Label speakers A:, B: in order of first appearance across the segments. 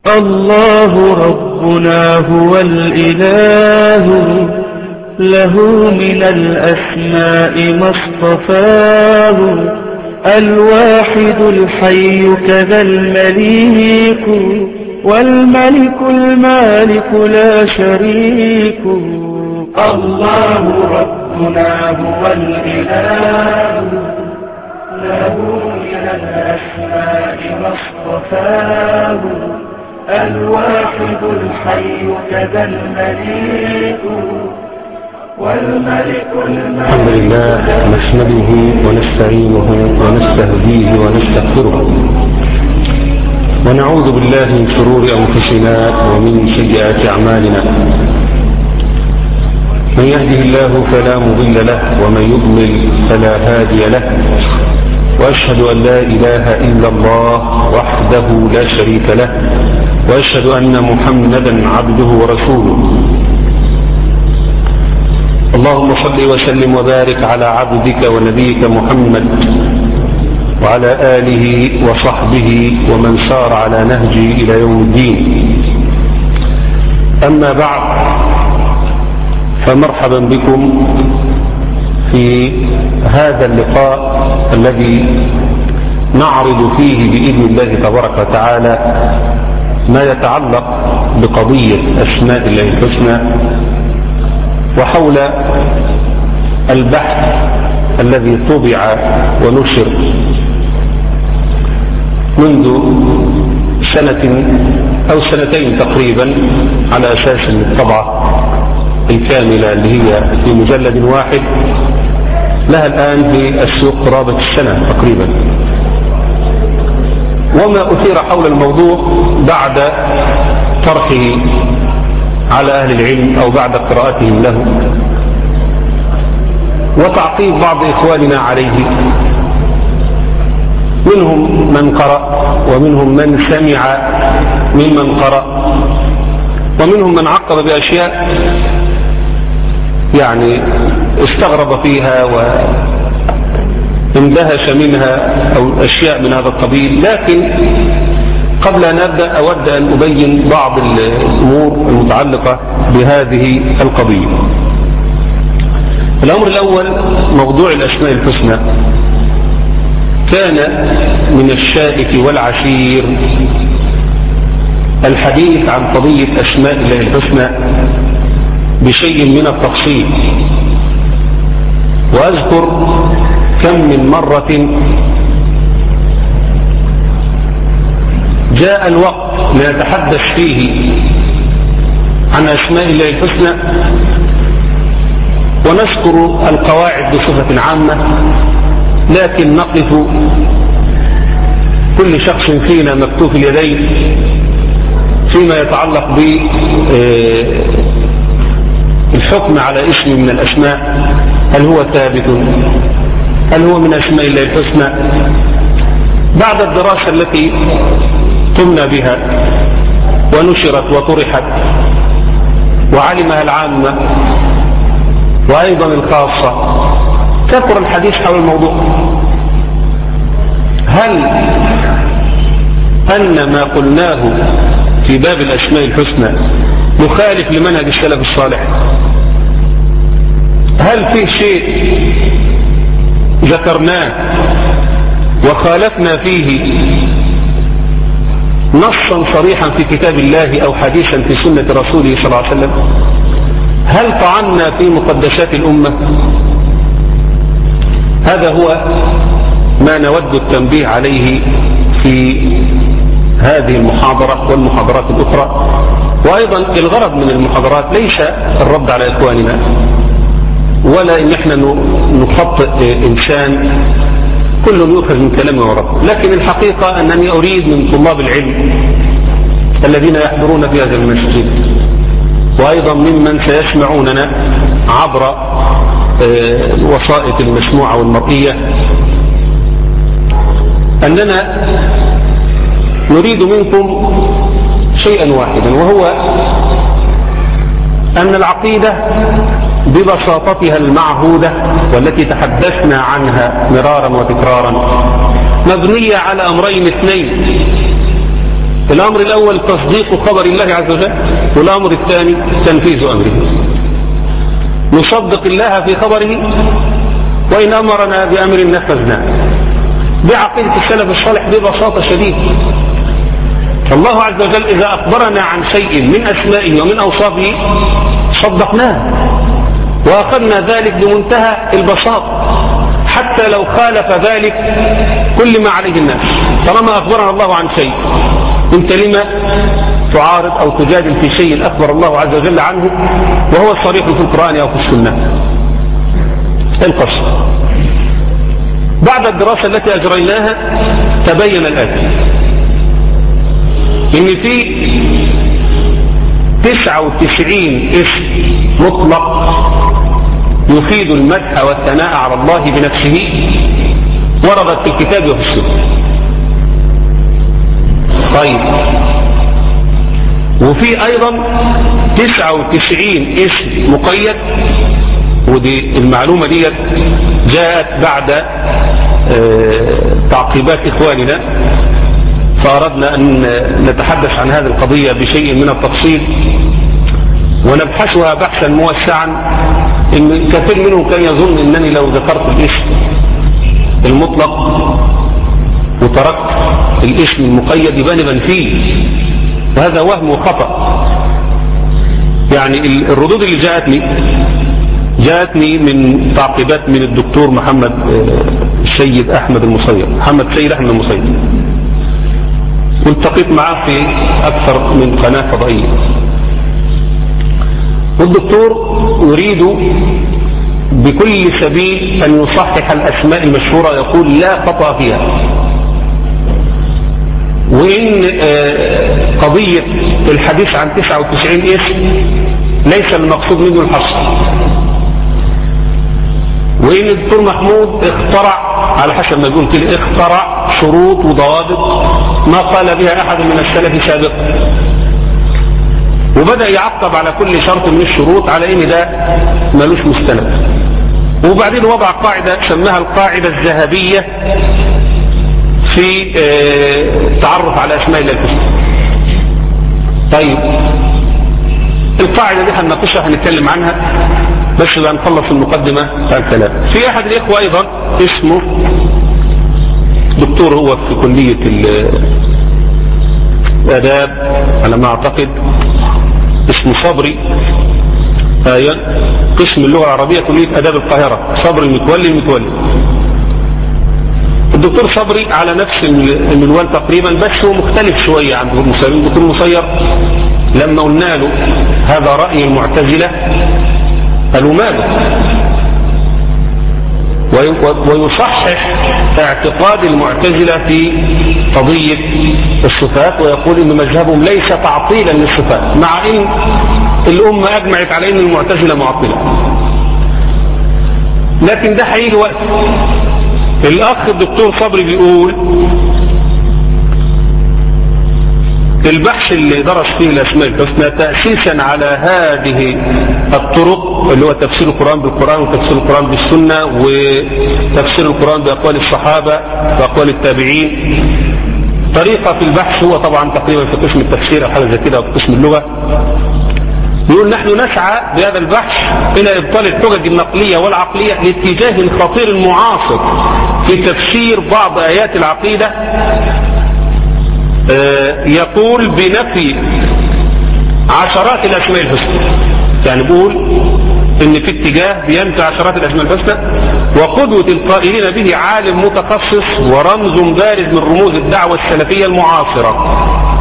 A: الله ربنا هو الإله له من الأسماء ما اصطفاه الواحد الحي كذا المليك والملك المالك لا شريك الله ربنا هو الإله له من الأسماء ما اصطفاه الواحد الحي كذا المليك والملك
B: الحمد لله نحمده ونستعينه ونستهديه ونستغفره ونعوذ بالله من شرور أنفسنا ومن سيئات أعمالنا من يهده الله فلا مضل له ومن يضلل فلا هادي له وأشهد أن لا إله إلا الله وحده لا شريك له وأشهد أن محمدا عبده ورسوله اللهم صل وسلم وبارك على عبدك ونبيك محمد وعلى آله وصحبه ومن سار على نهجه إلى يوم الدين أما بعد فمرحبا بكم في هذا اللقاء الذي نعرض فيه بإذن الله تبارك وتعالى ما يتعلق بقضية أسماء الله الحسنى وحول البحث الذي طبع ونشر منذ سنة أو سنتين تقريبا على أساس الطبعة الكاملة اللي هي في مجلد واحد لها الآن في السوق قرابة السنة تقريبا وما أثير حول الموضوع بعد طرحه على أهل العلم أو بعد قراءتهم له وتعقيب بعض إخواننا عليه منهم من قرأ ومنهم من سمع ممن قرأ ومنهم من عقب بأشياء يعني استغرب فيها واندهش منها أو أشياء من هذا القبيل لكن قبل أن أبدأ أود أن أبين بعض الأمور المتعلقة بهذه القضية الأمر الأول موضوع الأسماء الحسنى كان من الشائك والعشير الحديث عن قضية أسماء الله الحسنى بشيء من التفصيل وأذكر كم من مرة جاء الوقت لنتحدث فيه عن أسماء الله الحسنى ونذكر القواعد بصفة عامة لكن نقف كل شخص فينا مكتوف اليدين فيما يتعلق بالحكم على اسم من الأسماء هل هو ثابت هل هو من أسماء الله الحسنى بعد الدراسة التي قمنا بها ونشرت وطرحت وعلمها العامة وأيضا الخاصة كثر الحديث حول الموضوع هل أن ما قلناه في باب الأسماء الحسنى مخالف لمنهج السلف الصالح هل فيه شيء ذكرناه وخالفنا فيه نصا صريحا في كتاب الله أو حديثا في سنة رسوله صلى الله عليه وسلم هل طعنا في مقدسات الأمة هذا هو ما نود التنبيه عليه في هذه المحاضرة والمحاضرات الأخرى وأيضا الغرض من المحاضرات ليس الرد على إخواننا ولا إن احنا نخطئ إنسان كل يؤخذ من كلامه ورد لكن الحقيقة أنني أريد من طلاب العلم الذين يحضرون في هذا المسجد وأيضا ممن سيسمعوننا عبر الوسائط المسموعة والمرئية أننا نريد منكم شيئا واحدا وهو أن العقيدة ببساطتها المعهودة والتي تحدثنا عنها مرارا وتكرارا مبنية على أمرين اثنين الأمر الأول تصديق خبر الله عز وجل والأمر الثاني تنفيذ أمره نصدق الله في خبره وإن أمرنا بأمر نفذناه بعقيدة السلف الصالح ببساطة شديدة الله عز وجل إذا أخبرنا عن شيء من أسمائه ومن أوصافه صدقناه وأخذنا ذلك بمنتهى البساطة حتى لو خالف ذلك كل ما عليه الناس طالما أخبرنا الله عن شيء انت لما تعارض أو تجادل في شيء أخبر الله عز وجل عنه وهو صريح في القرآن أو في السنة القصر بعد الدراسة التي أجريناها تبين الآتي إن في 99 اسم مطلق يفيد المدح والثناء على الله بنفسه وردت في الكتاب وفي السنة طيب وفي ايضا 99 اسم مقيد ودي المعلومة دي جاءت بعد اه تعقيبات اخواننا فاردنا ان نتحدث عن هذه القضية بشيء من التفصيل ونبحثها بحثا موسعا ان كثير منهم كان يظن انني لو ذكرت الاسم المطلق وتركت الاسم المقيد يبقى نبقى فيه وهذا وهم وخطأ يعني الردود اللي جاءتني جاءتني من تعقيبات من الدكتور محمد السيد احمد المصير محمد سيد احمد المصير والتقيت معاه في اكثر من قناة فضائية والدكتور يريد بكل سبيل أن يصحح الأسماء المشهورة يقول لا خطأ فيها وإن قضية الحديث عن 99 اسم ليس المقصود منه الحصر وإن الدكتور محمود اخترع على حسب ما يقول كده اخترع شروط وضوابط ما قال بها أحد من السلف سابقا وبدأ يعقب على كل شرط من الشروط على ان ده ملوش مستند وبعدين وضع قاعدة سماها القاعدة الذهبية في التعرف على اسماء الله الحسنى طيب القاعدة دي هنناقشها هنتكلم عنها بس بقى نخلص المقدمة بتاع الكلام في احد الاخوة ايضا اسمه دكتور هو في كلية الاداب على ما اعتقد اسمه صبري آية قسم اللغة العربية كلية أداب القاهرة صبري المتولي المتولي الدكتور صبري على نفس المنوال تقريبا بس هو مختلف شوية عن الدكتور مسير الدكتور مسير لما قلنا له هذا رأي المعتزلة قالوا ماله ويصحح اعتقاد المعتزلة في قضية الصفات ويقول ان مذهبهم ليس تعطيلا للصفات مع ان الامة اجمعت على ان المعتزلة معطلة لكن ده هيجي وقت الاخ الدكتور صبري بيقول البحث اللي درس فيه الاسماء الحسنى تأسيسا على هذه الطرق اللي هو تفسير القرآن بالقرآن وتفسير القرآن بالسنة وتفسير القرآن بأقوال الصحابة وأقوال التابعين طريقة في البحث هو طبعا تقريبا في قسم التفسير أو حاجة زي كده أو في قسم اللغة يقول نحن نسعى بهذا البحث إلى إبطال الحجج النقلية والعقلية لاتجاه خطير معاصر في تفسير بعض آيات العقيدة يقول بنفي عشرات الأسماء الحسنى يعني بيقول ان في اتجاه بينفي عشرات الأسماء الحسنى وقدوة القائلين به عالم متخصص ورمز بارز من رموز الدعوة السلفية المعاصرة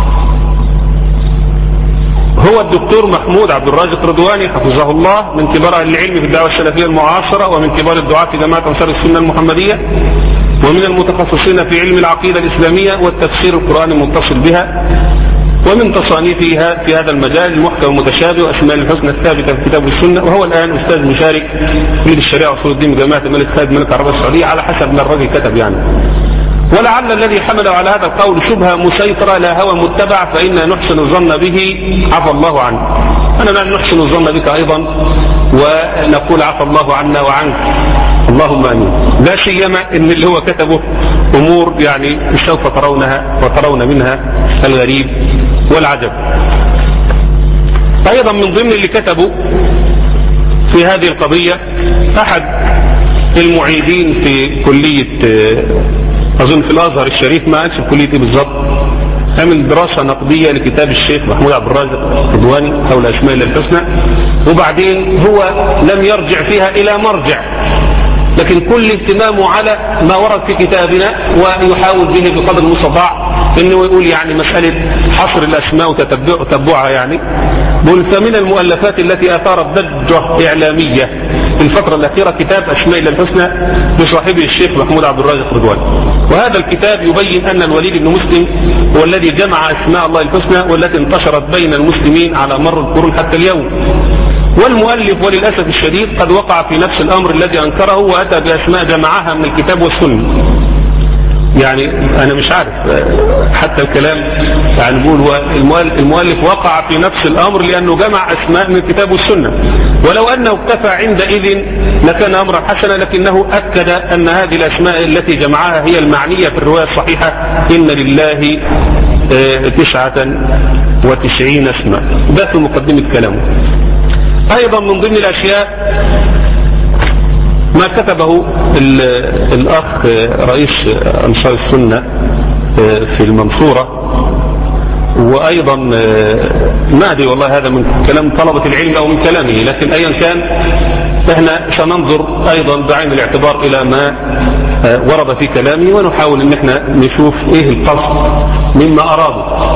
B: هو الدكتور محمود عبد الرازق رضواني حفظه الله من كبار اهل العلم في الدعوة السلفية المعاصرة ومن كبار الدعاة في جماعة أنصار السنة المحمدية ومن المتخصصين في علم العقيدة الإسلامية والتفسير القرآني المتصل بها ومن تصانيفها في هذا المجال المحكم المتشابه وأسماء الحسنى الثابتة في الكتاب والسنة وهو الآن أستاذ مشارك في الشريعة وصول الدين بجامعة الملك خالد ملك العربية السعودية على حسب ما الراجل كتب يعني ولعل الذي حمله على هذا القول شبهة مسيطرة لا هوى متبع فإنا نحسن الظن به عفى الله عنه أنا نحسن الظن بك أيضا ونقول عفى الله عنا وعنك اللهم امين لا سيما ان اللي هو كتبه امور يعني سوف ترونها وترون منها الغريب والعجب ايضا من ضمن اللي كتبوا في هذه القضية احد المعيدين في كلية اظن في الازهر الشريف ما قالش في كلية ايه بالظبط عمل دراسة نقدية لكتاب الشيخ محمود عبد الرازق الرضواني حول اسماء الله الحسنى وبعدين هو لم يرجع فيها الى مرجع لكن كل اهتمامه على ما ورد في كتابنا ويحاول به بقدر المستطاع انه يقول يعني مسألة حصر الاسماء وتتبعها يعني بل فمن المؤلفات التي اثارت ضجة اعلامية في الفترة الاخيرة كتاب اسماء الله الحسنى لصاحبه الشيخ محمود عبد الرازق رضوان وهذا الكتاب يبين ان الوليد بن مسلم هو الذي جمع اسماء الله الحسنى والتي انتشرت بين المسلمين على مر القرون حتى اليوم والمؤلف وللأسف الشديد قد وقع في نفس الأمر الذي أنكره وأتى بأسماء جمعها من الكتاب والسنة يعني أنا مش عارف حتى الكلام يعني نقول المؤلف وقع في نفس الأمر لأنه جمع أسماء من الكتاب والسنة ولو أنه اكتفى عندئذ لكان أمرا حسنا لكنه أكد أن هذه الأسماء التي جمعها هي المعنية في الرواية الصحيحة إن لله تسعة وتسعين اسما ده في مقدمة كلامه ايضا من ضمن الاشياء ما كتبه الاخ رئيس انصار السنة في المنصورة وايضا ما ادري والله هذا من كلام طلبة العلم او من كلامه لكن ايا كان احنا سننظر ايضا بعين الاعتبار الى ما ورد في كلامه ونحاول ان احنا نشوف ايه القصد مما اراده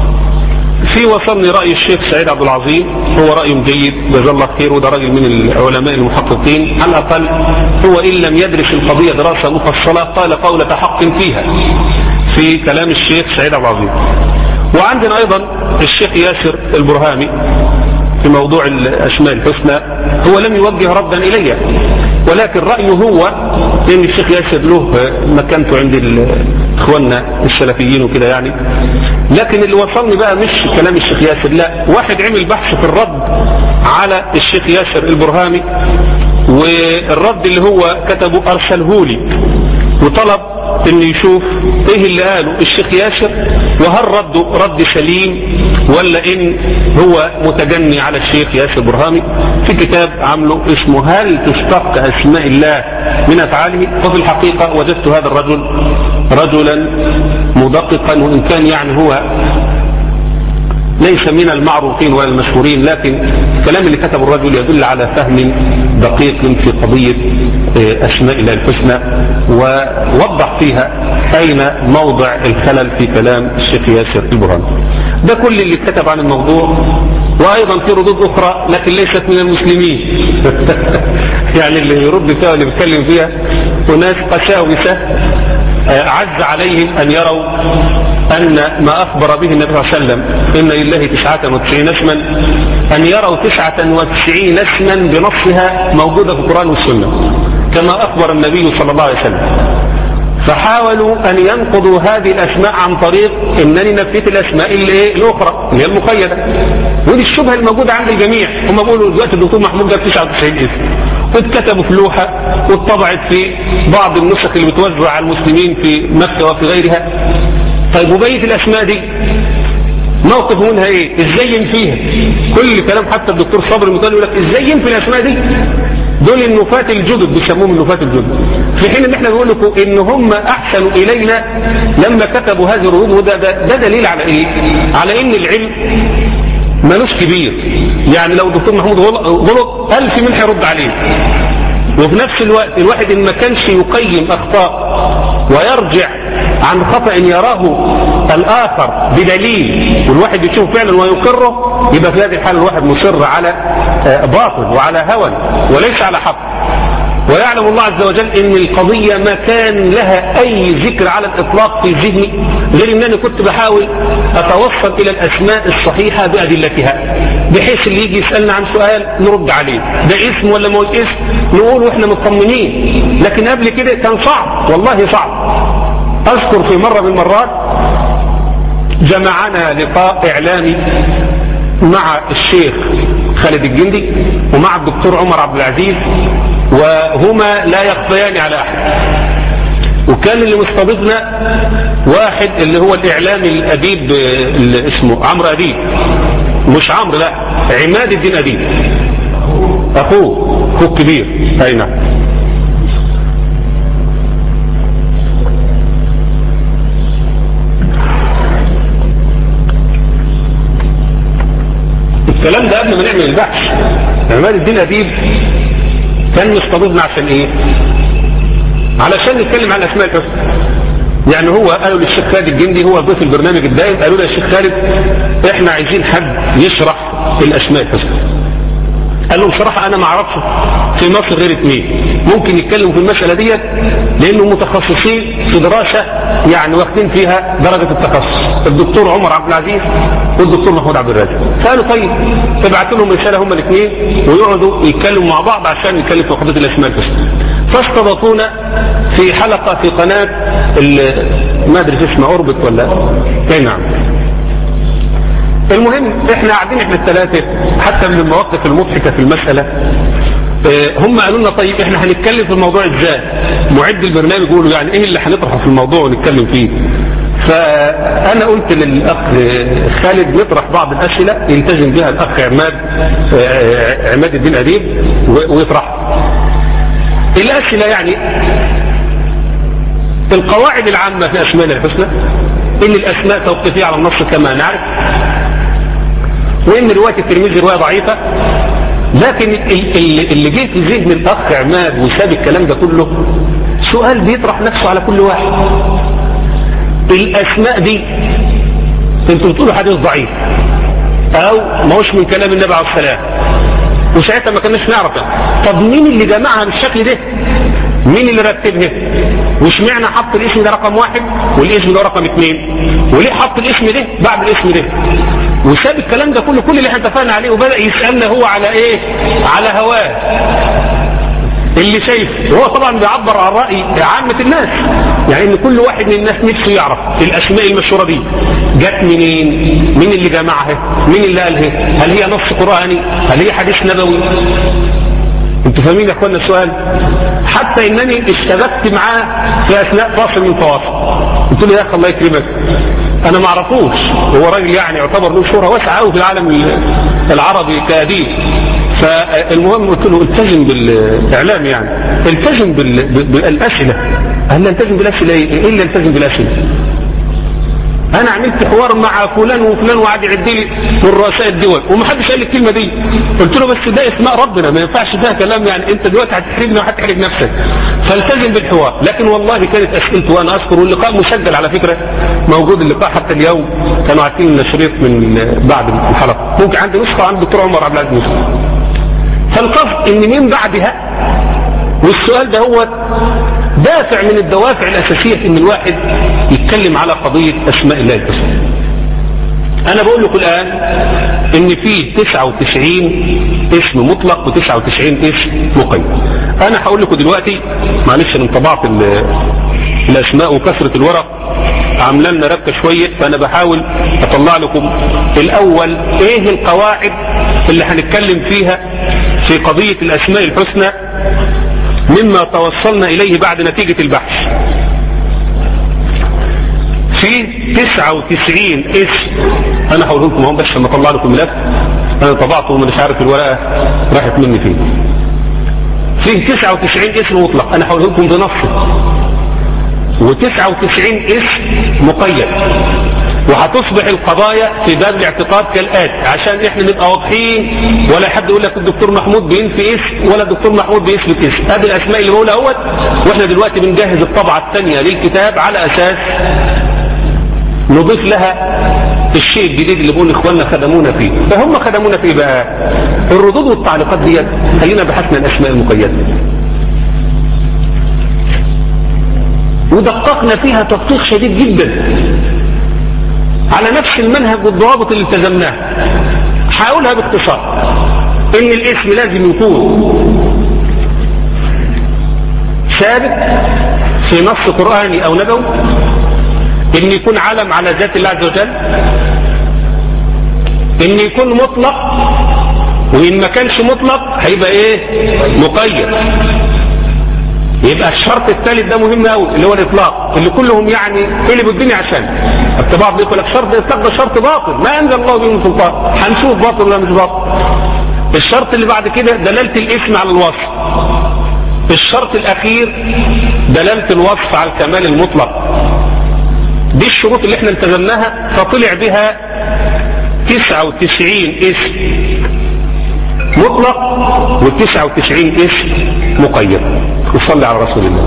B: في وصلني رأي الشيخ سعيد عبد العظيم هو رأي جيد جزاه الله خير وده راجل من العلماء المحققين على الأقل هو إن لم يدرس القضية دراسة مفصلة قال قولة حق فيها في كلام الشيخ سعيد عبد العظيم وعندنا أيضا الشيخ ياسر البرهامي في موضوع الأسماء الحسنى هو لم يوجه ردا إلي ولكن رأيه هو ان الشيخ ياسر له مكانته عند اخواننا السلفيين وكده يعني لكن اللي وصلني بقى مش كلام الشيخ ياسر لا واحد عمل بحث في الرد على الشيخ ياسر البرهامي والرد اللي هو كتبه ارسله لي وطلب ان يشوف ايه اللي قاله الشيخ ياسر وهل رده رد سليم ولا ان هو متجني على الشيخ ياسر برهامي في كتاب عامله اسمه هل تشتق اسماء الله من افعاله وفي الحقيقة وجدت هذا الرجل رجلا مدققا وان كان يعني هو ليس من المعروفين ولا المشهورين لكن الكلام اللي كتبه الرجل يدل على فهم دقيق في قضية أسماء الله الحسنى ووضح فيها أين موضع الخلل في كلام الشيخ ياسر البرهان ده كل اللي كتب عن الموضوع وأيضا في ردود أخرى لكن ليست من المسلمين يعني اللي يرد فيها واللي بيتكلم فيها أناس قساوسة عز عليهم أن يروا أن ما أخبر به النبي صلى الله عليه وسلم إن لله تسعة وتسعين اسما أن يروا تسعة وتسعين اسما بنصها موجودة في القرآن والسنة كما أخبر النبي صلى الله عليه وسلم فحاولوا أن ينقضوا هذه الأسماء عن طريق أنني نفيت الأسماء اللي الأخرى اللي هي المقيدة ودي الشبهة الموجودة عند الجميع هم بيقولوا دلوقتي الدكتور محمود جاب 99 اسم واتكتبوا في لوحة واتطبعت في بعض النسخ اللي بتوزع على المسلمين في مكة وفي غيرها طيب وبقية الأسماء دي موقف منها ايه ازاي ينفيها كل كلام حتى الدكتور صبري المثال يقول لك ازاي ينفي الاسماء دي دول النفاة الجدد بيسموهم النفاة الجدد في حين ان احنا بنقول لكم ان هم احسنوا الينا لما كتبوا هذه الردود وده ده, ده دليل على ايه على ان العلم ملوش كبير يعني لو الدكتور محمود غلط ألف من هيرد عليه وفي نفس الوقت الواحد إن ما كانش يقيم أخطاء ويرجع عن خطأ يراه الآخر بدليل والواحد يشوف فعلا ويقره يبقى في هذه الحالة الواحد مصر على باطل وعلى هوى وليس على حق ويعلم الله عز وجل ان القضية ما كان لها اي ذكر على الاطلاق في ذهني غير انني كنت بحاول اتوصل الى الاسماء الصحيحة بادلتها بحيث اللي يجي يسألنا عن سؤال نرد عليه ده اسم ولا ما اسم نقول واحنا مطمنين لكن قبل كده كان صعب والله صعب اذكر في مرة من المرات جمعنا لقاء اعلامي مع الشيخ خالد الجندي ومع الدكتور عمر عبد العزيز وهما لا يخفيان على احد وكان اللي مستضيفنا واحد اللي هو الاعلامي الاديب اللي اسمه عمرو اديب مش عمرو لا عماد الدين اديب اخوه اخوه الكبير اي نعم الكلام ده قبل ما نعمل البحث عماد الدين اديب كان مستضيفنا عشان ايه علشان نتكلم عن الاسماء الحسنى يعني هو قالوا للشيخ خالد الجندي هو ضيف البرنامج الدائم قالوا له يا شيخ خالد احنا عايزين حد يشرح الاسماء الحسنى قال لهم بصراحة انا ما اعرفش في مصر غير اثنين ممكن يتكلموا في المسألة ديت لانهم متخصصين في دراسة يعني واخدين فيها درجة التخصص الدكتور عمر عبد العزيز والدكتور محمود عبد الرازق قالوا طيب ابعتوا لهم رسالة هما الاثنين ويقعدوا يتكلموا مع بعض عشان يتكلموا في قضية الاسماء الحسنى فاستضافونا في حلقة في قناة ما ادري اسمها اوربت ولا اي نعم المهم احنا قاعدين احنا الثلاثة حتى من المواقف المضحكة في المسألة اه هم قالوا لنا طيب احنا هنتكلم في الموضوع ازاي معد البرنامج يقولوا يعني ايه اللي هنطرحه في الموضوع ونتكلم فيه فانا قلت للاخ خالد نطرح بعض الاسئلة يلتزم بها الاخ عماد اه عماد الدين اديب ويطرحها الاسئلة يعني القواعد العامة في اسماء الحسنى ان الاسماء توقيفية على النص كما نعرف وان رواية الترمذي رواية ضعيفة لكن اللي جه في ذهن الاخ عماد وساب الكلام ده كله سؤال بيطرح نفسه على كل واحد الاسماء دي انتوا بتقولوا حديث ضعيف او ما هوش من كلام النبي عليه السلام وساعتها ما كناش نعرف طب مين اللي جمعها بالشكل ده مين اللي رتبها وش معنى حط الاسم ده رقم واحد والاسم ده رقم اثنين وليه حط الاسم ده بعد الاسم ده وساب الكلام ده كله كل اللي احنا اتفقنا عليه وبدأ يسألنا هو على ايه على هواه اللي شايف هو طبعا بيعبر عن رأي عامة الناس يعني ان كل واحد من الناس نفسه يعرف الاسماء المشهورة دي جت منين مين اللي جمعها مين اللي قالها هل هي نص قرآني هل هي حديث نبوي انتوا فاهمين يا اخوانا السؤال حتى انني اشتبكت معاه في اثناء فاصل من فواصل قلت له يا اخي الله يكرمك انا ما اعرفوش هو راجل يعني يعتبر له شهره واسعه قوي في العالم العربي كاديب فالمهم قلت له التزم بالاعلام يعني التزم بالاسئله هل نلتزم بالاسئله ايه؟ ايه اللي التزم بالاسئله؟ انا عملت حوار مع فلان وفلان وقعد يعد لي من رؤساء الدول ومحدش قال لي الكلمه دي قلت له بس ده اسماء ربنا ما ينفعش فيها كلام يعني انت دلوقتي هتحرجني وهتحرج نفسك فالتزم بالحوار لكن والله كانت اسئلته وانا اذكر واللقاء مسجل على فكره موجود اللقاء حتى اليوم كانوا عارفين لنا شريط من بعد الحلقه ممكن عندي نسخه عند الدكتور عمر عبد العزيز فالقصد ان من بعدها والسؤال ده هو دافع من الدوافع الأساسية في ان الواحد يتكلم على قضية أسماء الله الحسنى أنا بقول لكم الآن إن فيه 99 اسم مطلق و99 اسم مقيد أنا هقول لكم دلوقتي معلش أنا طبعت الأسماء وكثرة الورق عامله لنا ربكة شوية فأنا بحاول أطلع لكم الأول إيه القواعد اللي هنتكلم فيها في قضية الأسماء الحسنى مما توصلنا إليه بعد نتيجة البحث في 99 اسم أنا هقول لكم اهو بس لما أطلع لكم ملف أنا طبعته ومش عارف الورقة راحت مني فين فيه 99 اسم مطلق أنا هقول لكم بنصه و99 اسم مقيد وهتصبح القضايا في باب الاعتقاد كالآتي عشان احنا نبقى واضحين ولا حد يقول لك الدكتور محمود بينفي اسم ولا الدكتور محمود بيثبت اسم ادي الاسماء اللي بقولها اهوت واحنا دلوقتي بنجهز الطبعة الثانية للكتاب على اساس نضيف لها الشيء الجديد اللي بقول اخواننا خدمونا فيه فهم خدمونا فيه بقى الردود والتعليقات ديت خلينا بحثنا الاسماء المقيدة ودققنا فيها تدقيق شديد جدا على نفس المنهج والضوابط اللي التزمناها هقولها باختصار ان الاسم لازم يكون ثابت في نص قرآني او نبوي ان يكون علم على ذات الله عز وجل ان يكون مطلق وان ما كانش مطلق هيبقى ايه مقيد يبقى الشرط الثالث ده مهم قوي اللي هو الاطلاق اللي كلهم يعني قلبوا الدنيا عشان الطباع بيقول لك شرط الاطلاق ده شرط باطل ما انزل الله به من سلطان هنشوف باطل ولا مش باطل الشرط اللي بعد كده دلاله الاسم على الوصف الشرط الاخير دلاله الوصف على الكمال المطلق دي الشروط اللي احنا التزمناها فطلع بها 99 اسم مطلق و99 اسم مقيد وصلي على رسول الله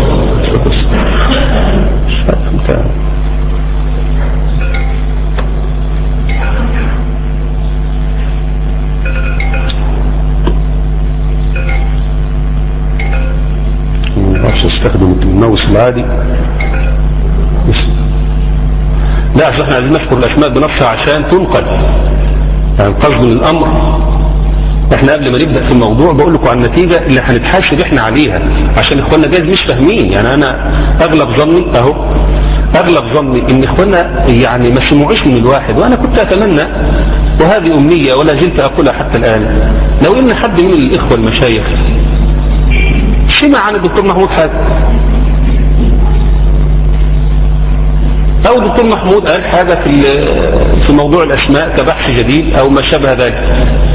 B: ما اعرفش استخدم الماوس العادي لا اصل احنا عايزين نذكر الاسماء بنفسها عشان تنقل يعني قصد من الامر احنا قبل ما نبدا في الموضوع بقول لكم عن النتيجه اللي هنتحاسب احنا عليها عشان اخواننا جايز مش فاهمين يعني انا اغلب ظني اهو اغلب ظني ان اخواننا يعني ما سمعوش من الواحد وانا كنت اتمنى وهذه امنيه ولا زلت اقولها حتى الان لو ان حد من الاخوه المشايخ سمع عن الدكتور محمود حاجه او الدكتور محمود قال حاجه في في موضوع الاسماء كبحث جديد او ما شابه ذلك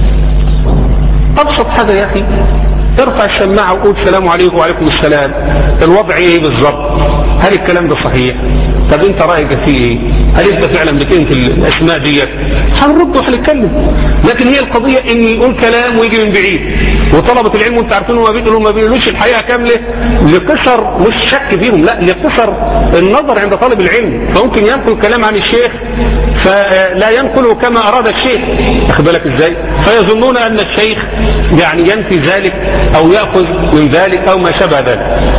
B: ابسط حاجه يا اخي ارفع السماعه وقول السلام عليكم وعليكم السلام الوضع ايه بالظبط هل الكلام ده صحيح طب انت رايك فيه ايه هل انت فعلا بتنفي الاسماء ديت هنرد وهنتكلم لكن هي القضيه ان يقول كلام ويجي من بعيد وطلبه العلم وانت عارفين ما بيقولوا ما بيقولوش الحقيقه كامله لقصر مش شك فيهم لا لقصر النظر عند طالب العلم فممكن ينقل كلام عن الشيخ فلا ينقله كما اراد الشيخ واخد بالك ازاي فيظنون ان الشيخ يعني ينفي ذلك او ياخذ من ذلك او ما شابه ذلك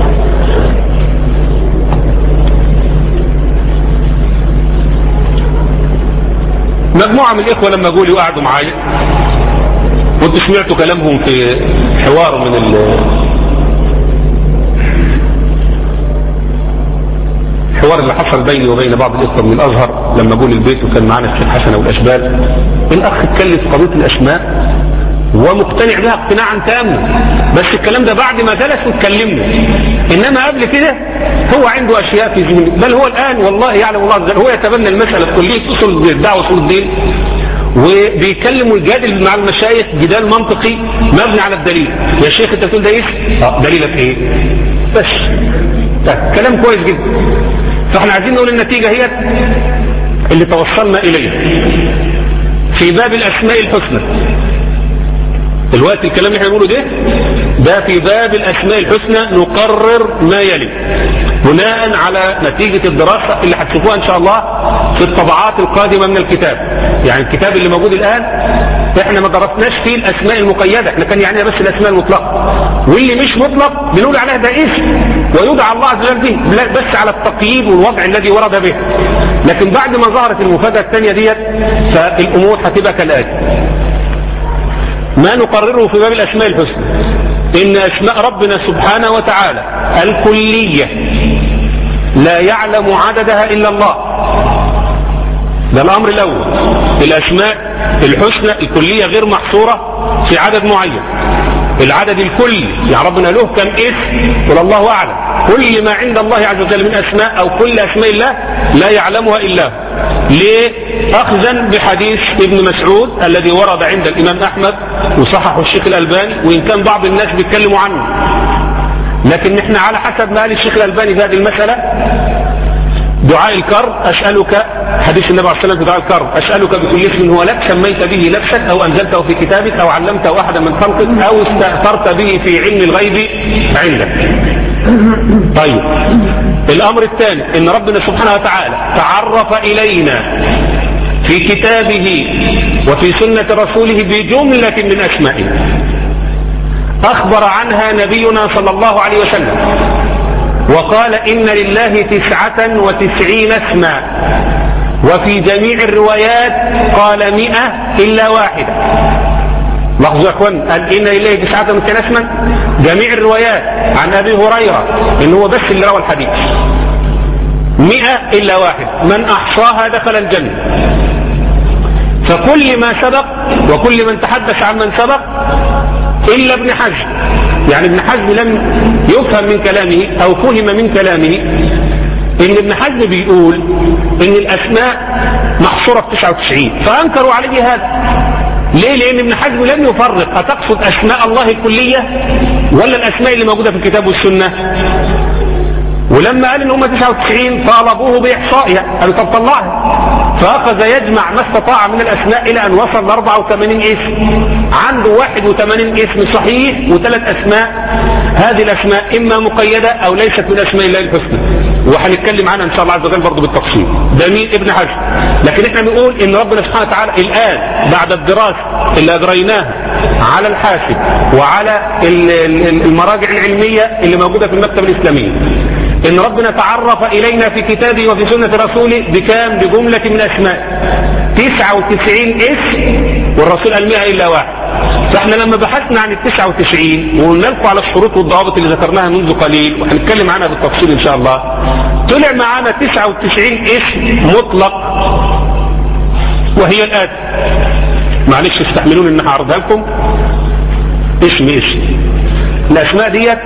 B: مجموعة من الإخوة لما قولوا وقعدوا معايا كنت سمعت كلامهم في حوار من ال الحوار اللي حصل بيني وبين بعض الإخوة من الأزهر لما قول البيت وكان معنا الشيخ حسن والأشبال الأخ اتكلم في قضية الأسماء ومقتنع بها اقتناعا تاما بس الكلام ده بعد ما جلس واتكلمنا انما قبل كده هو عنده اشياء في ذهنه بل هو الان والله يعلم الله عز وجل هو يتبنى المساله الكليه اصول الدعوه اصول الدين وبيتكلم ويجادل مع المشايخ جدال منطقي مبني على الدليل يا شيخ انت بتقول ده ايه؟ اه دليلك ايه؟ بس طيب كلام كويس جدا فاحنا عايزين نقول النتيجه هي اللي توصلنا اليها في باب الاسماء الحسنى دلوقتي الكلام اللي احنا بنقوله ده ده في باب الاسماء الحسنى نقرر ما يلي بناء على نتيجة الدراسة اللي هتشوفوها ان شاء الله في الطبعات القادمة من الكتاب يعني الكتاب اللي موجود الان احنا ما درسناش فيه الاسماء المقيدة احنا كان يعني بس الاسماء المطلقة واللي مش مطلق بنقول عليها ده اسم ويدعى الله عز وجل به بس على التقييد والوضع الذي ورد به لكن بعد ما ظهرت المفاجأة الثانية ديت فالامور هتبقى كالآتي ما نقرره في باب الأسماء الحسنى إن أسماء ربنا سبحانه وتعالى الكلية لا يعلم عددها إلا الله ده الأمر الأول الأسماء الحسنى الكلية غير محصورة في عدد معين العدد الكلي يعني ربنا له كم اسم قل الله أعلم كل ما عند الله عز وجل من أسماء أو كل أسماء الله لا يعلمها إلا هو ليه أخذا بحديث ابن مسعود الذي ورد عند الإمام أحمد وصححه الشيخ الألباني وإن كان بعض الناس بيتكلموا عنه لكن احنا على حسب ما قال الشيخ الألباني في هذه المسألة دعاء الكرب أسألك حديث النبي عليه الصلاة والسلام في دعاء الكرب أسألك بكل اسم هو لك سميت به نفسك أو أنزلته في كتابك أو علمته أحدا من خلقك أو استأثرت به في علم الغيب عندك طيب الأمر الثاني إن ربنا سبحانه وتعالى تعرف إلينا في كتابه وفي سنة رسوله بجملة من أسمائه أخبر عنها نبينا صلى الله عليه وسلم وقال إن لله تسعة وتسعين اسما وفي جميع الروايات قال مئة إلا واحدة لاحظوا يا اخوان قال إن لله تسعة وتسعين اسما جميع الروايات عن أبي هريرة إن هو بس اللي روى الحديث مئة إلا واحد من أحصاها دخل الجنة فكل ما سبق وكل من تحدث عن من سبق إلا ابن حزم يعني ابن حزم لم يفهم من كلامه أو فهم من كلامه إن ابن حزم بيقول إن الأسماء محصورة في 99 فأنكروا عليه هذا ليه لأن ابن حزم لم يفرق أتقصد أسماء الله الكلية ولا الأسماء اللي موجودة في الكتاب والسنة ولما قال ان هم 99 طالبوه باحصائها قالوا طب طلعها فاخذ يجمع ما استطاع من الاسماء الى ان وصل ل 84 اسم عنده 81 اسم صحيح وثلاث اسماء هذه الاسماء اما مقيده او ليست من اسماء الله الحسنى وهنتكلم عنها ان شاء الله عز وجل برضه بالتفصيل ده مين ابن حزم لكن احنا بنقول ان ربنا سبحانه وتعالى الان بعد الدراسه اللي اجريناها على الحاسب وعلى المراجع العلميه اللي موجوده في المكتبه الاسلاميه ان ربنا تعرف الينا في كتابه وفي سنة رسوله بكام بجملة من اسماء 99 اسم والرسول قال 100 الا واحد فاحنا لما بحثنا عن ال 99 وقلنا لكم على الشروط والضوابط اللي ذكرناها منذ قليل وهنتكلم عنها بالتفصيل ان شاء الله طلع معانا 99 اسم مطلق وهي الآتي معلش استحملوني ان هعرضها لكم اسم اسم الاسماء ديت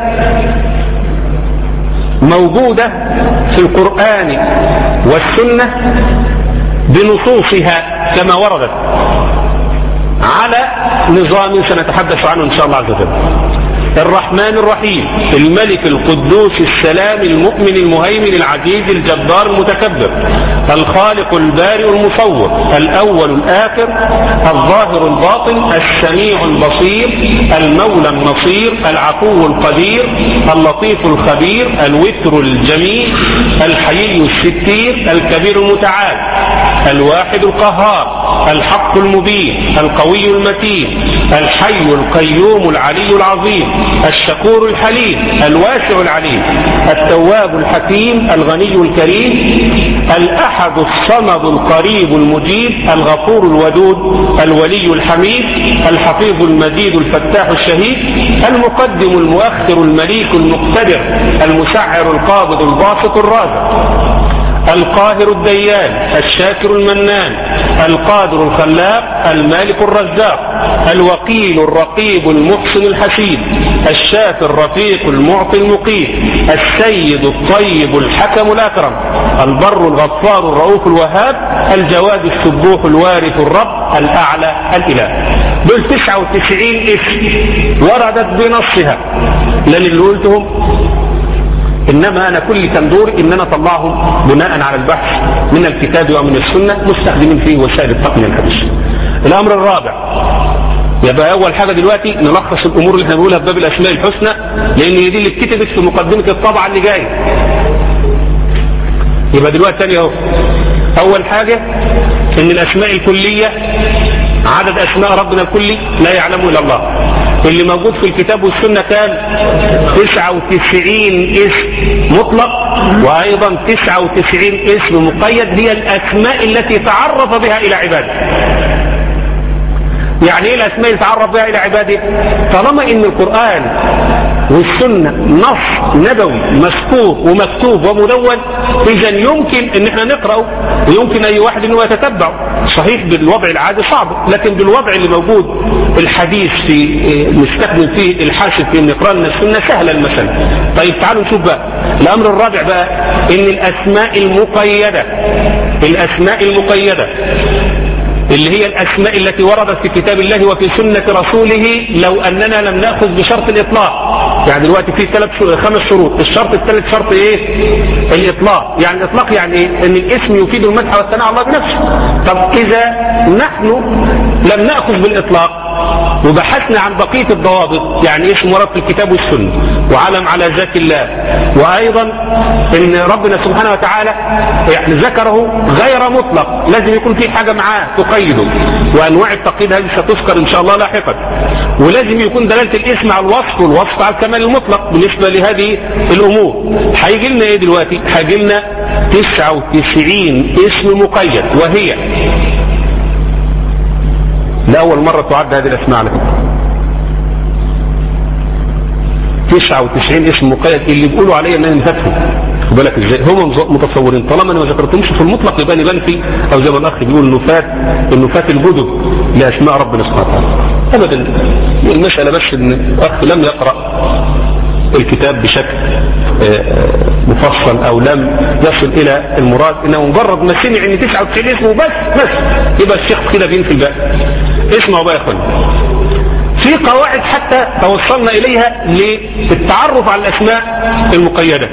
B: موجودة في القرآن والسنة بنصوصها كما وردت على نظام سنتحدث عنه إن شاء الله عز وجل الرحمن الرحيم الملك القدوس السلام المؤمن المهيمن العزيز الجبار المتكبر الخالق البارئ المصور الأول الآخر الظاهر الباطن السميع البصير المولى النصير العفو القدير اللطيف الخبير الوتر الجميل الحيي الستير الكبير المتعال الواحد القهار الحق المبين القوي المتين الحي القيوم العلي العظيم الشكور الحليم الواسع العليم التواب الحكيم الغني الكريم الأحد الصمد القريب المجيب الغفور الودود الولي الحميد الحفيظ المجيد الفتاح الشهيد المقدم المؤخر المليك المقتدر المسعر القابض الباسط الرازق القاهر الديان الشاكر المنان القادر الخلاق المالك الرزاق الوكيل الرقيب المحسن الحسيب الشافي الرفيق المعطي المقيم السيد الطيب الحكم الأكرم البر الغفار الرؤوف الوهاب الجواد السبوح الوارث الرب الأعلى الإله دول 99 اسم وردت بنصها لأن اللي قلتهم انما انا كل كان دوري ان انا اطلعهم بناء على البحث من الكتاب ومن السنه مستخدمين فيه وسائل التقنيه الحديثه. الامر الرابع يبقى اول حاجه دلوقتي نلخص الامور اللي احنا بنقولها في باب الاسماء الحسنى لان هي دي اللي اتكتبت في مقدمه الطبعه اللي جايه. يبقى دلوقتي تاني اهو. اول حاجه ان الاسماء الكليه عدد اسماء ربنا الكلي لا يعلمه الا الله. اللي موجود في الكتاب والسنة كان 99 اسم مطلق وأيضا 99 اسم مقيد هي الأسماء التي تعرف بها إلى عباده يعني ايه الاسماء اللي تعرف بها الى عباده طالما ان القران والسنه نص نبوي مسكوت ومكتوب ومدون اذا يمكن ان احنا نقراه ويمكن اي واحد انه يتتبعه صحيح بالوضع العادي صعب لكن بالوضع اللي موجود الحديث في نستخدم فيه الحاسب في ان نقرا لنا السنه سهله المساله طيب تعالوا نشوف بقى الامر الرابع بقى ان الاسماء المقيده الاسماء المقيده اللي هي الأسماء التي وردت في كتاب الله وفي سنة رسوله لو أننا لم نأخذ بشرط الإطلاق يعني دلوقتي في ثلاث خمس شروط الشرط الثالث شرط إيه الإطلاق يعني الإطلاق يعني إيه أن الاسم يفيد المدح والثناء على الله بنفسه طب إذا نحن لم نأخذ بالإطلاق وبحثنا عن بقية الضوابط يعني اسم ورد في الكتاب والسنة وعلم على ذات الله وأيضا ان ربنا سبحانه وتعالى يعني ذكره غير مطلق لازم يكون في حاجة معاه تقيده وأنواع التقييد هذه ستذكر إن شاء الله لاحقا ولازم يكون دلالة الاسم على الوصف والوصف على الكمال المطلق بالنسبة لهذه الأمور هيجي لنا إيه دلوقتي هيجي لنا 99 اسم مقيد وهي لأول مرة تعد هذه الأسماء على فكرة 99 اسم مقيد اللي بيقولوا عليه انها انتهت خد بالك ازاي هم متصورين طالما انا ما ذكرتهمش في المطلق يبقى انا بنفي او زي ما الاخ بيقول نفات النفات الجدد لاسماء ربنا سبحانه وتعالى ابدا المساله بس ان الاخ لم يقرا الكتاب بشكل مفصل او لم يصل الى المراد انه مجرد ما سمع ان 99 اسمه بس بس يبقى الشيخ كده بينفي الباقي اسمعوا بقى يا اخوان في قواعد حتى توصلنا اليها للتعرف على الاسماء المقيده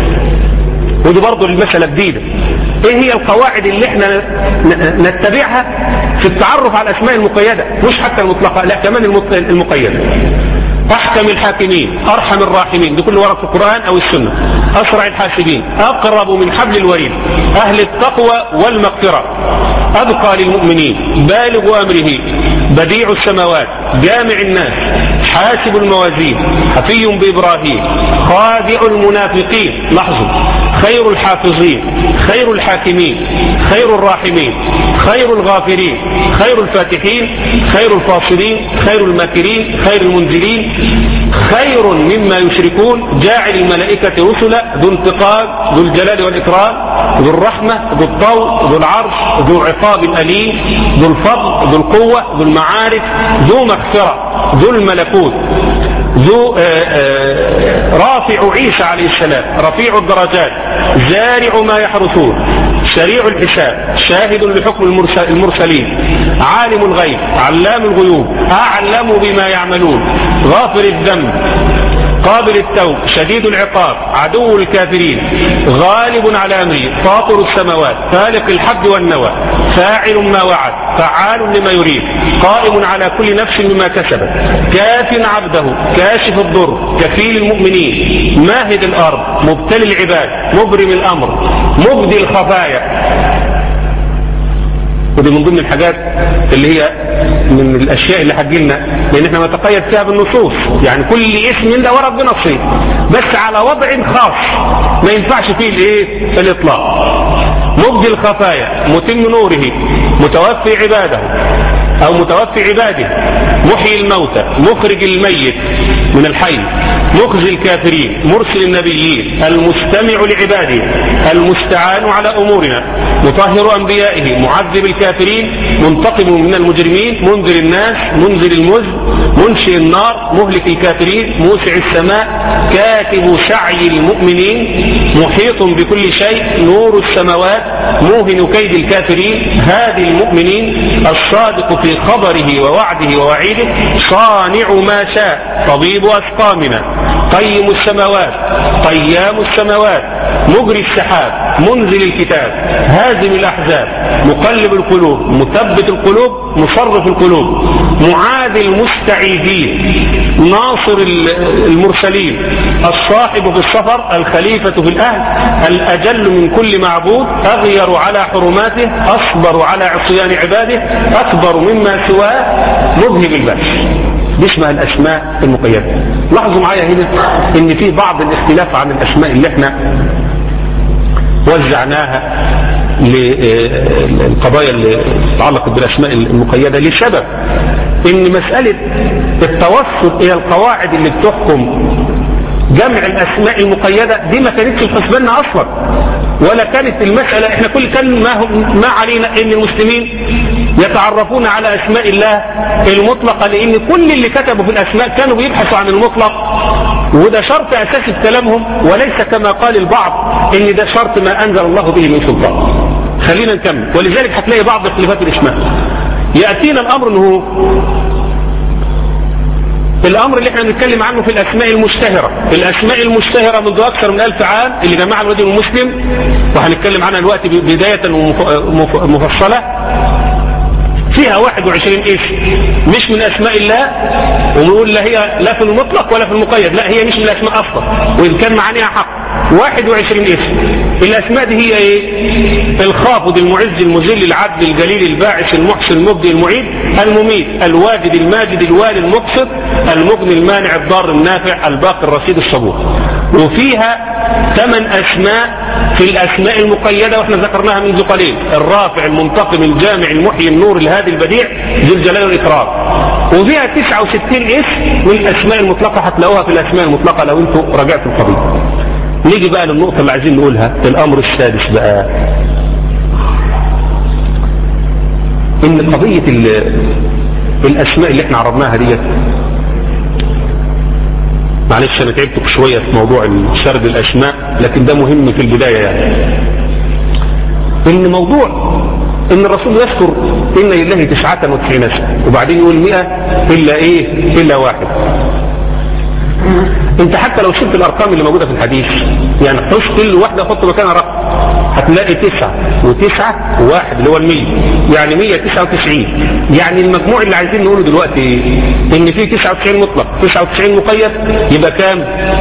B: ودي برضه المساله جديده ايه هي القواعد اللي احنا نتبعها في التعرف على الاسماء المقيده مش حتى المطلقه لا كمان المقيده احكم الحاكمين ارحم الراحمين بكل ورد في القرآن او السنة اسرع الحاسبين اقرب من حبل الوريد اهل التقوى والمغفرة ابقى للمؤمنين بالغ امره بديع السماوات جامع الناس حاسب الموازين حفي بابراهيم خادع المنافقين لاحظوا خير الحافظين خير الحاكمين خير الراحمين خير الغافرين خير الفاتحين خير الفاصلين خير الماكرين خير المنزلين خير مما يشركون جاعل الملائكة رسلا ذو انتقام ذو الجلال والإكرام ذو الرحمة ذو الطول ذو العرش ذو عقاب أليم ذو الفضل ذو القوة ذو المعارف ذو مغفرة ذو الملكوت ذو رافع عيسى عليه السلام رفيع الدرجات زارع ما يحرثون سريع الحساب شاهد لحكم المرسلين عالم الغيب علام الغيوب أعلم بما يعملون غافر الذنب قابل التوب شديد العقاب عدو الكافرين غالب على امره فاطر السماوات فالق الحب والنوى فاعل ما وعد فعال لما يريد قائم على كل نفس بما كسبت كاف عبده كاشف الضر كفيل المؤمنين ماهد الارض مبتلي العباد مبرم الامر مبدي الخفايا ودي من ضمن الحاجات اللي هي من الاشياء اللي هتجيلنا لان احنا نتقيد فيها بالنصوص يعني كل اسم ده ورد بنصه بس على وضع خاص ما ينفعش فيه الايه الاطلاق مبدي الخفايا متم نوره متوفي عباده او متوفي عباده محيي الموتى مخرج الميت من الحي مخزي الكافرين مرسل النبيين المستمع لعباده المستعان على امورنا مطهر انبيائه معذب الكافرين منتقم من المجرمين منذر الناس منذر المزن منشئ النار مهلك الكافرين موسع السماء كاتب سعي المؤمنين محيط بكل شيء نور السماوات موهن كيد الكافرين هادي المؤمنين الصادق في خبره ووعده ووعيده صانع ما شاء طبيب أسقامنا قيم السماوات قيام السماوات مجري السحاب منزل الكتاب هازم الأحزاب مقلب القلوب مثبت القلوب مصرف القلوب معادي المستعيدين ناصر المرسلين الصاحب في السفر الخليفة في الأهل الأجل من كل معبود أغير على حرماته أصبر على عصيان عباده أكبر مما سواه مذهب البأس دي اسمها الأسماء المقيدة لاحظوا معايا هنا ان في بعض الاختلاف عن الأسماء اللي احنا وزعناها للقضايا اللي تتعلق بالأسماء المقيدة لسبب ان مسألة التوسط الى القواعد اللي بتحكم جمع الأسماء المقيدة دي ما كانتش في حسباننا أصلا ولا كانت المسألة احنا كل كان ما, ما علينا ان المسلمين يتعرفون على اسماء الله المطلقة لان كل اللي كتبوا في الاسماء كانوا بيبحثوا عن المطلق وده شرط اساسي في كلامهم وليس كما قال البعض ان ده شرط ما انزل الله به من سلطان خلينا نكمل ولذلك هتلاقي بعض اختلافات الاسماء يأتينا الامر انه الامر اللي احنا بنتكلم عنه في الاسماء المشتهرة الاسماء المشتهرة منذ اكثر من الف عام اللي جمعها الرجل المسلم وهنتكلم عنها دلوقتي بداية ومفصلة فيها 21 اسم مش من اسماء الله ونقول لا هي لا في المطلق ولا في المقيد لا هي مش من الاسماء اصلا وان كان معانيها حق 21 اسم الاسماء دي هي ايه الخافض المعز المذل العدل الجليل الباعث المحسن المبدي المعيد المميت الواجد الماجد الوالي المقصد المغني المانع الضار النافع الباقي الرصيد الصبور وفيها ثمان اسماء في الاسماء المقيدة واحنا ذكرناها منذ قليل الرافع المنتقم الجامع المحيي النور الهادي البديع ذو الجلال والاكرام وفيها 69 اسم من الاسماء المطلقة هتلاقوها في الاسماء المطلقة لو انتم راجعتوا القضية نيجي بقى للنقطة اللي عايزين نقولها الأمر السادس بقى إن قضية الأسماء اللي احنا عرضناها ديت معلش أنا تعبتك شوية في موضوع سرد الأسماء لكن ده مهم في البداية يعني إن موضوع إن الرسول يذكر إن لله تسعة وتسعين اسم وبعدين يقول مئة إلا إيه إلا واحد انت حتى لو شلت الارقام اللي موجودة في الحديث يعني حش كل واحدة حط مكانها رقم هتلاقي تسعة وتسعة وواحد اللي هو المية يعني مية تسعة وتسعين يعني المجموع اللي عايزين نقوله دلوقتي ان في تسعة وتسعين مطلق تسعة وتسعين مقيد يبقى كام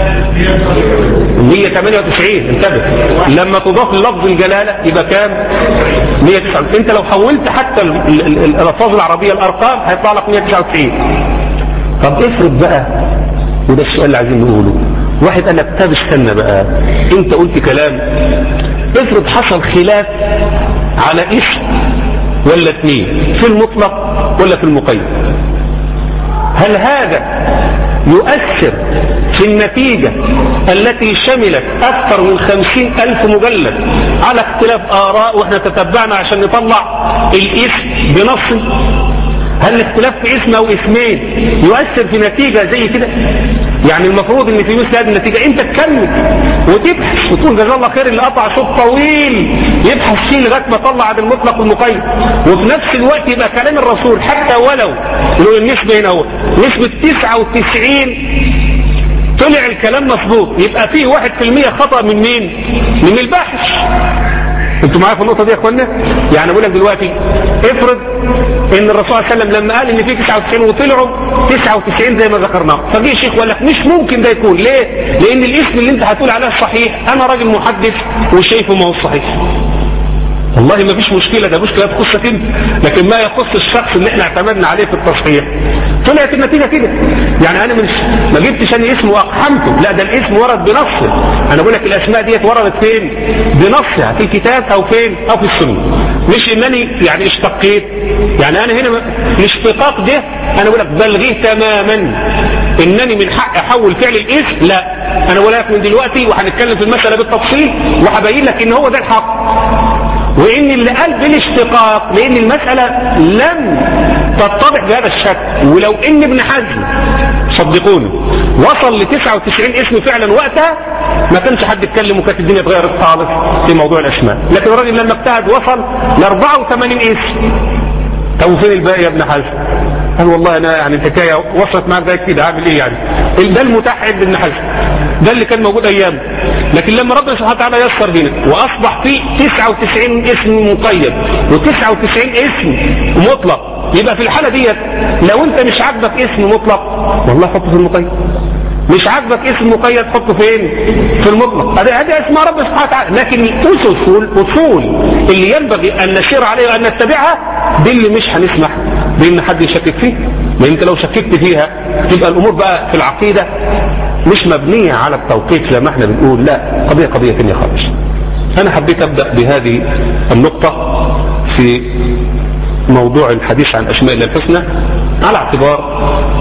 B: مية تمانية وتسعين انتبه لما تضاف للفظ الجلالة يبقى كام مية تسعة انت لو حولت حتى الالفاظ العربية الارقام هيطلع لك مية تسعة وتسعين طب افرض بقى وده السؤال اللي عايزين نقوله واحد قال لك طب استنى بقى انت قلت كلام افرض حصل خلاف على اسم ولا اثنين في المطلق ولا في المقيد هل هذا يؤثر في النتيجة التي شملت أكثر من خمسين ألف مجلد على اختلاف آراء وإحنا تتبعنا عشان نطلع الاسم بنص هل الاختلاف في اسم او اسمين يؤثر في نتيجة زي كده يعني المفروض ان في مثل هذه النتيجة انت تكمل وتبحث وتقول جزاه الله خير اللي قطع شوط طويل يبحث فيه لغايه ما طلع عن المطلق والمقيد وفي نفس الوقت يبقى كلام الرسول حتى ولو لو النسبة هنا هو نسبة 99 طلع الكلام مظبوط يبقى فيه واحد في المية خطأ من مين من الباحث انتوا معايا في النقطة دي يا اخوانا يعني بقول لك دلوقتي افرض ان الرسول صلى الله عليه وسلم لما قال ان في 99 وطلعوا 99 زي ما ذكرناه فجي شيخ وقال لك مش ممكن ده يكون ليه لان الاسم اللي انت هتقول عليه صحيح انا راجل محدث وشايفه ما هو صحيح والله ما فيش مشكلة ده مشكلة تخصك انت لكن ما يخص الشخص اللي احنا اعتمدنا عليه في التصحيح طلعت النتيجة كده يعني انا مش ما جبتش انا اسم واقحمته لا ده الاسم ورد بنصه انا بقول لك الاسماء ديت وردت فين بنصها في الكتاب او فين او في السنة مش انني يعني اشتقيت يعني انا هنا الاشتقاق ده انا بقول لك بلغيه تماما انني من حق احول فعل الاسم لا انا بقول لك من دلوقتي وهنتكلم في المسألة بالتفصيل وهبين لك ان هو ده الحق وان اللي قال بالاشتقاق لان المسألة لم تتضح بهذا الشكل ولو ان ابن حزم صدقوني وصل ل 99 اسم فعلا وقتها ما كانش حد يتكلم وكانت الدنيا اتغيرت خالص في موضوع الاسماء لكن الراجل لما اجتهد وصل ل 84 اسم طب فين الباقي يا ابن حزم قال والله انا يعني الحكايه وصلت معاك زي كده عامل ايه يعني ده المتاح عند ابن حزم ده اللي كان موجود ايام لكن لما ربنا سبحانه وتعالى يسر هنا واصبح في 99 اسم مقيد و99 اسم مطلق يبقى في الحالة ديت لو انت مش عاجبك اسم مطلق والله حطه في المقيد مش عاجبك اسم مقيد حطه فين في المطلق هذه اسماء رب سبحانه وتعالى لكن الاسس والاصول اللي ينبغي ان نسير عليها وان نتبعها دي اللي مش هنسمح بان حد يشكك فيه لان انت لو شككت فيها تبقى الامور بقى في العقيدة مش مبنية على التوقيت زي ما احنا بنقول لا قضية قضية تانية خالص انا حبيت ابدأ بهذه النقطة في موضوع الحديث عن اسماء الله الحسنى على اعتبار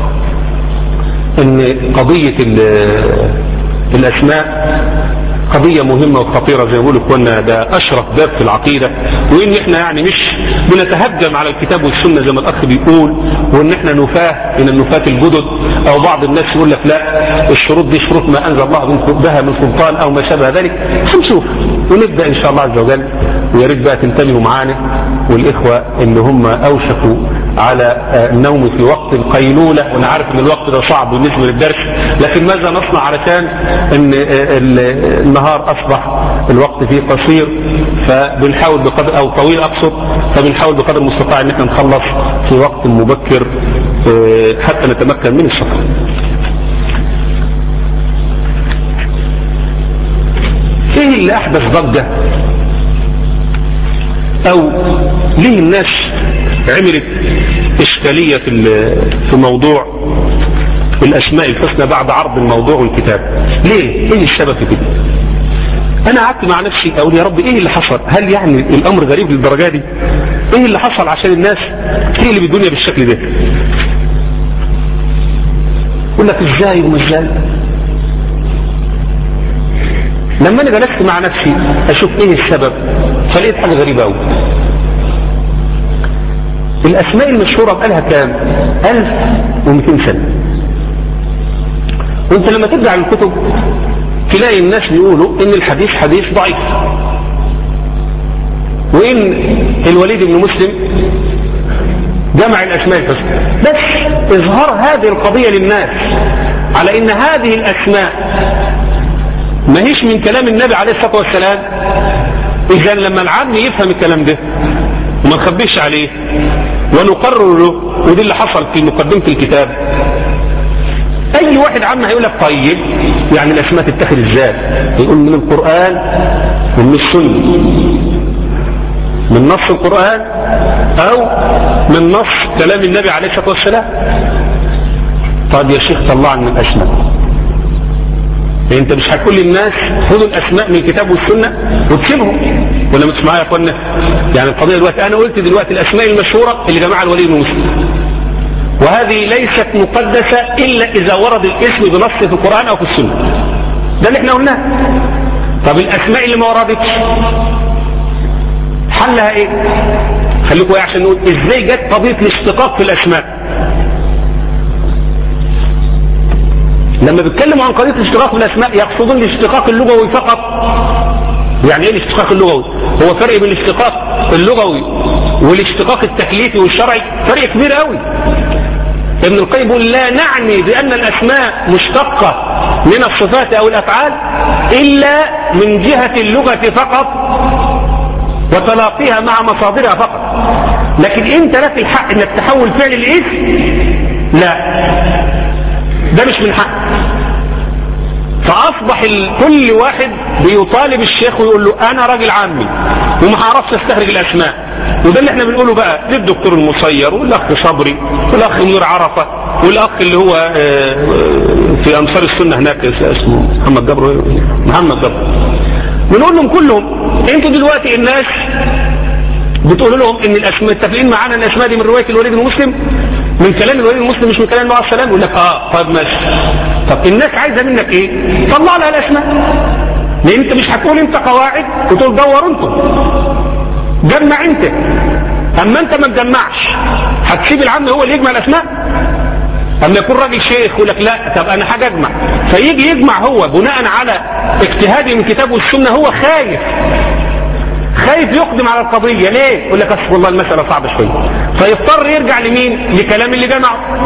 B: ان قضية الاسماء قضية مهمة وخطيرة زي ما بيقولوا اخوانا ده اشرف باب في العقيدة وان احنا يعني مش بنتهجم على الكتاب والسنة زي ما الاخ بيقول وان احنا نفاه من النفاة الجدد او بعض الناس يقول لك لا الشروط دي شروط ما انزل الله بها من سلطان او ما شابه ذلك هنشوف ونبدأ ان شاء الله عز وجل ويا ريت بقى تنتبهوا معانا والاخوة اللي هم اوشكوا على النوم في وقت القيلولة وانا عارف ان الوقت ده صعب بالنسبة للدرس لكن ماذا نصنع علشان ان النهار اصبح الوقت فيه قصير فبنحاول بقدر او طويل اقصد فبنحاول بقدر المستطاع ان احنا نخلص في وقت مبكر حتى نتمكن من السفر ايه اللي احدث ضجة او ليه الناس عملت اشكالية في في موضوع الاسماء الحسنى بعد عرض الموضوع والكتاب ليه ايه السبب في كده انا قعدت مع نفسي اقول يا رب ايه اللي حصل هل يعني الامر غريب للدرجة دي ايه اللي حصل عشان الناس تقلب الدنيا بالشكل ده يقول لك ازاي ومش ازاي لما انا جلست مع نفسي اشوف ايه السبب فلقيت حاجه غريبه قوي الاسماء المشهوره بقالها كام 1200 سنه وانت لما ترجع للكتب تلاقي الناس بيقولوا ان الحديث حديث ضعيف وان الوليد بن مسلم جمع الاسماء الحسنى بس اظهار هذه القضيه للناس على ان هذه الاسماء ما هيش من كلام النبي عليه الصلاه والسلام اذا لما العام يفهم الكلام ده وما نخبيش عليه ونقرر له ودي اللي حصل في مقدمه الكتاب اي واحد عام هيقول لك طيب يعني الاسماء تتخذ ازاي يقول من القران ومن السنه من نص القران او من نص كلام النبي عليه الصلاه والسلام طيب يا شيخ طلع من الاسماء انت مش هتقول للناس خدوا الاسماء من الكتاب والسنه وتسيبهم ولا مش معايا يا اخوانا يعني القضيه دلوقتي انا قلت دلوقتي الاسماء المشهوره اللي جمعها الولي بن مسلم وهذه ليست مقدسه الا اذا ورد الاسم بنص في القران او في السنه ده اللي احنا قلناه طب الاسماء اللي ما وردتش حلها ايه خليكم ايه عشان نقول ازاي جت قضيه الاشتقاق في الاسماء لما بيتكلموا عن قضيه الاشتقاق في الاسماء يقصدون الاشتقاق اللغوي فقط يعني ايه الاشتقاق اللغوي هو فرق بين الاشتقاق اللغوي والاشتقاق التكليفي والشرعي فرق كبير قوي ابن القيم يقول لا نعني بان الاسماء مشتقه من الصفات او الافعال الا من جهه اللغه فقط وتلاقيها مع مصادرها فقط لكن انت لك الحق انك تحول فعل الاسم لا ده مش من حق فاصبح كل واحد بيطالب الشيخ ويقول له انا راجل عامي وما هعرفش استخرج الاسماء وده اللي احنا بنقوله بقى للدكتور المصير والاخ صبري والاخ منير عرفه والاخ اللي هو في انصار السنه هناك اسمه محمد جبر محمد جبر بنقول لهم كلهم انتوا دلوقتي الناس بتقولوا لهم ان الاسماء متفقين معانا ان الاسماء دي من روايه الوليد بن مسلم من كلام الوليد بن مسلم مش من كلام النبي عليه السلام يقول لك اه طيب ماشي طب الناس عايزه منك ايه؟ طلع لها الاسماء لان انت مش هتقول انت قواعد وتقول دوروا انتم جمع انت اما انت ما تجمعش هتسيب العم هو اللي يجمع الاسماء اما يكون راجل شيخ يقول لك لا طب انا حاجه اجمع فيجي يجمع هو بناء على اجتهادي من الكتاب والسنه هو خايف خايف يقدم على القضيه ليه يقول لك اصل والله المساله صعبه شويه فيضطر يرجع لمين لكلام اللي جمعه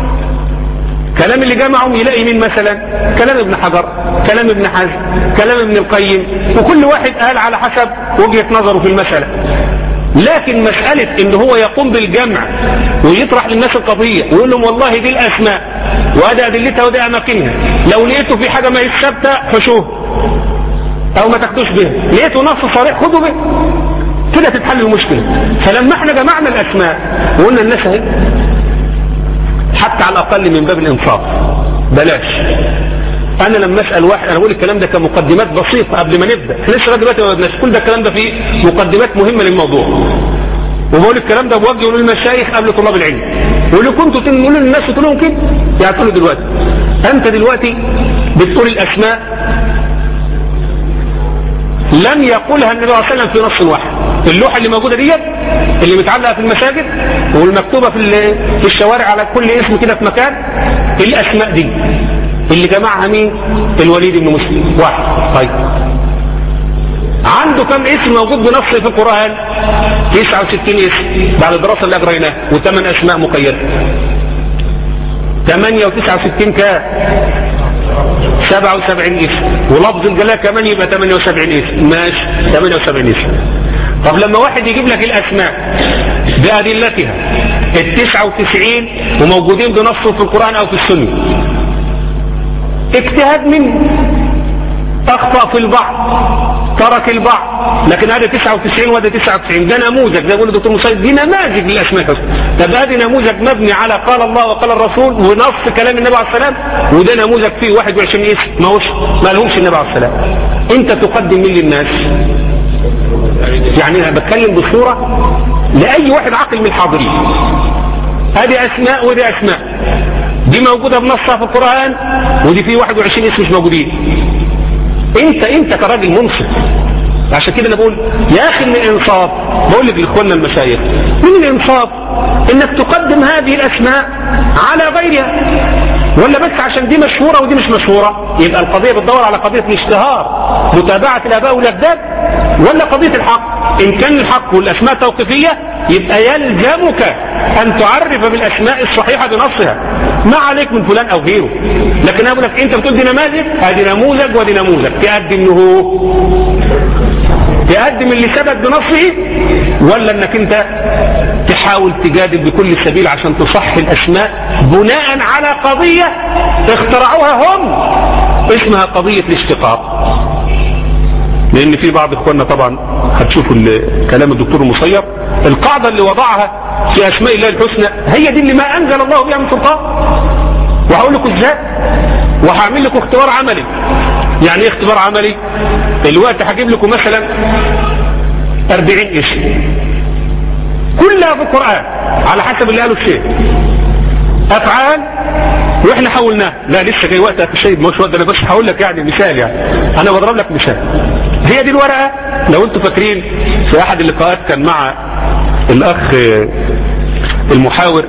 B: كلام اللي جمعهم يلاقي مين مثلا كلام ابن حجر كلام ابن حزم كلام ابن القيم وكل واحد قال على حسب وجهة نظره في المسألة لكن مسألة ان هو يقوم بالجمع ويطرح للناس القضية ويقول لهم والله دي الاسماء وادي ادلتها ودي اماكنها لو لقيتوا في حاجة ما هي ثابتة حشوه او ما تاخدوش به لقيتوا نص صريح خدوا به كده تتحل المشكلة فلما احنا جمعنا الاسماء وقلنا الناس اهي حتى على الاقل من باب الانصاف بلاش انا لما اسال واحد انا بقول الكلام ده كمقدمات بسيطه قبل ما نبدا احنا لسه لغايه دلوقتي ما بدناش كل ده الكلام ده فيه مقدمات مهمه للموضوع وبقول الكلام ده بوجهه للمشايخ قبل طلاب العلم واللي كنتوا تقولوا للناس تقول لهم كده يعني تقولوا دلوقتي انت دلوقتي بتقول الاسماء لم يقولها النبي صلى الله عليه وسلم في نص واحد اللوحه اللي موجوده ديت اللي متعلقه في المساجد والمكتوبه في في الشوارع على كل اسم كده في مكان الاسماء دي اللي جمعها مين الوليد بن مسلم واحد طيب عنده كم اسم موجود بنص في القرآن 69 اسم بعد الدراسة اللي أجريناها وثمان أسماء مقيدة 8 و69 كام 77 اسم ولفظ الجلالة كمان يبقى 78 اسم ماشي 78 اسم طب لما واحد يجيب لك الأسماء بأدلتها ال 99 وموجودين بنص في القرآن أو في السنة اجتهاد منه اخطأ في البعض ترك البعض لكن هذا 99 وهذا 99 ده نموذج زي ما بيقول الدكتور مصيد دي نماذج للاسماء طب هذا نموذج مبني على قال الله وقال الرسول ونص كلام النبي عليه السلام وده نموذج فيه 21 اسم ما هوش ما لهمش النبي عليه السلام انت تقدم مين للناس يعني انا بتكلم بصوره لاي واحد عاقل من الحاضرين هذه اسماء ودي اسماء دي موجودة بنصها في القرآن ودي فيه 21 اسم مش موجودين انت انت كراجل منصف عشان كده انا بقول يا اخي من الانصاف بقول لك لاخواننا المشايخ من الانصاف انك تقدم هذه الاسماء على غيرها ولا بس عشان دي مشهورة ودي مش مشهورة يبقى القضية بتدور على قضية الاشتهار متابعة الاباء والاجداد ولا قضية الحق ان كان الحق والاسماء توقيفية يبقى يلزمك ان تعرف بالاسماء الصحيحة بنصها ما عليك من فلان او غيره لكن انا بقول لك انت بتقول دي نماذج ادي نموذج ودي نموذج تقدم له تقدم اللي ثبت بنصه ولا انك انت تحاول تجادل بكل سبيل عشان تصحي الاسماء بناء على قضية اخترعوها هم اسمها قضية الاشتقاق لان في بعض اخواننا طبعا هتشوفوا كلام الدكتور المصير القاعدة اللي وضعها في اسماء الله الحسنى هي دي اللي ما انزل الله بها من سلطان وهقول لكم ازاي وهعمل لكم اختبار عملي يعني ايه اختبار عملي الوقت هجيب لكم مثلا 40 اسم كلها في القرآن على حسب اللي قاله الشيخ افعال واحنا حولناه لا لسه جاي وقت الشيء مش وقت انا بس هقول لك يعني مثال يعني انا بضرب لك مثال هي دي الورقه لو انتم فاكرين في احد اللقاءات كان مع الاخ المحاور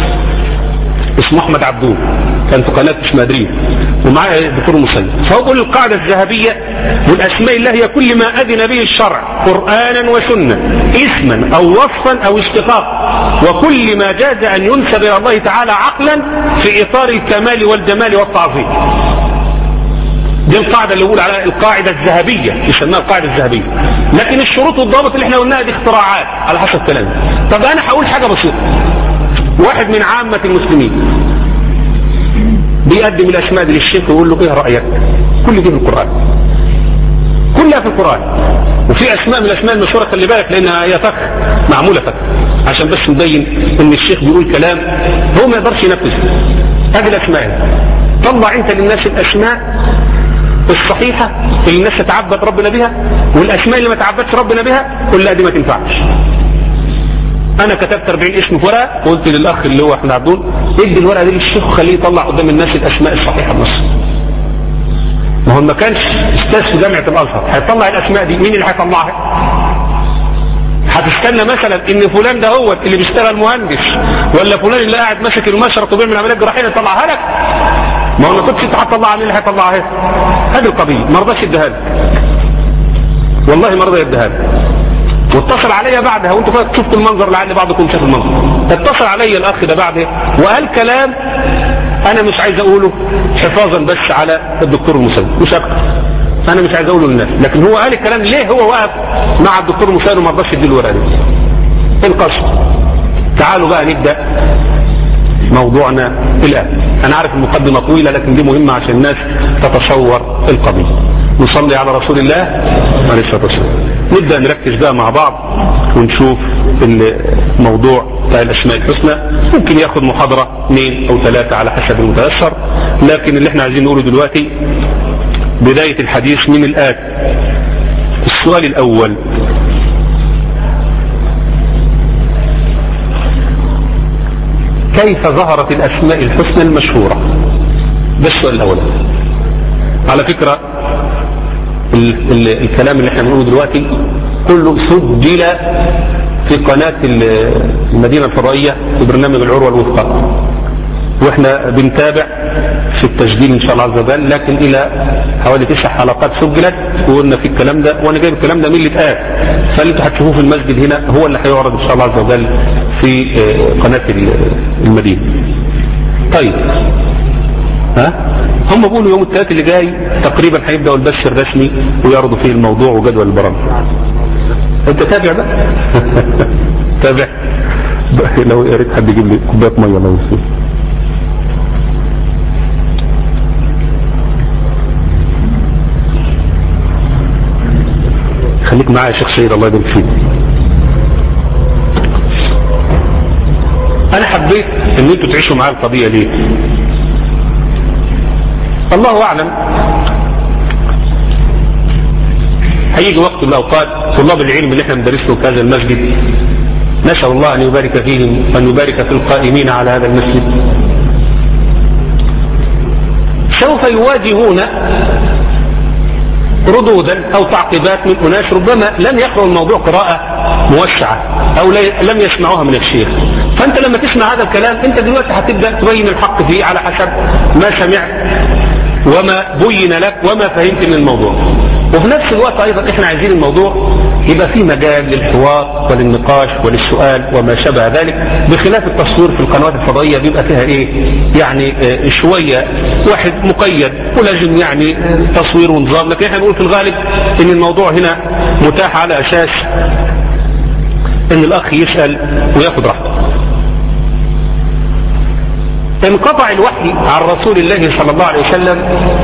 B: اسمه احمد عبدون كان في قناه اسمها دريم ومعاه الدكتور مسلم فهو بيقول القاعده الذهبيه والاسماء الله هي كل ما اذن به الشرع قرانا وسنه اسما او وصفا او اشتقاق وكل ما جاز ان ينسب الى الله تعالى عقلا في اطار الكمال والجمال والتعظيم دي القاعدة اللي بقول عليها القاعدة الذهبية يسموها القاعدة الذهبية لكن الشروط والضوابط اللي احنا قلناها دي اختراعات على حسب كلامي طب انا هقول حاجة بسيطة واحد من عامة المسلمين بيقدم الاسماء دي للشيخ ويقول له ايه رأيك كل دي في القرآن كلها في القرآن وفي اسماء من الاسماء المشهورة خلي بالك لانها هي فخ معمولة فخ عشان بس نبين ان الشيخ بيقول كلام هو ما يقدرش ينفذه هذه الاسماء طلع انت للناس الاسماء الصحيحة اللي الناس تتعبد ربنا بها والاسماء اللي ما تعبدش ربنا بها كلها دي ما تنفعش انا كتبت 40 اسم في ورقه وقلت للاخ اللي هو احمد عبدون ادي الورقه دي للشيخ وخليه يطلع قدام الناس الاسماء الصحيحه بنص ما هو ما كانش استاذ في جامعه الازهر هيطلع الاسماء دي مين اللي هيطلعها هتستنى مثلا ان فلان ده هو اللي بيشتغل مهندس ولا فلان اللي قاعد ماسك المشرط وبيعمل عمليات جراحيه يطلعها لك ما هو ما كنتش انت هتطلعها مين اللي هيطلعها هذه القضيه ما رضاش يديها لك والله ما رضى يديها لك واتصل عليا بعدها وانتوا شفتوا المنظر لعل بعضكم شاف المنظر اتصل عليا الاخ ده بعدها وقال كلام انا مش عايز اقوله حفاظا بس على الدكتور المسلم مش اكتر انا مش عايز اقوله للناس لكن هو قال الكلام ليه هو واقف مع الدكتور المسلم وما رضاش يديله الورقه دي القصد تعالوا بقى نبدا موضوعنا الان انا عارف المقدمه طويله لكن دي مهمه عشان الناس تتصور القضيه نصلي على رسول الله عليه الصلاه والسلام نبدا نركز بقى مع بعض ونشوف الموضوع بتاع الاسماء الحسنى ممكن ياخد محاضره اثنين او ثلاثه على حسب المتيسر لكن اللي احنا عايزين نقوله دلوقتي بدايه الحديث من الات السؤال الاول كيف ظهرت الاسماء الحسنى المشهوره ده السؤال الاول على فكره ال ال الكلام اللي احنا بنقوله دلوقتي كله سجل في قناة المدينة الفضائية في برنامج العروة الوثقى واحنا بنتابع في التسجيل ان شاء الله عز وجل لكن الى حوالي تسع حلقات سجلت وقلنا في الكلام ده وانا جايب الكلام ده من اللي اتقال فاللي انتوا هتشوفوه في المسجد هنا هو اللي هيعرض ان شاء الله عز وجل في قناة المدينة طيب ها هم بيقولوا يوم الثلاث اللي جاي تقريبا هيبداوا البث الرسمي ويعرضوا فيه الموضوع وجدول البرامج انت تابع بقى تابع لو يا ريت حد يجيب لي كوبايه ميه لو يصير خليك معايا يا شيخ سيد الله يبارك فيك انا حبيت ان انتوا تعيشوا معايا القضيه ليه الله أعلم هيجي وقت من الأوقات طلاب العلم اللي احنا بندرسهم في هذا المسجد نسأل الله أن يبارك فيهم وأن يبارك في القائمين على هذا المسجد سوف يواجهون ردودا او تعقيبات من اناس ربما لم يقرأوا الموضوع قراءة موسعة او لم يسمعوها من الشيخ فانت لما تسمع هذا الكلام انت دلوقتي هتبدأ تبين الحق فيه على حسب ما سمعت وما بين لك وما فهمت من الموضوع وفي نفس الوقت ايضا احنا عايزين الموضوع يبقى فيه مجال للحوار وللنقاش وللسؤال وما شابه ذلك بخلاف التصوير في القنوات الفضائية بيبقى فيها ايه يعني اه شوية واحد مقيد ولازم يعني تصوير ونظام لكن احنا بنقول في الغالب ان الموضوع هنا متاح على اساس ان الاخ يسأل وياخد راحته انقطع الوحي عن رسول الله صلى الله عليه وسلم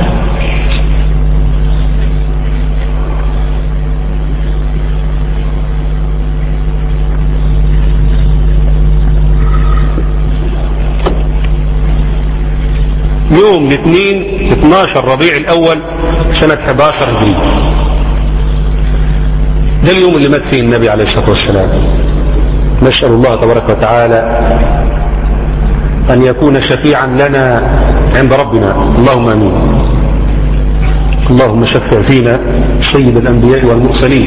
B: يوم الاثنين 12 ربيع الاول سنة 11 هجري ده اليوم اللي مات فيه النبي عليه الصلاة والسلام نسأل الله تبارك وتعالى أن يكون شفيعا لنا عند ربنا اللهم أمين اللهم شفع فينا سيد الأنبياء والمرسلين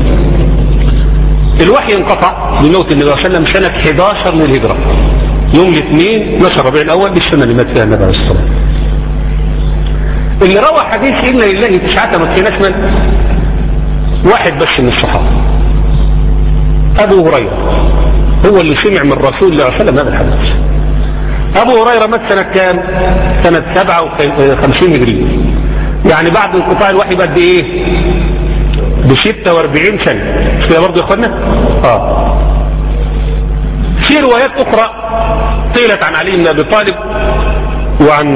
B: الوحي انقطع بموت النبي صلى الله عليه وسلم سنة 11 للهجرة يوم الاثنين 12 ربيع الأول بالسنة اللي مات فيها النبي عليه الصلاة والسلام اللي روى حديث إن لله تسعة وتسعين اسما واحد بس من الصحابة أبو هريرة هو اللي سمع من رسول الله صلى الله عليه وسلم هذا الحديث أبو هريرة مات سنة كام؟ سنة 57 هجرية يعني بعد انقطاع الوحي بقد إيه؟ ب 46 سنة مش كده برضه يا إخوانا؟ آه في روايات أخرى قيلت عن علي بن أبي طالب وعن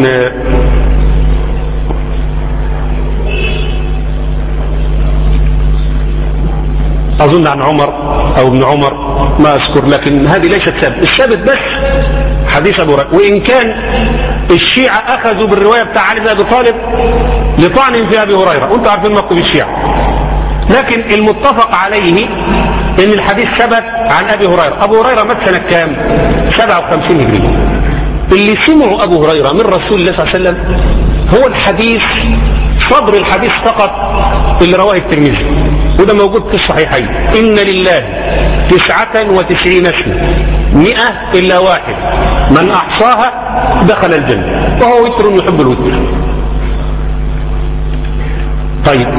B: أظن عن عمر أو ابن عمر ما أذكر لكن هذه ليست ثابت الثابت بس حديث أبو هريرة وإن كان الشيعة أخذوا بالرواية بتاع علي بن أبي طالب لطعن في أبي هريرة وأنتم عارفين موقف الشيعة لكن المتفق عليه ان الحديث ثبت عن ابي هريرة ابو هريرة مات سنة كام 57 هجرية اللي سمعوا ابو هريرة من رسول الله صلى الله عليه وسلم هو الحديث صدر الحديث فقط اللي رواه الترمذي وده موجود في الصحيحين ان لله تسعة وتسعين اسما مئة الا واحد من احصاها دخل الجنة وهو وتر يحب الوتر طيب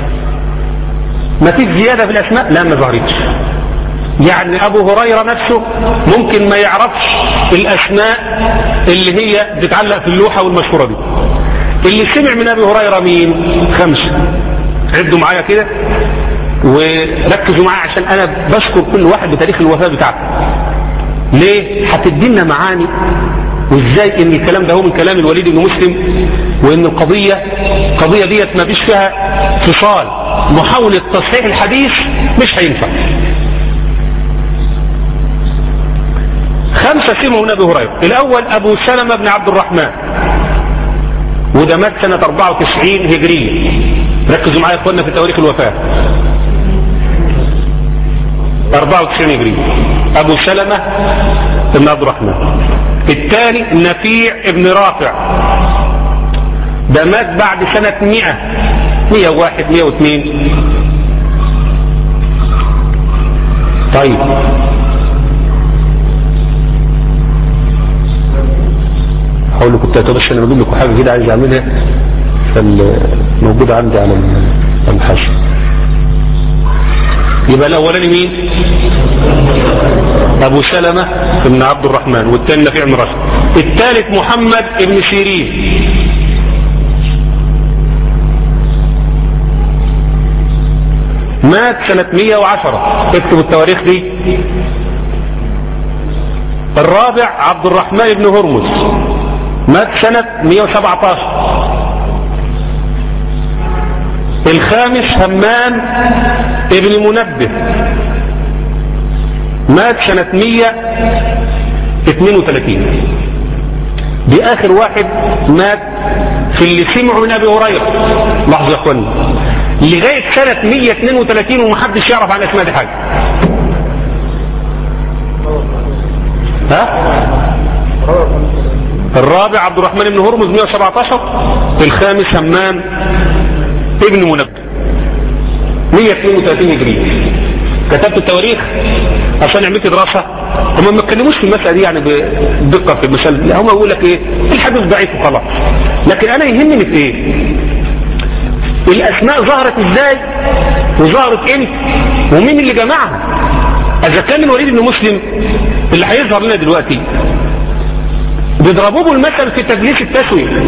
B: ما فيش زيادة في الأسماء لا ما ظهرتش يعني أبو هريرة نفسه ممكن ما يعرفش الأسماء اللي هي بتتعلق في اللوحة والمشهورة دي اللي سمع من أبي هريرة مين خمسة عدوا معايا كده وركزوا معايا عشان أنا بذكر كل واحد بتاريخ الوفاة بتاعته ليه هتدينا معاني وازاي ان الكلام ده هو من كلام الوليد بن مسلم وان القضية قضية ديت ما فيش فيها فصال محاولة تصحيح الحديث مش هينفع خمسة سمعوا من ابي هريرة الاول ابو سلمة بن عبد الرحمن وده مات سنة 94 هجرية ركزوا معايا اخوانا في تواريخ الوفاة 94 هجرية ابو سلمة بن عبد الرحمن الثاني نفيع ابن رافع ده مات بعد سنة 100 101 102 طيب هقول لكم كنت بس انا بجيب لكم حاجه كده عايز اعملها فالموجوده عندي على الحاشيه يبقى الاولاني مين ابو سلمة بن عبد الرحمن والثاني نفيع بن راشد الثالث محمد بن سيرين مات سنة 110 اكتبوا التواريخ دي الرابع عبد الرحمن بن هرمز مات سنة 117 الخامس همام ابن منبه مات سنة 132 دي اخر واحد مات في اللي سمعوا من ابي هريرة لحظة يا اخواني لغاية سنة 132 ومحدش يعرف عن اسماء دي حاجة ها الرابع عبد الرحمن بن هرمز 117 الخامس همام ابن منبه 132 هجري كتبت التواريخ عشان عملت دراسة هم ما اتكلموش في المسألة دي يعني بدقة في المسألة لا هم يقول لك ايه الحديث ضعيف وخلاص لكن انا يهمني في ايه الاسماء ظهرت ازاي وظهرت امتى ومين اللي جمعها اذا كان الوليد بن مسلم اللي هيظهر لنا دلوقتي بيضربوه بالمثل في تدليس التسوية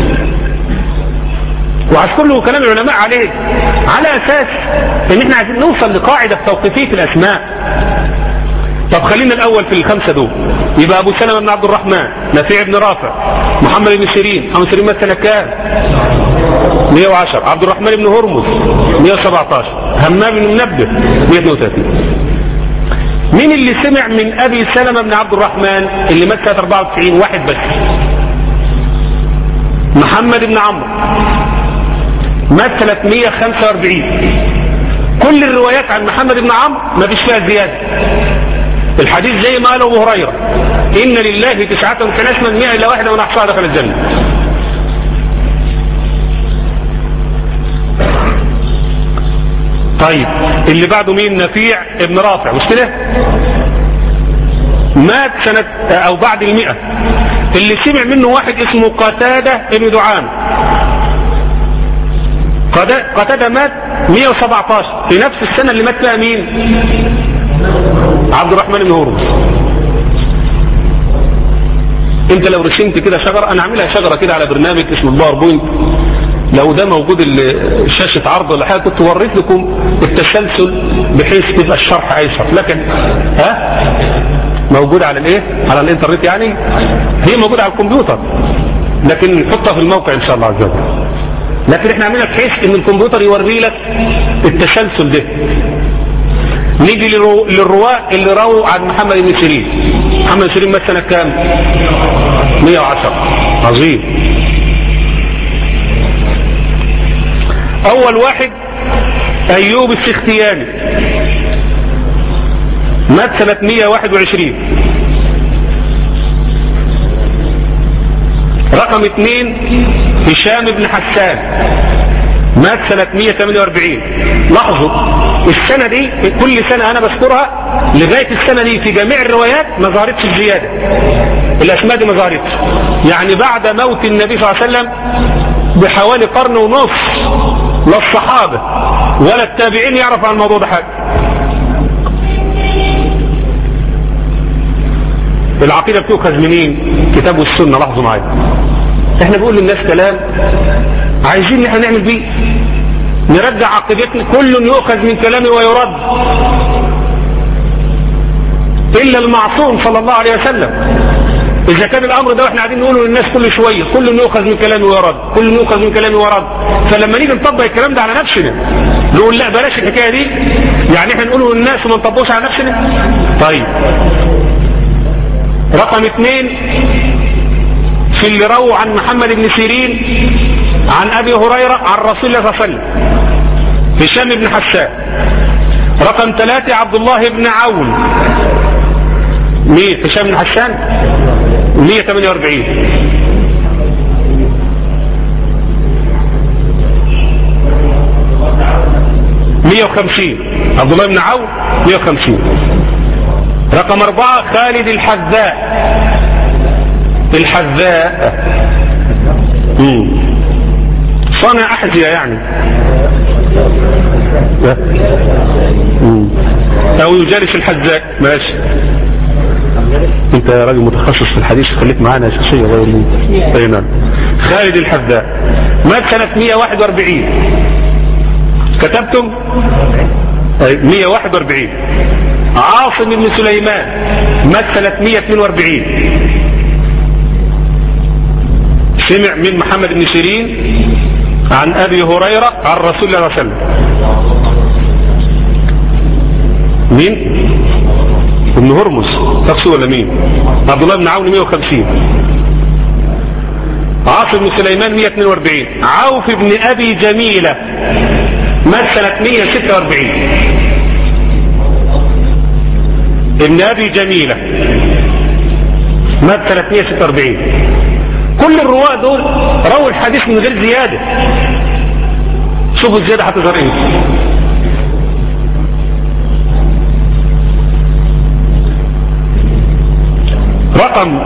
B: وهذكر له كلام العلماء عليه على اساس ان احنا عايزين نوصل لقاعدة توقيفية الاسماء طب خلينا الاول في الخمسة دول يبقى ابو سلمة بن عبد الرحمن نفيع بن رافع محمد بن سيرين محمد سيرين مثلا كام 110 عبد الرحمن بن هرمز 117 همام بن منبه 132 مين اللي سمع من ابي سلمة بن عبد الرحمن اللي مات سنة 94 واحد بس محمد بن عمرو مات 345 كل الروايات عن محمد بن عمرو ما فيش فيها زيادة الحديث زي ما قال ابو هريرة ان لله تسعة وثلاثة مئة الا واحدة من احصاها دخل الجنة طيب اللي بعده مين نفيع ابن رافع مش كده مات سنة او بعد المئة اللي سمع منه واحد اسمه قتادة ابن دعام قتادة مات 117 في نفس السنة اللي مات فيها مين عبد الرحمن بن هرمز انت لو رسمت كده شجرة انا اعملها شجرة كده على برنامج اسمه الباوربوينت لو ده موجود شاشة عرض ولا حاجة كنت وريت لكم التسلسل بحيث تبقى الشرح ايسر لكن ها موجود على الايه على الانترنت يعني هي موجودة على الكمبيوتر لكن نحطها في الموقع ان شاء الله عز وجل لكن احنا عملنا بحيث ان الكمبيوتر يوري لك التسلسل ده نيجي للرواة اللي رووا عن محمد بن سيرين محمد بن سيرين مات سنة كام 110 عظيم اول واحد ايوب السختياني مات سنة 121 رقم اثنين هشام بن حسان مات سنة 148 لاحظوا السنة دي كل سنة انا بذكرها لغاية السنة دي في جميع الروايات ما ظهرتش الزيادة الاسماء دي ما ظهرتش يعني بعد موت النبي صلى الله عليه وسلم بحوالي قرن ونص لا الصحابة ولا التابعين يعرف عن الموضوع ده حاجة العقيدة بتؤخذ منين كتاب والسنة لاحظوا معايا احنا بنقول للناس كلام عايزين احنا نعمل بيه نرجع عقيدتنا كل يؤخذ من كلامه ويرد الا المعصوم صلى الله عليه وسلم اذا كان الامر ده واحنا قاعدين نقوله للناس كل شويه كل يؤخذ من كلامه ويرد كل يؤخذ من كلامه ويرد فلما نيجي نطبق الكلام ده على نفسنا نقول لا بلاش الحكايه دي يعني احنا نقوله للناس وما نطبقوش على نفسنا طيب رقم اثنين في اللي رووا عن محمد بن سيرين عن ابي هريره عن رسول الله صلى الله عليه وسلم هشام بن حسان رقم ثلاثة عبد الله بن عون مين هشام بن حسان 148 150 عبد الله بن عون 150 رقم أربعة خالد الحذاء الحذاء مم. صنع أحذية يعني مم. أو يجالس الحذاء ماشي انت يا راجل متخصص في الحديث خليك معانا شخصية غير لي اي نعم خالد الحذاء مات سنة 141 كتبتم اي 141 عاصم بن سليمان مات سنة 142 سمع من محمد بن سيرين عن ابي هريرة عن رسول الله صلى الله عليه وسلم مين ابن هرمز تقصي ولا مين عبد الله بن عون 150 عاصم بن سليمان 142 عوف بن ابي جميلة مات سنة 146 ابن ابي جميلة مات سنة 146 كل الرواة دول رووا الحديث من غير زيادة شوفوا الزيادة هتظهر ايه رقم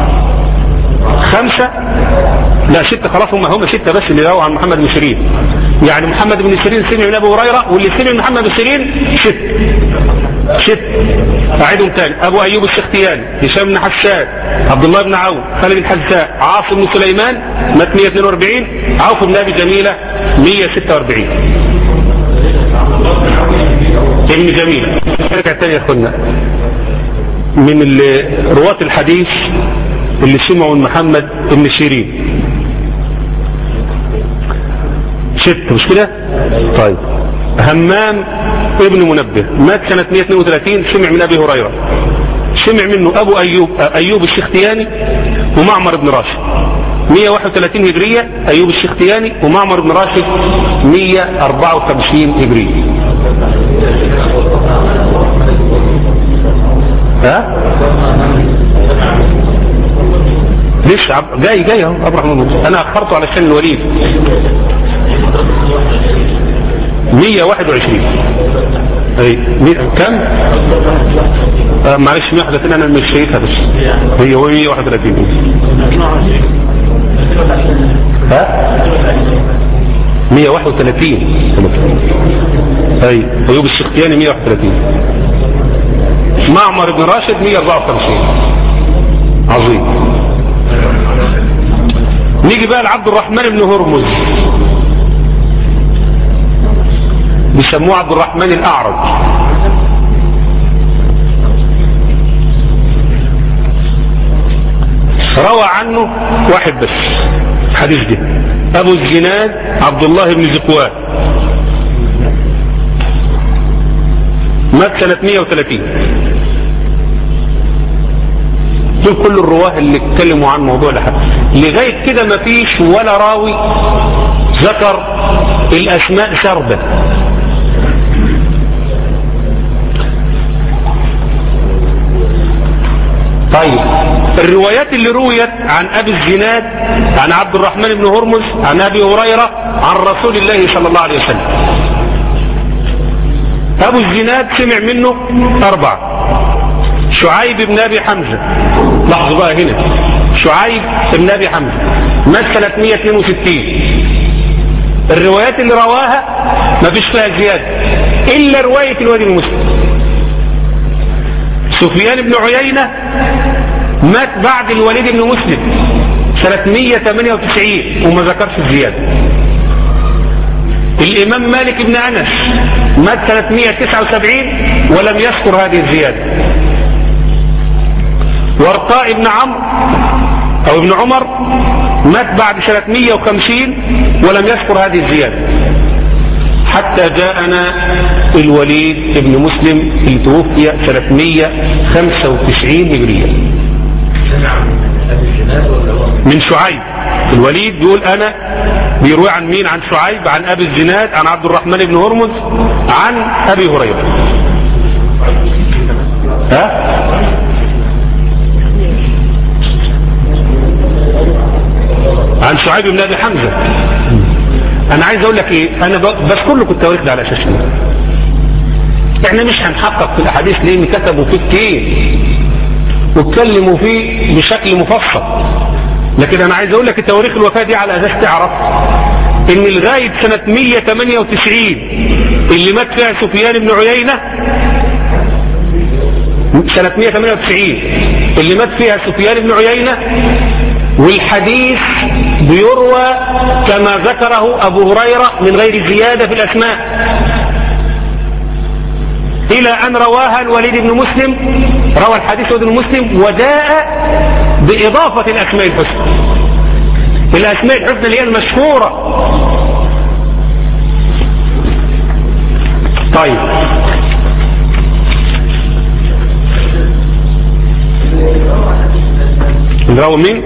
B: خمسة لا ستة خلاص هم هم ستة بس اللي رووا عن محمد بن سيرين يعني محمد بن سيرين سمع من ابي هريرة واللي سمع من محمد بن سيرين ست ست أعيدهم تاني أبو أيوب السختياني هشام بن حسان عبد الله بن عون خالد الحذاء عاصم بن سليمان مات 142 عوف بن أبي جميلة 146 ابن جميلة نرجع تاني يا اخوانا من اللي- رواة الحديث اللي سمعوا من محمد بن سيرين ست مش كده طيب همام ابن منبه مات سنة 132 سمع من ابي هريرة سمع منه ابو ايوب ايوب السختياني ومعمر بن راشد 131 هجرية ايوب السختياني ومعمر بن راشد 154 هجرية ها لسه عب... جاي جاي اهو ابو رحمن الله. انا اخرته علشان الوليد 121 اي مي- كم آه معلش 131 انا مش شايفها بس هي هو 131 ها 131 اي ايوب السختياني 131 معمر بن راشد 154 عظيم نيجي بقى لعبد الرحمن بن هرمز بيسموه عبد الرحمن الأعرج روى عنه واحد بس حديث ده أبو الزناد عبد الله بن زكوان مات سنة 130 دول كل الرواه اللي اتكلموا عن موضوع الحج لغاية كده مفيش ولا راوي ذكر الأسماء سردا طيب الروايات اللي رويت عن أبي الزناد عن عبد الرحمن بن هرمز عن أبي هريرة عن رسول الله صلى الله عليه وسلم أبو الزناد سمع منه أربعة شعيب بن أبي حمزة لاحظوا بقى هنا شعيب بن أبي حمزة مات سنة 162 الروايات اللي رواها ما فيش فيها زيادة إلا رواية الوادي المسلم سفيان بن عيينة مات بعد الوليد بن مسلم سنة 198 وما ذكرش الزيادة الإمام مالك بن أنس مات سنة 179 ولم يذكر هذه الزيادة ورقاء بن عمرو أو ابن عمر مات بعد سنة 150 ولم يذكر هذه الزيادة حتى جاءنا الوليد بن مسلم اللي توفي سنة 195 هجرية من شعيب الوليد بيقول أنا بيروي عن مين عن شعيب عن أبي الزناد عن عبد الرحمن بن هرمز عن أبي هريرة ها عن شعيب بن ابي حمزه انا عايز اقول لك ايه انا ب- بذكر لكم التواريخ ده على اساس ايه احنا مش هنحقق في الاحاديث لان كتبوا فيه كتير واتكلموا فيه بشكل مفصل لكن انا عايز اقول لك التواريخ الوفاه دي على اساس تعرف ان لغايه سنه 198 اللي مات فيها سفيان بن عيينه سنة 198 اللي مات فيها سفيان بن عيينة والحديث بيروى كما ذكره أبو هريرة من غير زيادة في الأسماء إلى أن رواها الوليد بن مسلم روى الحديث الوليد بن مسلم وجاء بإضافة الأسماء الحسنى الأسماء الحسنى اللي هي المشهورة طيب اللي هو مين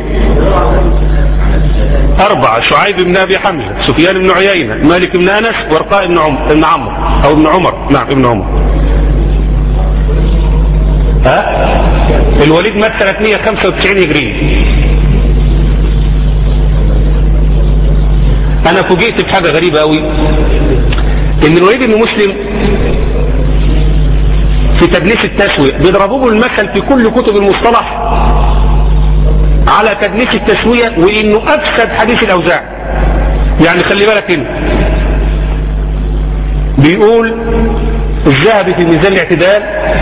B: أربعة شعيب بن أبي حمزة سفيان بن عيينة مالك بن أنس ورقاء بن عمر بن عمرو أو ابن عمر نعم ابن عمر ها الوليد مات سنة 195 هجرية أنا فوجئت بحاجة غريبة قوي إن الوليد بن مسلم في تدليس التسوية بيضربوه المثل في كل كتب المصطلح على تدليس التسوية وانه افسد حديث الاوزاعي يعني خلي بالك هنا بيقول الذهبي في ميزان الاعتدال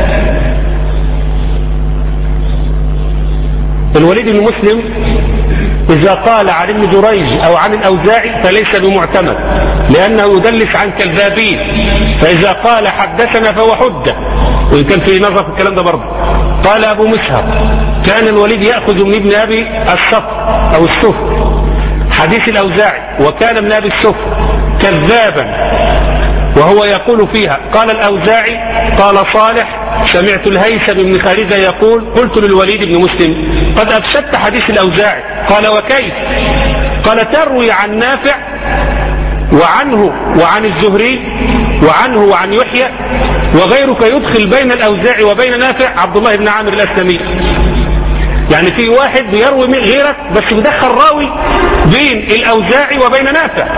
B: الوليد بن مسلم إذا قال عن ابن جريج أو عن الأوزاعي فليس بمعتمد لأنه يدلس عن كذابين فإذا قال حدثنا فهو حجة وإن كان في نظر في الكلام ده برضه قال أبو مسهر كان الوليد يأخذ من ابن أبي الصفر أو السفر حديث الأوزاعي وكان من أبي السفر كذابا وهو يقول فيها قال الأوزاعي قال صالح سمعت الهيثم بن خالدة يقول قلت للوليد بن مسلم قد أفسدت حديث الأوزاعي قال وكيف قال تروي عن نافع وعنه وعن الزهري وعنه وعن يحيى وغيرك يدخل بين الأوزاعي وبين نافع عبد الله بن عامر الأسلمي يعني في واحد بيروي من غيرك بس بيدخل راوي بين الأوزاعي وبين نافع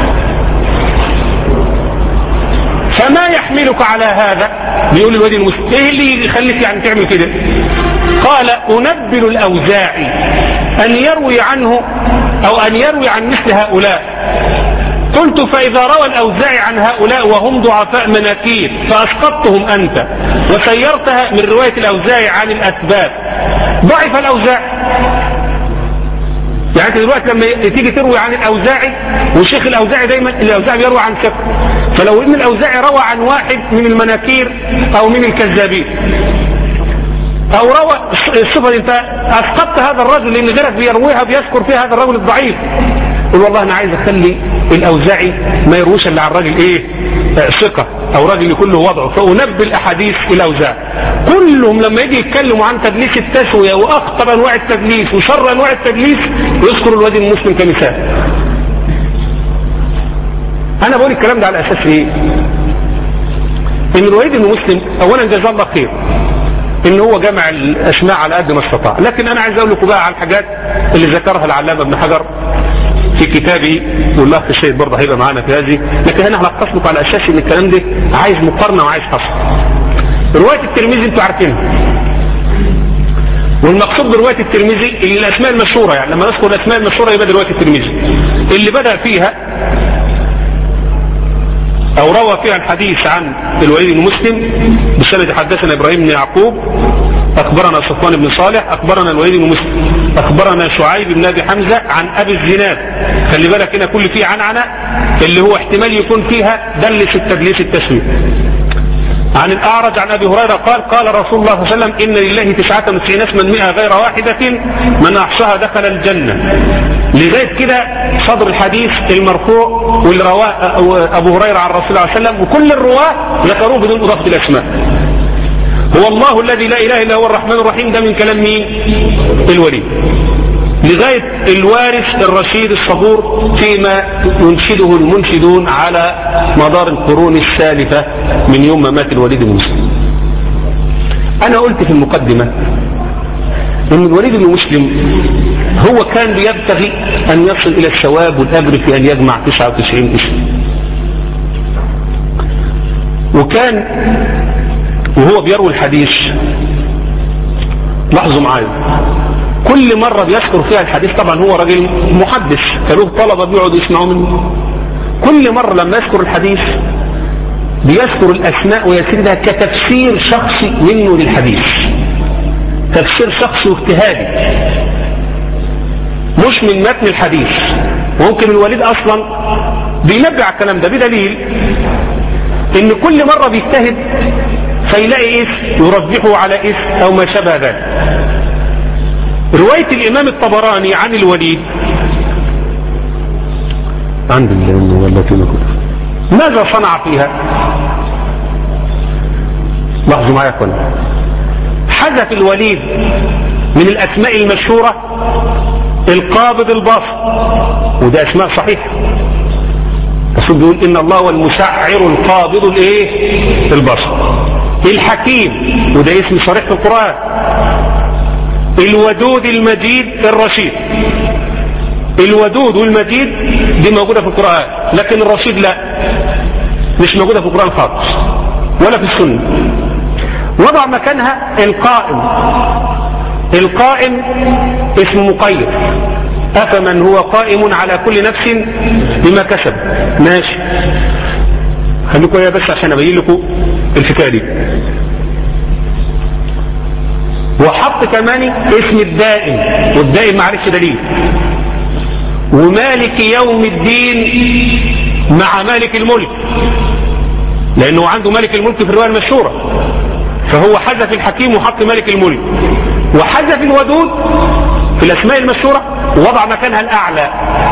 B: فما يحملك على هذا بيقول الوادي المسلم ايه اللي يخليك يعني تعمل كده قال انبل الاوزاعي ان يروي عنه او ان يروي عن مثل هؤلاء قلت فاذا روى الاوزاعي عن هؤلاء وهم ضعفاء مناكير فاسقطتهم انت وسيرتها من رواية الاوزاعي عن الاثبات ضعف الاوزاعي يعني انت دلوقتي لما تيجي تروي عن الاوزاعي والشيخ الاوزاعي دايما الاوزاعي بيروي عن ثقه فلو ان الاوزاعي روى عن واحد من المناكير او من الكذابين او روى الصفه دي انت اسقطت هذا الرجل لان غيرك بيرويها بيذكر فيها هذا الرجل الضعيف قل والله انا عايز اخلي الاوزاعي ما يرويش الا عن راجل ايه ثقه او راجل يكون له وضعه فانبل احاديث الاوزاعي كلهم لما يجي يتكلموا عن تدليس التسويه واخطر انواع التدليس وشر انواع التدليس يذكر الوادي المسلم كمثال انا بقول الكلام ده على اساس ايه ان الوليد بن مسلم اولا جزاه الله خير ان هو جمع الاسماء على قد ما استطاع لكن انا عايز اقول لكم بقى على الحاجات اللي ذكرها العلامه ابن حجر في كتابي والاخ السيد برضه هيبقى معانا في هذه لكن انا هلخص لكم على اساس ان الكلام ده عايز مقارنه وعايز حصر روايه الترمذي انتوا عارفينها والمقصود بروايه الترمذي الاسماء المشهوره يعني لما نذكر الاسماء المشهوره يبقى روايه الترمذي اللي بدا فيها او روى فيها الحديث عن الوليد بن مسلم بسند حدثنا ابراهيم بن يعقوب اخبرنا صفوان بن صالح اخبرنا الوليد بن مسلم اخبرنا شعيب بن ابي حمزه عن ابي الزناد خلي بالك هنا كل فيه عنعنه اللي هو احتمال يكون فيها دلس التدليس التسويق عن الأعرج عن أبي هريرة قال قال رسول الله صلى الله عليه وسلم إن لله تسعة وتسعين اسما مئة غير واحدة من أحصاها دخل الجنة لغاية كده صدر الحديث المرفوع واللي رواه أبو هريرة عن رسول الله صلى الله عليه وسلم وكل الرواة ذكروه بدون إضافة الأسماء هو الله الذي لا إله إلا هو الرحمن الرحيم ده من كلام مين الوليد لغاية الوارث الرشيد الصبور فيما ينشده المنشدون على مدار القرون السالفة من يوم ما مات الوليد بن مسلم أنا قلت في المقدمة أن الوليد بن مسلم هو كان بيبتغي أن يصل إلى الثواب والأجر في أن يجمع 99 اسم وكان وهو بيروي الحديث لاحظوا معايا كل مرة بيذكر فيها الحديث طبعا هو راجل محدث كانوا طلبة بيقعدوا يسمعوا منه كل مرة لما يذكر الحديث بيذكر الأسماء ويسردها كتفسير شخصي منه للحديث تفسير شخصي واجتهادي مش من متن الحديث ممكن الوليد أصلا بينبع على الكلام ده بدليل ان كل مرة بيجتهد فيلاقي اسم يرجحه على اسم او ما شابه ذلك رواية الإمام الطبراني عن الوليد عند التي ماذا صنع فيها لاحظوا معايا كل حذف الوليد من الأسماء المشهورة القابض الباسط وده أسماء صحيحة الرسول بيقول إن الله هو المشعر القابض الإيه الباسط الحكيم وده اسم صريح في القرآن الودود المجيد الرشيد الودود والمجيد دي موجودة في القرآن لكن الرشيد لا مش موجودة في القرآن خالص ولا في السنة وضع مكانها القائم القائم اسم مقيد أفمن هو قائم على كل نفس بما كسب ماشي خليكم يا بس عشان أبين لكم الحكاية دي وحط كمان اسم الدائم والدائم معرفش دليل ومالك يوم الدين مع مالك الملك لأنه عنده مالك الملك في الرواية المشهورة فهو حذف الحكيم وحط مالك الملك وحذف الودود في الأسماء المشهورة ووضع مكانها الأعلى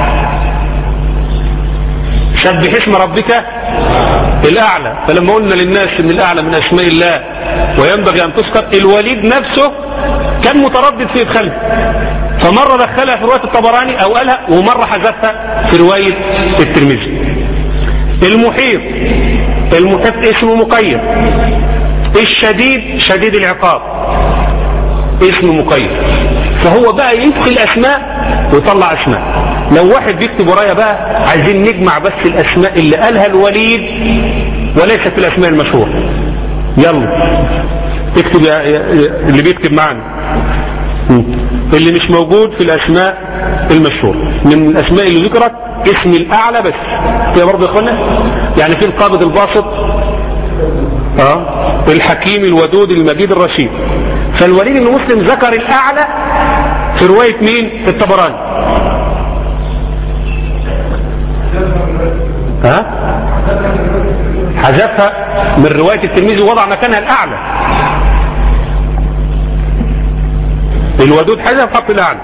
B: سبح اسم ربك الأعلى فلما قلنا للناس ان الأعلى من أسماء الله وينبغي أن تذكر الوليد نفسه كان متردد في إدخالها فمرة دخلها في رواية الطبراني أو قالها ومرة حذفها في رواية الترمذي المحيط المحيط اسمه مقيد الشديد شديد العقاب اسم مقيد فهو بقى يدخل اسماء ويطلع اسماء لو واحد بيكتب ورايا بقى عايزين نجمع بس الاسماء اللي قالها الوليد وليست في الاسماء المشهوره يلا اكتب يا يا اللي بيكتب معانا اللي مش موجود في الاسماء المشهوره من الاسماء اللي ذكرت اسم الاعلى بس كده برضه يا اخوانا يعني في القابض الباسط اه الحكيم الودود المجيد الرشيد فالوليد بن مسلم ذكر الاعلى في روايه مين في الطبراني ها حذفها من روايه الترمذي ووضع مكانها الاعلى الودود حذف حط الاعلى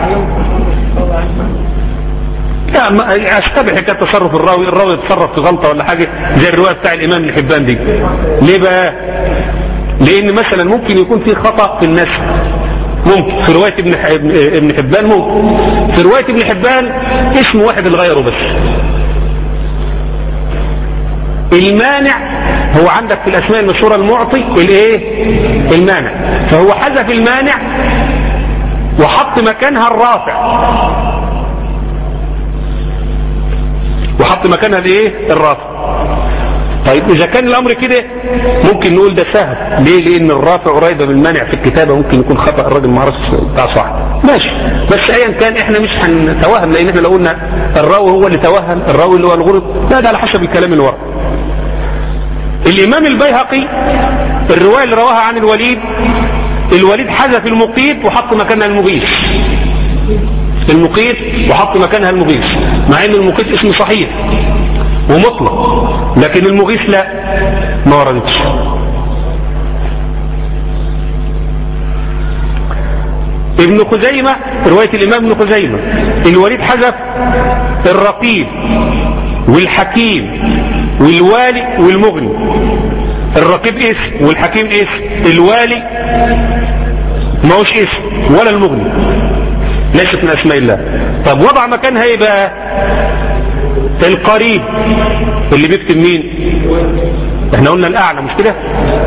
B: لا ما اشتبه حكايه تصرف الراوي الراوي يتصرف في غلطه ولا حاجه زي الروايه بتاع الامام ابن حبان دي ليه بقى لان مثلا ممكن يكون في خطا في النسب ممكن في روايه ابن ابن حبان ممكن في روايه ابن حبان اسم واحد اللي غيره بس المانع هو عندك في الاسماء المشهوره المعطي الايه المانع فهو حذف المانع وحط مكانها الرافع وحط مكانها الايه الرافع طيب اذا كان الامر كده ممكن نقول ده سهل ليه لان الرافع قريبه من المانع في الكتابه ممكن يكون خطا الراجل ما عرفش بتاع صح ماشي بس ايا كان احنا مش هنتوهم لان احنا لو قلنا الراوي هو اللي توهم الراوي اللي هو الغلط لا ده على حسب الكلام اللي ورا الامام البيهقي الروايه اللي رواها عن الوليد الوليد حذف المقيت وحط مكانها المغيث المقيت وحط مكانها المغيث مع ان المقيت اسم صحيح ومطلق لكن المغيث لا ما وردتش ابن خزيمة رواية الإمام ابن خزيمة الوليد حذف الرقيب والحكيم والوالي والمغني الرقيب اسم والحكيم اسم الوالي ما هوش اسم ولا المغني ليست من اسماء الله طب وضع مكانها ايه بقى القريب اللي بيكتب مين احنا قلنا الاعلى مش كده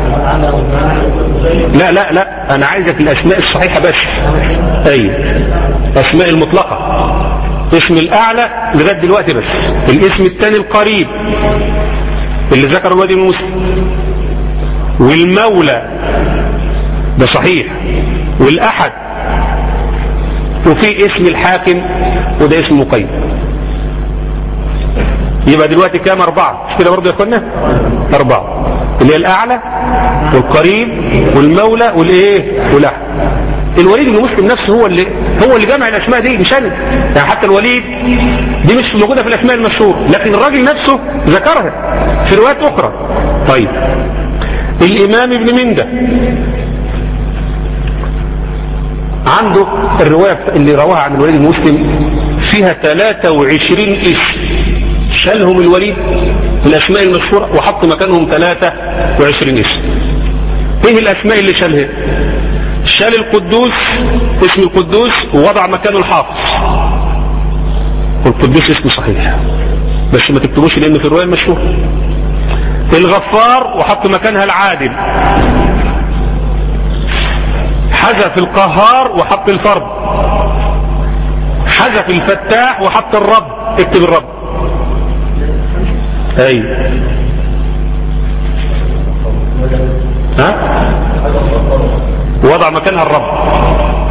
B: لا لا لا انا عايزك الاسماء الصحيحه بس ايوه اسماء المطلقه اسم الاعلى لغايه دلوقتي بس الاسم الثاني القريب اللي ذكره الوادي المسلم والمولى ده صحيح والاحد وفي اسم الحاكم وده اسم مقيد يبقى دلوقتي كام اربعة مش كده برضه يا اخوانا اربعة اللي هي الاعلى والقريب والمولى والايه والاحد الوليد بن مسلم نفسه هو اللي هو اللي جمع الاسماء دي مش انا يعني حتى الوليد دي مش موجوده في الاسماء المشهوره لكن الراجل نفسه ذكرها في روايات اخرى طيب الامام ابن منده عنده الروايه اللي رواها عن الوليد المسلم فيها 23 اسم شالهم الوليد في الاسماء المشهوره وحط مكانهم 23 اسم ايه الاسماء اللي شالها شال القدوس اسم القدوس ووضع مكانه الحافظ والقدوس اسم صحيح بس ما تكتبوش لانه في الروايه المشهوره الغفار وحط مكانها العادل حذف القهار وحط الفرد حذف الفتاح وحط الرب اكتب الرب اي ها وضع مكانها الرب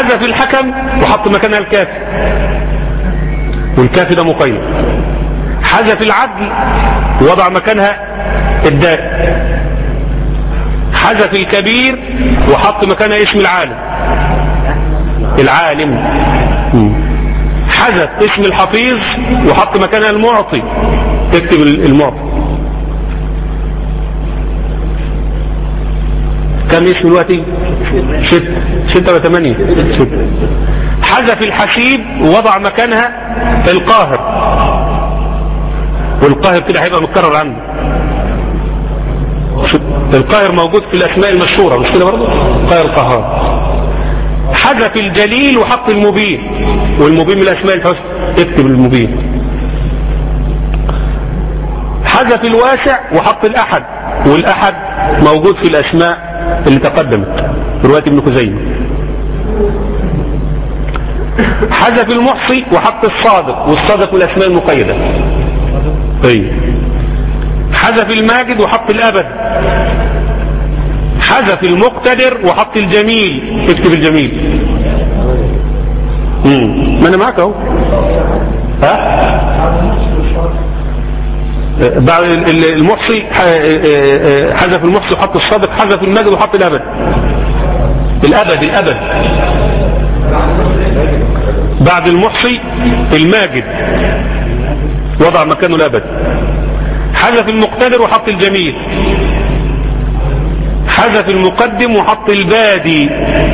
B: حذف الحكم وحط مكانها الكافي والكافي ده مقيد حذف العدل ووضع مكانها الداء حذف الكبير وحط مكانها اسم العالم العالم حذف اسم الحفيظ وحط مكانها المعطي تكتب المعطي كم اسم دلوقتي ست ستة ولا ثمانية ست حذف الحسيب ووضع مكانها القاهر والقاهر كده هيبقى متكرر عنه القاهر موجود في الاسماء المشهورة مش كده برضه قاهر القهار حذف الجليل وحط المبين والمبين من الاسماء الحسنى اكتب المبين حذف الواسع وحط الاحد والاحد موجود في الاسماء اللي تقدمت رواية ابن خزيمة حذف المحصي وحط الصادق والصادق من الاسماء المقيدة طيب حذف الماجد وحط الابد حذف المقتدر وحط الجميل اكتب الجميل امم ما انا معاك اهو ها بعد المحصي حذف المحصي وحط الصادق حذف الماجد وحط الابد الابد الابد بعد المحصي الماجد وضع مكانه الابد حذف المقتدر وحط الجميل حذف المقدم وحط البادي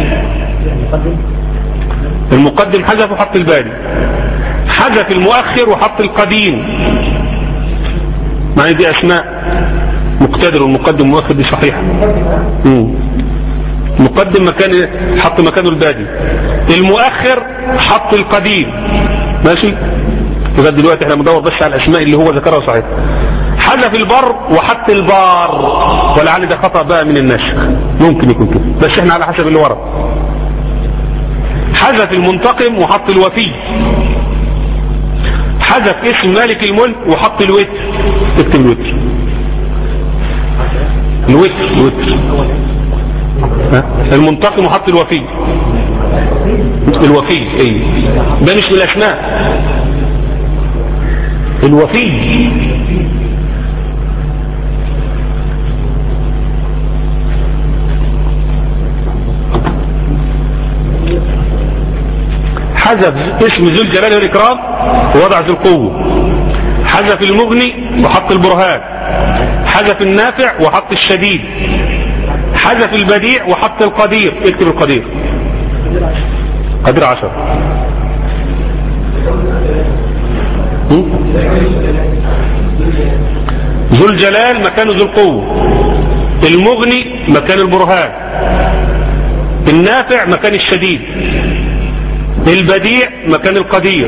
B: المقدم حذف وحط البادي حذف المؤخر وحط القديم مع دي اسماء مقتدر والمقدم والمؤخر دي صحيحة مم. المقدم مكان حط مكانه البادي المؤخر حط القديم ماشي لغايه دلوقتي احنا بندور بس على الاسماء اللي هو ذكرها صحيح حذف البر وحط البار ولعل ده خطأ بقى من النسخ ممكن يكون كده بس احنا على حسب اللي ورا حذف المنتقم وحط الوفي حذف اسم مالك الملك وحط الوتر اكتب الوتر الوتر الوتر المنتقم وحط الوفي الوفي اي ده مش من الاسماء الوفي حذف اسم ذو الجلال والإكرام ووضع ذو القوة حذف المغني وحط البرهان حذف النافع وحط الشديد حذف البديع وحط القدير اكتب القدير قدير عشر ذو الجلال مكان ذو القوة المغني مكان البرهان النافع مكان الشديد البديع مكان القدير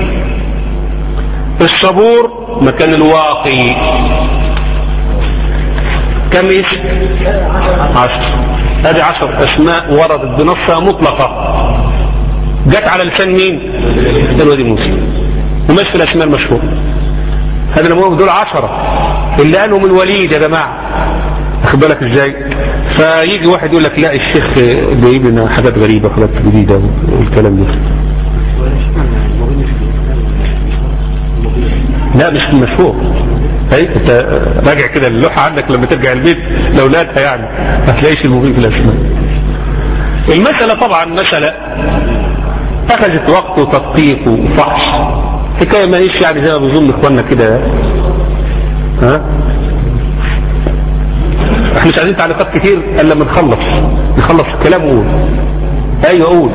B: الصبور مكان الواقي كم اسم عشر هذه عشر اسماء وردت بنصها مطلقة جت على لسان مين الوادي موسى ومش في الاسماء المشهورة هذا اللي دول عشرة اللي قالهم الوليد يا جماعة واخد بالك ازاي فيجي واحد يقول لك لا الشيخ جايب لنا حاجات غريبة حاجات جديدة والكلام ده لا مش مشهور هي انت راجع كده اللوحة عندك لما ترجع البيت لو لقيتها يعني ما تلاقيش المبين في الاسماء المسألة طبعا مسألة اخذت وقت وتدقيق وفحص حكاية ما ايش يعني زي ما بيظن اخواننا كده ها احنا مش عايزين تعليقات كتير الا لما نخلص نخلص الكلام وقول ايوه قول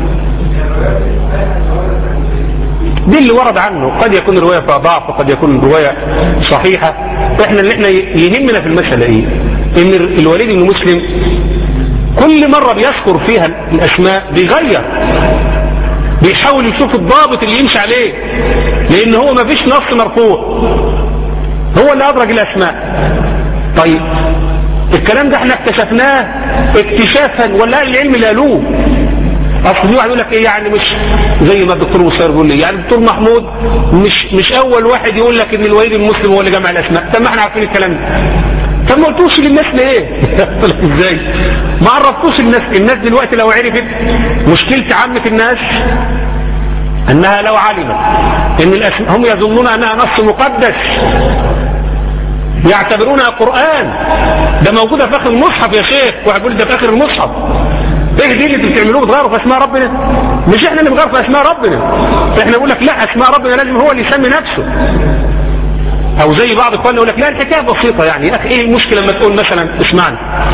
B: دي اللي ورد عنه قد يكون الرواية فيها ضعف وقد يكون الرواية صحيحة احنا اللي احنا يهمنا في المسألة ايه ان الوليد بن مسلم كل مرة بيذكر فيها الاسماء بيغير بيحاول يشوف الضابط اللي يمشي عليه لان هو ما فيش نص مرفوع هو اللي ادرج الاسماء طيب الكلام ده احنا اكتشفناه اكتشافا ولا اهل العلم اللي قالوه اصل في واحد يقول لك ايه يعني مش زي ما الدكتور مصير بيقول لي يعني الدكتور محمود مش مش اول واحد يقول لك ان الوليد المسلم هو اللي جمع الاسماء طب ما احنا عارفين الكلام ده طب ما قلتوش للناس ليه ازاي ما عرفتوش الناس الناس دلوقتي لو عرفت مشكلة عامة الناس انها لو علمت ان الأسماء هم يظنون انها نص مقدس يعتبرونها قرآن ده موجودة في اخر المصحف يا شيخ واحد يقول ده في اخر المصحف ايه دي اللي انتوا بتعملوه بتغيروا في اسماء ربنا مش احنا اللي بنغير في اسماء ربنا احنا نقول لك لا اسماء ربنا لازم هو اللي يسمي نفسه او زي بعض اخواننا يقول لك لا الحكايه بسيطه يعني يا اخي ايه المشكله لما تقول مثلا اسمعني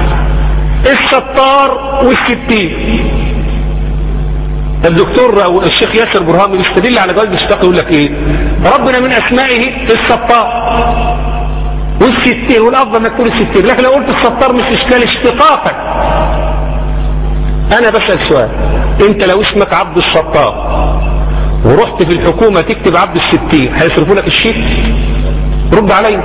B: الستار والستين الدكتور او الشيخ ياسر برهان بيستدل على جواز الاشتقاق يقول لك ايه ربنا من اسمائه الستار والستين والافضل انك تقول الستين لكن لو قلت الستار مش اشكال اشتقاقا انا بسال سؤال انت لو اسمك عبد الستار ورحت في الحكومه تكتب عبد الستين هيصرفوا لك الشيك رد علي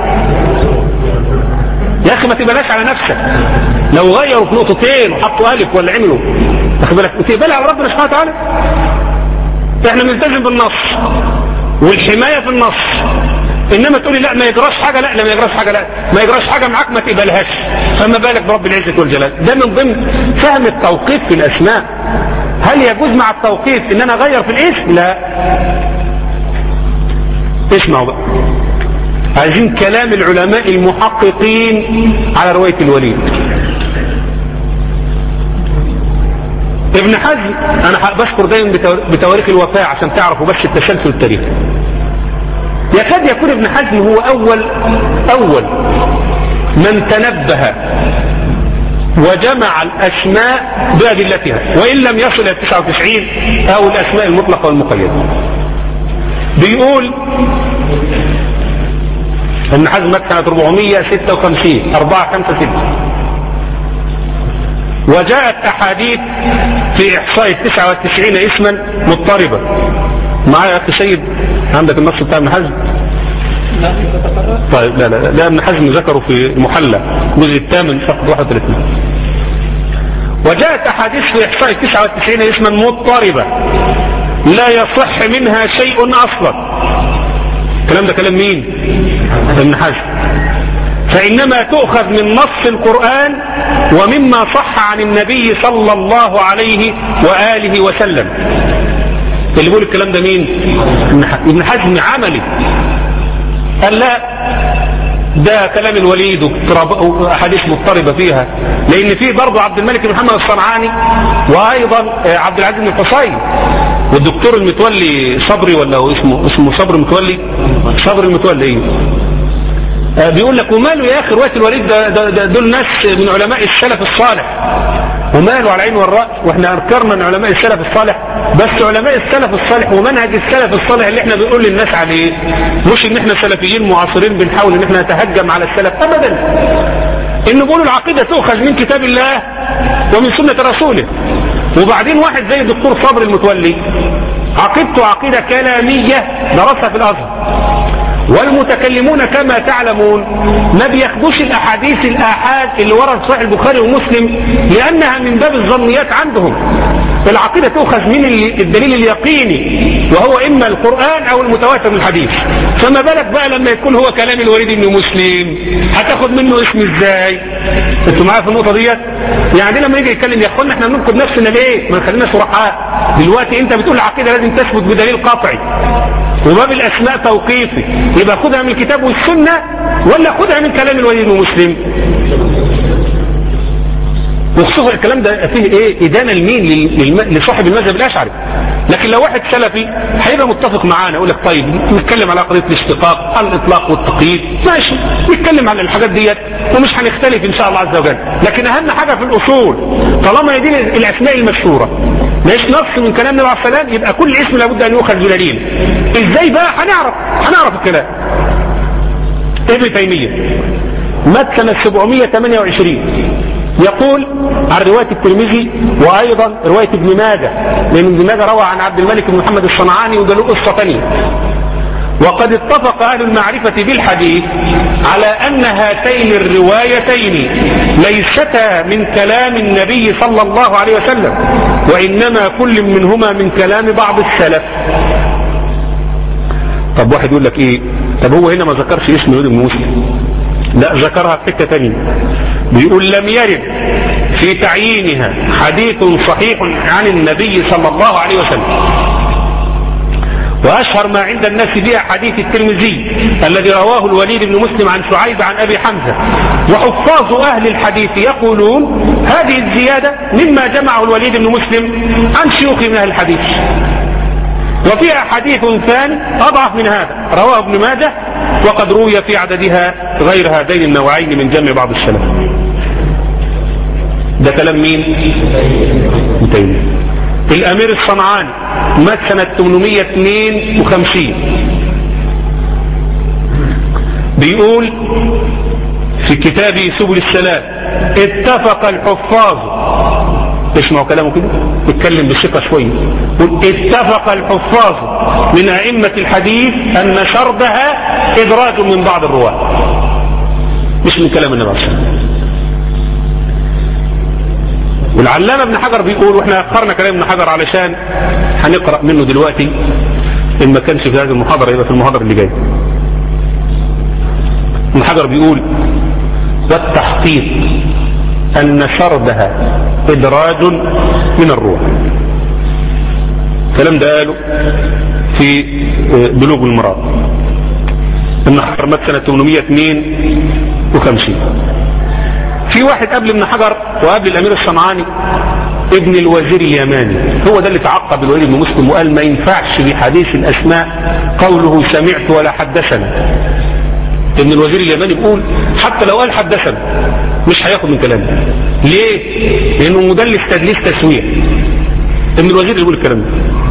B: يا اخي ما تبلاش على نفسك لو غيروا في نقطتين وحطوا الف ولا عملوا واخد بالك تقبلها على ربنا سبحانه وتعالى احنا بنلتزم بالنص والحمايه في النص انما تقولي لا ما يجراش حاجه لا لا ما يجراش حاجه لا ما يجراش حاجه معاك ما تقبلهاش فما بالك برب العزه والجلال ده من ضمن فهم التوقيف في الاسماء هل يجوز مع التوقيف ان انا اغير في الاسم لا اسمعوا بقى عايزين كلام العلماء المحققين على رواية الوليد ابن حزم انا بذكر دايما بتواريخ الوفاة عشان تعرفوا بس التسلسل التاريخي يكاد يكون ابن حزم هو اول اول من تنبه وجمع الاسماء بادلتها وان لم يصل الى 99 او الاسماء المطلقه والمقيده بيقول ابن حزم مات سنة 456 4 5 6 وجاءت أحاديث في إحصاء 99 اسما مضطربة معايا يا أخي سيد عندك النص بتاع ابن حزم طيب لا لا لا ابن حزم ذكره في المحلى الجزء الثامن صفحة 31 وجاءت أحاديث في إحصاء 99 اسما مضطربة لا يصح منها شيء أصلا الكلام ده كلام مين ابن حزم فإنما تؤخذ من نص القرآن ومما صح عن النبي صلى الله عليه وآله وسلم اللي بيقول الكلام ده مين ابن حزم عملي قال لا ده كلام الوليد واحاديث مضطربة فيها لان في برضه عبد الملك بن محمد الصنعاني وايضا عبد العزيز بن القصي والدكتور المتولي صبري ولا هو اسمه اسمه صبري المتولي صبري المتولي ايه آه بيقول لك وماله يا اخي روايه الوليد ده, ده, ده دول ناس من علماء السلف الصالح وماله على العين والراس واحنا انكرنا من علماء السلف الصالح بس علماء السلف الصالح ومنهج السلف الصالح اللي احنا بنقول للناس عليه مش ان احنا سلفيين معاصرين بنحاول ان احنا نتهجم على السلف ابدا ان بيقولوا العقيده تؤخذ من كتاب الله ومن سنه رسوله وبعدين واحد زي الدكتور صبري المتولي عقيدته عقيده كلاميه درسها في الازهر والمتكلمون كما تعلمون ما بياخدوش الاحاديث الاحاد اللي ورد صحيح البخاري ومسلم لانها من باب الظنيات عندهم العقيدة تؤخذ من الدليل اليقيني وهو اما القرآن او المتواتر من الحديث فما بالك بقى لما يكون هو كلام الوليد بن مسلم هتاخد منه اسم ازاي انتوا معايا في النقطة ديت يعني لما يجي يتكلم يا اخوانا احنا بننقد نفسنا ليه ما نخلينا شرحاء دلوقتي انت بتقول العقيدة لازم تثبت بدليل قطعي وباب الاسماء توقيفي يبقى خدها من الكتاب والسنة ولا خدها من كلام الوليد بن مسلم وخصوصا الكلام ده فيه ايه ادانه لمين لصاحب المذهب الاشعري لكن لو واحد سلفي هيبقى متفق معانا يقول لك طيب نتكلم على قضيه الاشتقاق على الاطلاق والتقييد ماشي نتكلم على الحاجات ديت ومش هنختلف ان شاء الله عز وجل لكن اهم حاجه في الاصول طالما دي الاسماء المشهوره مش نص من كلام النبي عليه السلام يبقى كل اسم لابد ان يؤخذ بدليل ازاي بقى هنعرف هنعرف الكلام ابن تيميه مات سنه 728 يقول عن رواية الترمذي وأيضا رواية ابن ماجه لأن ابن ماجه روى عن عبد الملك بن محمد الصنعاني وده له قصة ثانية وقد اتفق أهل المعرفة بالحديث على أن هاتين الروايتين ليستا من كلام النبي صلى الله عليه وسلم وإنما كل منهما من كلام بعض السلف طب واحد يقول لك ايه طب هو هنا ما ذكرش اسم يهود بن مسلم لا ذكرها في حته ثانيه بيقول لم يرد في تعيينها حديث صحيح عن النبي صلى الله عليه وسلم وأشهر ما عند الناس بها حديث الترمذي الذي رواه الوليد بن مسلم عن شعيب عن أبي حمزة وحفاظ أهل الحديث يقولون هذه الزيادة مما جمعه الوليد بن مسلم عن شيوخ من أهل الحديث وفيها حديث ثاني أضعف من هذا رواه ابن ماجه وقد روي في عددها غير هذين النوعين من جمع بعض السلف ده كلام مين؟ متيمية الأمير الصنعاني مات سنة 852 بيقول في كتابه سبل السلام اتفق الحفاظ اسمعوا كلامه كده اتكلم بثقة شوية يقول اتفق الحفاظ من أئمة الحديث أن شربها إدراج من بعض الرواة مش من كلام النبي صلى الله عليه وسلم والعلامة ابن حجر بيقول واحنا اخرنا كلام ابن حجر علشان هنقرأ منه دلوقتي ان ما كانش في هذه المحاضرة يبقى في المحاضرة اللي جاية ابن حجر بيقول والتحقيق ان شربها ادراج من الروح الكلام ده قاله في بلوغ المراد ابن حجر مات سنة 852 في واحد قبل ابن حجر وقبل الامير الصنعاني ابن الوزير اليماني هو ده اللي تعقب الوليد بن مسلم وقال ما ينفعش في حديث الاسماء قوله سمعت ولا حدثنا ابن الوزير اليماني بيقول حتى لو قال حدثنا مش هياخد من كلامه ليه لانه مدلس تدليس تسوية ابن الوزير اللي بيقول الكلام ده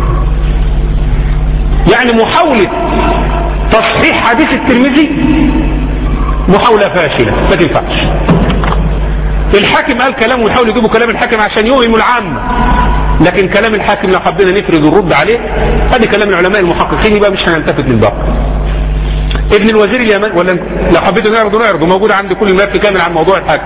B: يعني محاولة تصحيح حديث الترمذي محاولة فاشلة ما تنفعش الحاكم قال كلام ويحاول يجيبوا كلام الحاكم عشان يوهم العامة لكن كلام الحاكم لو حبينا نفرد ونرد عليه هذا كلام العلماء المحققين يبقى مش هنلتفت للباقي ابن الوزير اليمن ولا لو حبيتوا نعرضوا نعرضوا موجود عند كل الملف كامل عن موضوع الحاكم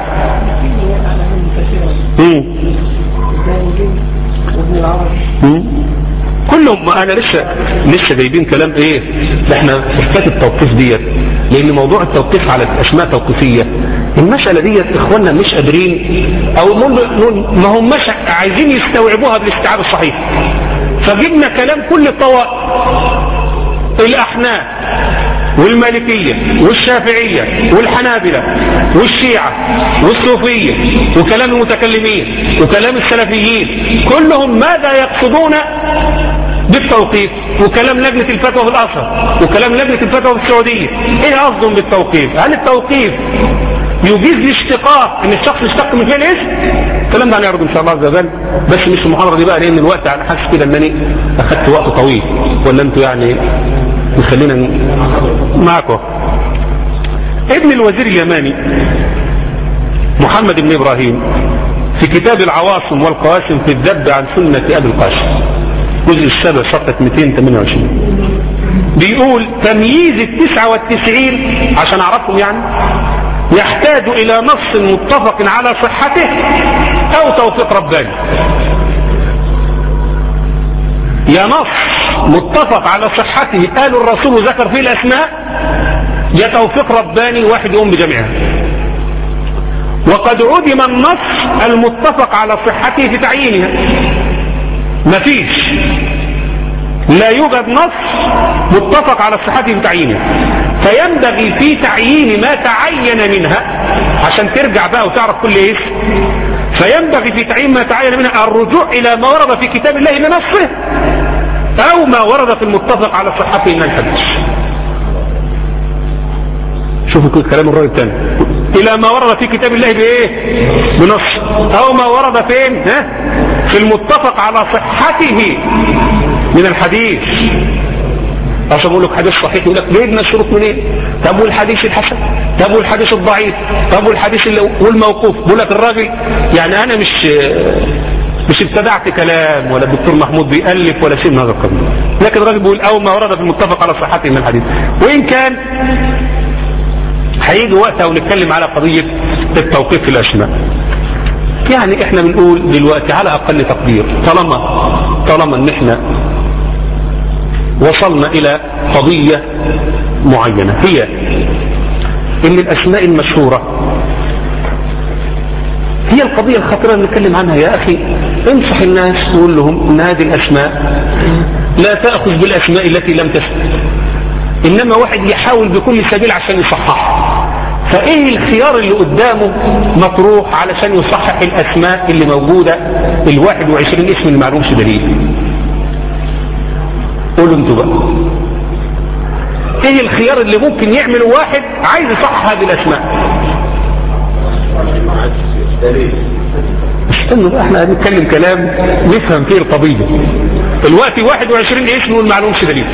B: كلهم ما انا لسه لسه جايبين كلام ايه ده احنا حكايه التوقيف ديت لان موضوع التوقيف على الاسماء توقيفيه المسألة ديت اخواننا مش قادرين او ما هم مش عايزين يستوعبوها بالاستيعاب الصحيح فجبنا كلام كل الطوائف الاحناف والمالكية والشافعية والحنابلة والشيعة والصوفية وكلام المتكلمين وكلام السلفيين كلهم ماذا يقصدون بالتوقيف وكلام لجنة الفتوى في الأزهر وكلام لجنة الفتوى في السعودية ايه قصدهم بالتوقيف هل التوقيف يجيز الاشتقاق ان الشخص يشتق من فعل اسم الكلام ده هنعرض ان شاء الله عز وجل بس مش المحاضره دي بقى لان الوقت انا حاسس كده انني اخدت وقت طويل ولا انتوا يعني مخلينا معكم ابن الوزير اليماني محمد بن ابراهيم في كتاب العواصم والقواسم في الذب عن سنة ابي القاسم الجزء السابع صفحة 228 بيقول تمييز التسعة والتسعين عشان اعرفهم يعني يحتاج الى نص متفق على صحته او توفيق رباني يا نص متفق على صحته قالوا الرسول ذكر فيه الاسماء يا توفيق رباني واحد يقوم بجميعها وقد عدم النص المتفق على صحته في تعيينها مفيش لا يوجد نص متفق على صحته في تعيينها فينبغي في تعيين ما تعين منها عشان ترجع بقى وتعرف كل اسم فينبغي في تعيين ما تعين منها الرجوع الى ما ورد في كتاب الله بنصه او ما ورد في المتفق على صحته من الحديث شوفوا كلام الراي الثاني الى ما ورد في كتاب الله بايه بنص او ما ورد فين ها في المتفق على صحته من الحديث عشان اقول لك حديث صحيح يقول لك جبنا الشروط منين إيه؟ طب والحديث الحسن طب والحديث الضعيف طب والحديث والموقوف بقول لك الراجل يعني انا مش مش ابتدعت كلام ولا الدكتور محمود بيألف ولا شيء من هذا القبيل لكن الراجل بيقول او ما ورد في المتفق على صحته من الحديث وان كان هيجي وقتها ونتكلم على قضية التوقيف في الاسماء يعني احنا بنقول دلوقتي على اقل تقدير طالما طالما ان احنا وصلنا الى قضية معينة هي ان الاسماء المشهورة هي القضية الخطيرة اللي نتكلم عنها يا اخي انصح الناس وقول لهم ان هذه الاسماء لا تأخذ بالاسماء التي لم تثبت انما واحد يحاول بكل سبيل عشان يصححها فايه الخيار اللي قدامه مطروح علشان يصحح الاسماء اللي موجودة ال 21 اسم اللي معلومش دليل قولوا انتوا بقى ايه الخيار اللي ممكن يعمله واحد عايز يصحح هذه الاسماء استنوا بقى احنا هنتكلم كلام نفهم فيه القضية الوقت 21 اسم والمعلومش دليل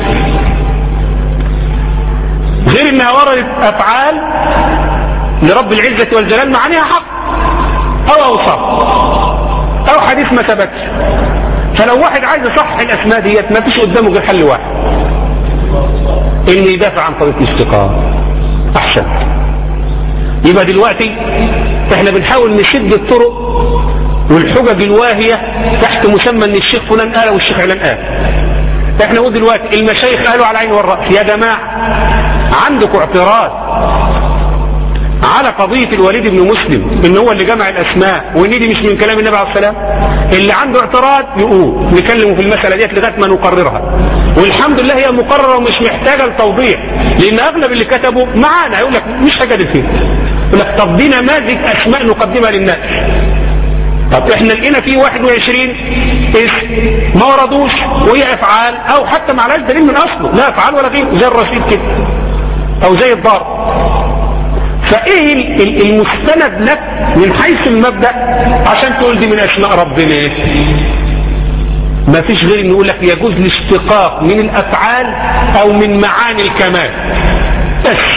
B: غير انها وردت افعال لرب العزة والجلال معانيها حق او اوصاف او حديث ما ثبتش فلو واحد عايز يصحح الاسماء ديت ما فيش قدامه غير حل واحد ان يدافع عن قضيه الاشتقاق احسن يبقى دلوقتي احنا بنحاول نشد الطرق والحجج الواهيه تحت مسمى ان الشيخ فلان قال والشيخ علان قال احنا نقول دلوقتي المشايخ قالوا على العين والراس يا جماعه عندكم اعتراض على قضية الوليد بن مسلم ان هو اللي جمع الاسماء وان دي مش من كلام النبي عليه السلام اللي عنده اعتراض يقول نكلمه في المسألة ديت لغاية ما نقررها والحمد لله هي مقررة ومش محتاجة لتوضيح لان اغلب اللي كتبوا معانا يقول لك مش حاجة فيه يقول لك طب دي نماذج اسماء نقدمها للناس طب احنا لقينا فيه 21 اسم ما وردوش وهي افعال او حتى ما عليهاش دليل من اصله لا افعال ولا غيره زي الرشيد كده او زي الضار فايه المستند لك من حيث المبدأ عشان تقول دي من اسماء ربنا ما فيش غير نقول لك يجوز الاشتقاق من الافعال او من معاني الكمال بس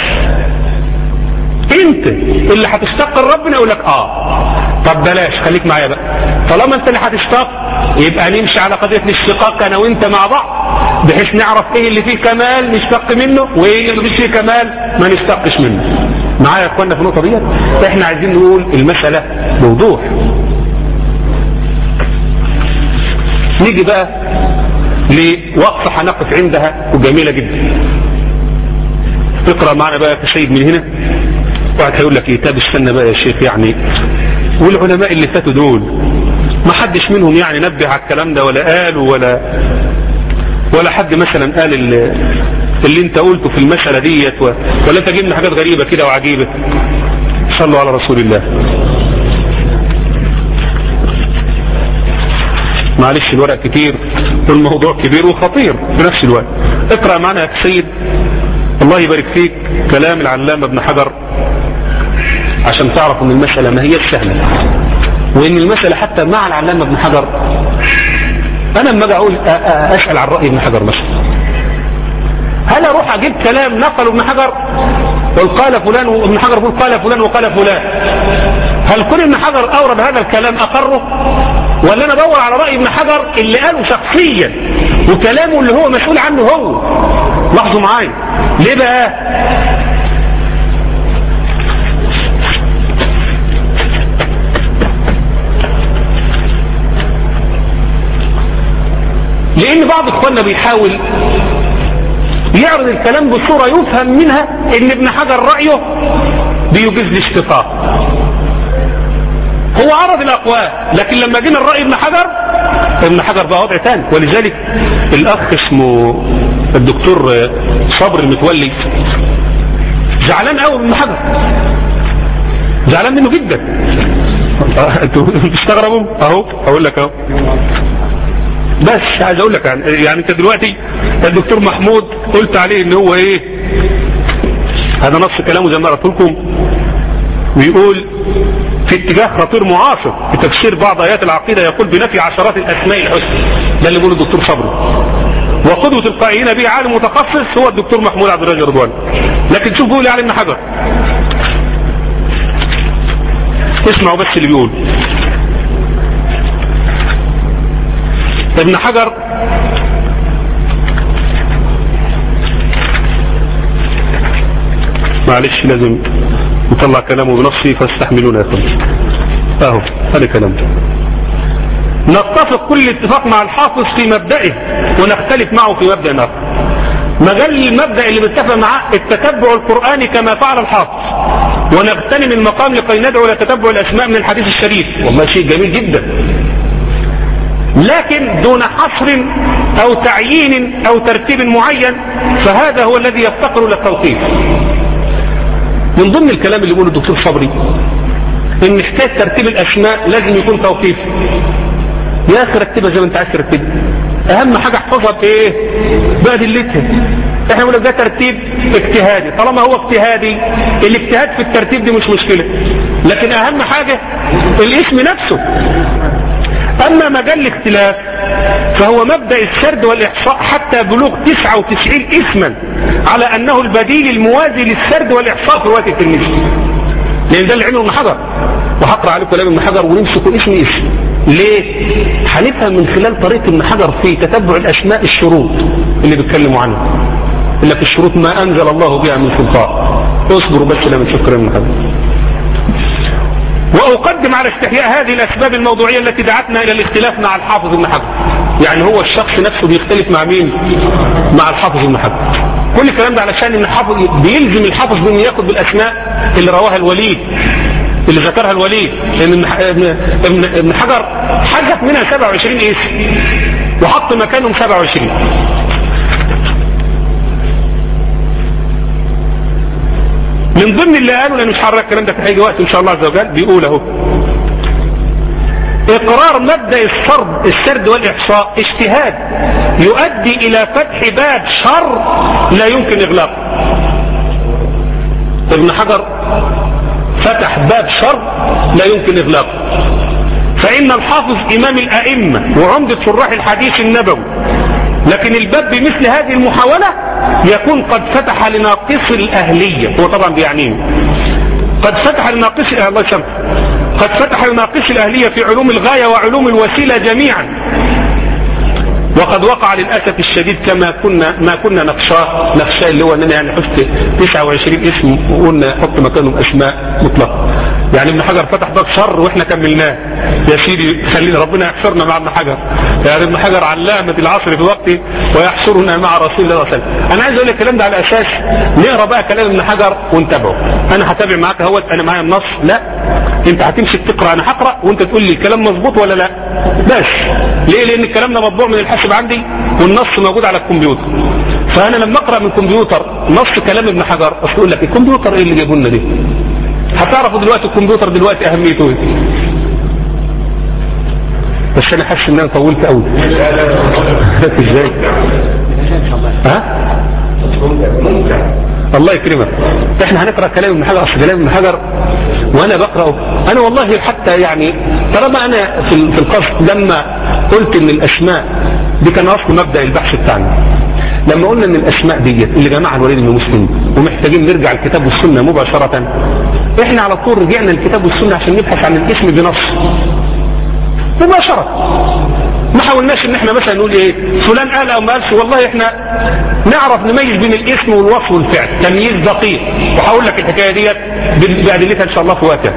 B: انت اللي هتشتق لربنا يقول لك اه طب بلاش خليك معايا بقى طالما انت اللي هتشتق يبقى نمشي على قضية الاشتقاق انا وانت مع بعض بحيث نعرف ايه اللي فيه كمال نشتق منه وايه اللي مفيش فيه كمال ما نشتقش منه معايا يا اخوانا في النقطة ديت احنا عايزين نقول المسألة بوضوح نيجي بقى لوقفة هنقف عندها وجميلة جدا اقرأ معنا بقى يا سيد من هنا واحد هيقول لك ايه طب استنى بقى يا شيخ يعني والعلماء اللي فاتوا دول ما حدش منهم يعني نبه على الكلام ده ولا قالوا ولا ولا حد مثلا قال اللي, اللي انت قلته في المسألة ديت و... ولا انت جبنا حاجات غريبة كده وعجيبة صلوا على رسول الله معلش الورق كتير والموضوع كبير وخطير في نفس الوقت اقرأ معنا يا سيد الله يبارك فيك كلام العلامة ابن حجر عشان تعرف ان المسألة ما هي سهلة وان المسألة حتى مع العلامة ابن حجر انا لما اجي اقول اسأل عن رأي ابن حجر مثلا هل اروح اجيب كلام نقله ابن حجر قل قال فلان وابن حجر يقول قال فلان وقال فلان هل كل ابن حجر اورد هذا الكلام اقره ولا انا ادور على رأي ابن حجر اللي قاله شخصيا وكلامه اللي هو مسؤول عنه هو لاحظوا معايا ليه بقى لان بعض اخواننا بيحاول يعرض الكلام بصورة يفهم منها ان ابن حجر رأيه بيجيز الاشتقاق هو عرض الاقوال لكن لما جينا الرأي ابن حجر ابن حجر بقى وضع تاني ولذلك الاخ اسمه الدكتور صبر المتولي زعلان قوي من ابن حجر زعلان منه جدا انتوا تستغربوا اهو اقول لك اهو بس عايز اقول لك يعني, يعني انت دلوقتي الدكتور محمود قلت عليه ان هو ايه هذا نص كلامه زي ما قلت لكم بيقول في اتجاه خطير معاصر في تفسير بعض ايات العقيده يقول بنفي عشرات الاسماء الحسنى ده اللي بيقوله الدكتور صبري وقدوة القائلين به عالم متخصص هو الدكتور محمود عبد الرازق رضوان لكن شوف بيقول علي ابن حجر اسمعوا بس اللي بيقول ابن حجر معلش لازم نطلع كلامه بنفسي فاستحملونا يا اخوان اهو هذا كلامه نتفق كل اتفاق مع الحافظ في مبدئه ونختلف معه في مبدأ اخر مجال المبدأ اللي بيتفق معاه التتبع القرآني كما فعل الحافظ ونغتنم المقام لكي ندعو الى تتبع الاسماء من الحديث الشريف والله شيء جميل جدا لكن دون حصر او تعيين او ترتيب معين فهذا هو الذي يفتقر الى التوقيف من ضمن الكلام اللي يقوله الدكتور صبري ان حكايه ترتيب الاسماء لازم يكون توقيف يا اخي رتبها زي ما انت عايز ترتبها اهم حاجه احفظها بايه بادلتها احنا بنقول ده ترتيب اجتهادي طالما هو اجتهادي الاجتهاد في الترتيب دي مش مشكله لكن اهم حاجه الاسم نفسه اما مجال الاختلاف فهو مبدأ السرد والاحصاء حتى بلوغ 99 اسما على انه البديل الموازي للسرد والاحصاء في روايه الترمذي لان ده اللي عمله ابن حجر وهقرا عليكم كلام ابن حجر ونمسك اسم اسم ليه هنفهم من خلال طريقه ابن حجر في تتبع الاسماء الشروط اللي بيتكلموا عنها يقول لك الشروط ما انزل الله بها من سلطان اصبروا بس لما تشوف كلام ابن حجر وأقدم على استحياء هذه الأسباب الموضوعية التي دعتنا إلى الاختلاف مع الحافظ ابن حجر يعني هو الشخص نفسه بيختلف مع مين مع الحافظ ابن حجر كل الكلام ده علشان ان الحافظ بيلزم الحافظ بانه ياخد بالاسماء اللي رواها الوليد اللي ذكرها الوليد لان ابن ابن حجر حذف منها 27 اسم وحط مكانهم 27 من ضمن اللي قالوا لان مش هعرف الكلام ده في اي وقت ان شاء الله عز وجل بيقول اهو اقرار مبدا السرد السرد والاحصاء اجتهاد يؤدي الى فتح باب شر لا يمكن اغلاقه ابن حجر فتح باب شر لا يمكن اغلاقه فان الحافظ امام الائمه وعمده شراح الحديث النبوي لكن الباب بمثل هذه المحاوله يكون قد فتح لناقص الاهليه هو طبعا بيعنيه قد فتح لناقص الله يسامح قد فتح لناقص الاهليه في علوم الغايه وعلوم الوسيله جميعا وقد وقع للاسف الشديد كما كنا ما كنا نخشاه نخشاه اللي هو اننا يعني حفت 29 اسم وقلنا حط مكانهم اسماء مطلقه يعني ابن حجر فتح باب شر واحنا كملناه يا سيدي خلينا ربنا يحشرنا مع ابن حجر يعني ابن حجر علامة العصر في وقته ويحشرنا مع رسول الله صلى الله عليه وسلم انا عايز اقول لك الكلام ده على اساس نقرا بقى كلام ابن حجر ونتابعه انا هتابع معاك اهوت انا معايا النص لا انت هتمسك تقرا انا هقرا وانت تقول لي الكلام مظبوط ولا لا بس ليه لان الكلام ده مطبوع من الحاسب عندي والنص موجود على الكمبيوتر فانا لما اقرا من الكمبيوتر نص كلام ابن حجر اصل اقول لك الكمبيوتر ايه اللي جابوا لنا دي هتعرفوا دلوقتي الكمبيوتر دلوقتي اهميته ايه بس انا حاسس ان انا طولت قوي ازاي ها الله يكرمك احنا هنقرا كلام ابن حجر اصل كلام ابن حجر وانا بقراه انا والله حتى يعني طالما انا في في القصد لما قلت ان الاسماء دي كان اصل مبدا البحث بتاعنا لما قلنا ان الاسماء ديت اللي جمعها الوليد بن مسلم ومحتاجين نرجع الكتاب والسنه مباشره احنا على طول رجعنا الكتاب والسنه عشان نبحث عن الاسم بنص مباشره ما حاولناش ان احنا مثلا نقول ايه فلان قال او ما قالش والله احنا نعرف نميز بين الاسم والوصف والفعل تمييز دقيق وهقول لك الحكايه ديت بادلتها ان شاء الله في وقتها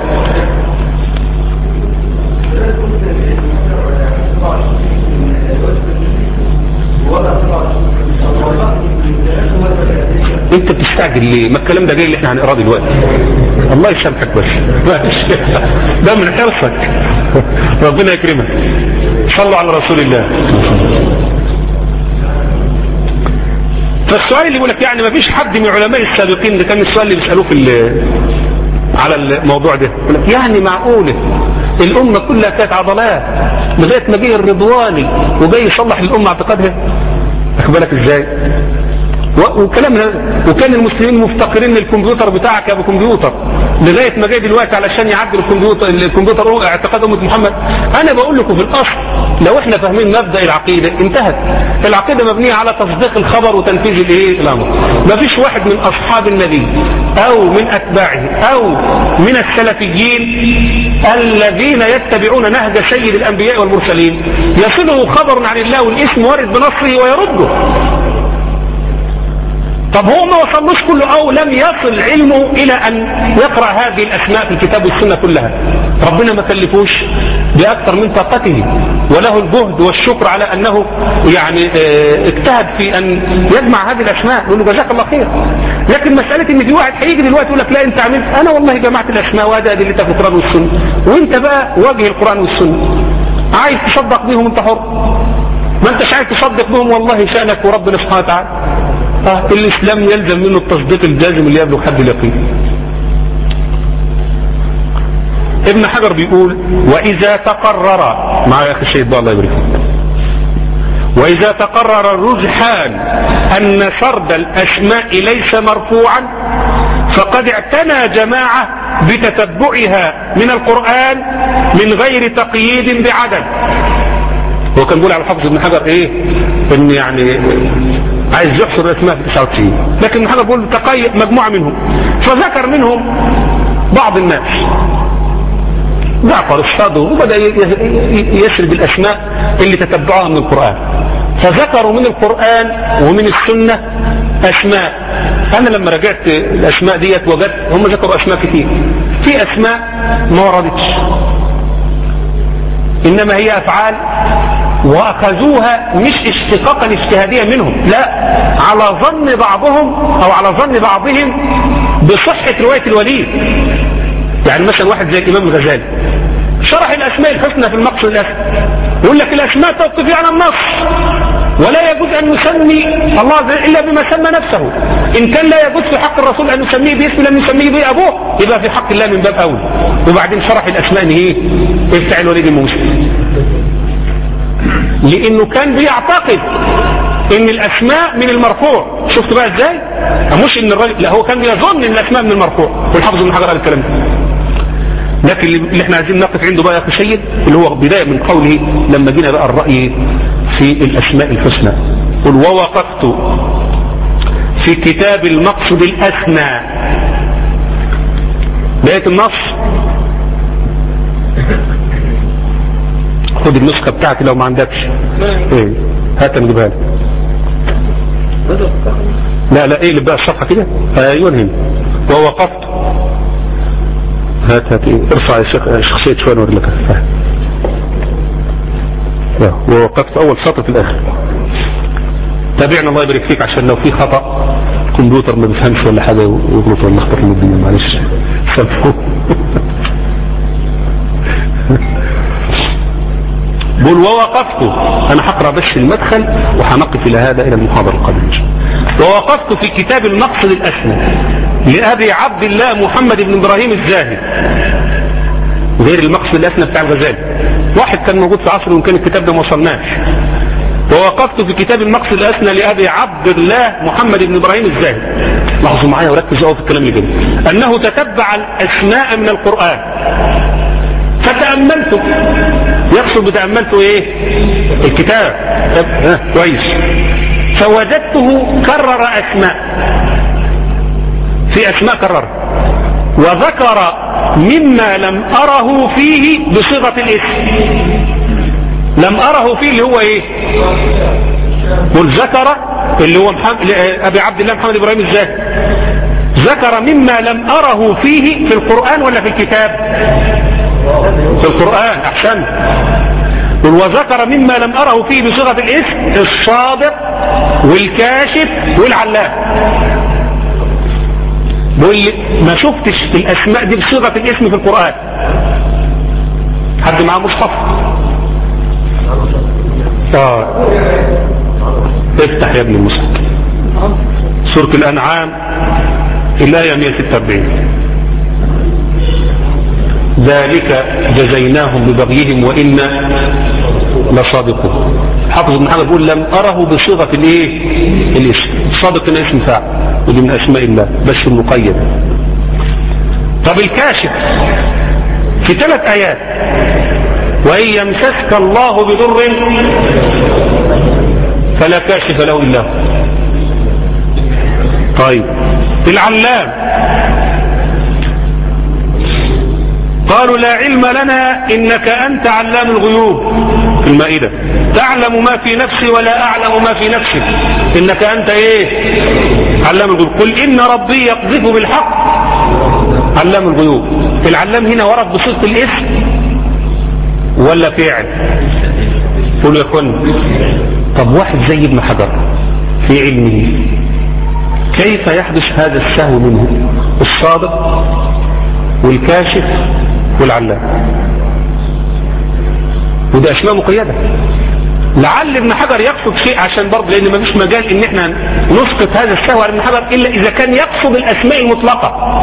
B: انت بتستعجل ليه ما الكلام ده جاي اللي احنا هنقراه دلوقتي الله يسامحك بس ده من حرصك ربنا يكرمك صلوا على رسول الله فالسؤال اللي يقول لك يعني ما فيش حد من علماء السابقين ده كان السؤال اللي بيسالوه في على الموضوع ده يقول لك يعني معقوله الامه كلها كانت عضلات لغايه ما جه الرضواني وجاي يصلح للامه اعتقادها واخد بالك ازاي وكلام وكان المسلمين مفتقرين للكمبيوتر بتاعك يا ابو كمبيوتر لغايه ما جاي دلوقتي علشان يعدل الكمبيوتر الكمبيوتر اعتقاد امه محمد انا بقول لكم في الاصل لو احنا فاهمين مبدا العقيده انتهت العقيده مبنيه على تصديق الخبر وتنفيذ الايه الامر ما فيش واحد من اصحاب النبي او من اتباعه او من السلفيين الذين يتبعون نهج سيد الانبياء والمرسلين يصله خبر عن الله والاسم وارد بنصه ويرده طب هو ما وصلوش كله او لم يصل علمه الى ان يقرأ هذه الاسماء في الكتاب والسنة كلها ربنا ما كلفوش بأكثر من طاقته وله الجهد والشكر على أنه يعني اه اجتهد في أن يجمع هذه الأسماء نقول له جزاك الله خير لكن مسألة إن في واحد هيجي دلوقتي يقول لك لا أنت عملت أنا والله جمعت الأسماء وأدى أدلتها في القرآن والسنة وأنت بقى واجه القرآن والسنة عايز تصدق بيهم أنت حر ما أنتش عايز تصدق بهم والله شأنك وربنا سبحانه وتعالى آه الإسلام يلزم منه التصديق الجازم اللي يبلغ حد اليقين ابن حجر بيقول وإذا تقرر مع يا أخي الشيخ الله يبارك وإذا تقرر الرجحان أن سرد الأسماء ليس مرفوعا فقد اعتنى جماعة بتتبعها من القرآن من غير تقييد بعدد هو كان بيقول على الحافظ ابن حجر ايه ان يعني عايز يحصر الاسماء في 99 لكن ابن حجر بيقول تقيد مجموعة منهم فذكر منهم بعض الناس جعفر الصادق وبدأ يسرد الأسماء اللي تتبعوها من القرآن فذكروا من القرآن ومن السنة أسماء أنا لما رجعت الأسماء ديت وجدت هم ذكروا أسماء كتير في أسماء ما وردتش إنما هي أفعال وأخذوها مش اشتقاقا اجتهاديا منهم لا على ظن بعضهم أو على ظن بعضهم بصحة رواية الوليد يعني مثلا واحد زي الإمام الغزالي شرح الأسماء الحسنى في المقصد الأسمى يقول لك الأسماء توقفي على النص ولا يجوز أن نسمي الله إلا بما سمى نفسه إن كان لا يجوز في حق الرسول أن نسميه باسم لم يسميه به أبوه يبقى في حق الله من باب أول وبعدين شرح الأسماء إن إيه افتح الوليد الموسى لأنه كان بيعتقد إن الأسماء من المرفوع شفت بقى إزاي مش إن الراجل لا هو كان بيظن إن الأسماء من المرفوع والحافظ ابن حجر قال الكلام ده لكن اللي احنا عايزين نقف عنده بقى يا اخي سيد اللي هو بداية من قوله لما جينا بقى الرأي في الأسماء الحسنى قل ووقفت في كتاب المقصد الأسنى بداية النص خد النسخة بتاعتي لو ما عندكش ايه هات نجيبها لك لا لا ايه اللي بقى الصفحة كده ايوه هنا ووقفت هات هات ايه ارفع شخصية شوية نوري لك لا ووقفت اول سطر في الاخر تابعنا الله يبارك فيك عشان لو في خطأ الكمبيوتر ما بيفهمش ولا حاجة يغلط ولا اخطر من الدنيا معلش سامحوه بقول ووقفت انا هقرا بس المدخل وهنقف الى هذا الى المحاضره القادمه ووقفت في كتاب المقصد الاسمى لابي عبد الله محمد بن ابراهيم الزاهد غير المقصد الاسمى بتاع الغزالي واحد كان موجود في عصر وكان الكتاب ده ما وصلناش ووقفت في كتاب المقصد الاسنى لابي عبد الله محمد بن ابراهيم الزاهد لاحظوا معايا وركزوا في الكلام اللي جاي انه تتبع الاسماء من القران فتأملت يقصد بتأملت ايه الكتاب ها كويس فوجدته كرر اسماء في اسماء كرر وذكر مما لم اره فيه بصيغة الاسم لم اره فيه اللي هو ايه قل ذكر اللي هو محمد ابي عبد الله محمد ابراهيم الزاهد ذكر مما لم اره فيه في القرآن ولا في الكتاب في القرآن احسن قل وذكر مما لم اره فيه بصيغة الاسم الصادق والكاشف والعلام بقول لي ما شفتش الاسماء دي بصيغة الاسم في القرآن حد معاه مصحف اه افتح يا ابن المصحف سورة الانعام الآية 146 ذلك جزيناهم ببغيهم وإنا لصادقون حافظ ابن حجر بيقول لم أره بصيغة الايه الاسم صادق إن اسم فاعل ودي من أسماء الله بس المقيد طب الكاشف في ثلاث آيات وإن يمسسك الله بضر فلا كاشف له إلا هو طيب العلام قالوا لا علم لنا إنك أنت علام الغيوب في المائدة تعلم ما في نفسي ولا أعلم ما في نفسك إنك أنت إيه علام الغيوب قل إن ربي يقذف بالحق علام الغيوب العلام هنا ورد بصيغة الاسم ولا فعل قولوا يا اخوان طب واحد زي ابن حجر في علمه كيف يحدث هذا السهو منه الصادق والكاشف والعلام وده اسماء مقيده لعل ابن حجر يقصد شيء عشان برضه لان مفيش مجال ان احنا نسقط هذا السهو على ابن حجر الا اذا كان يقصد الاسماء المطلقه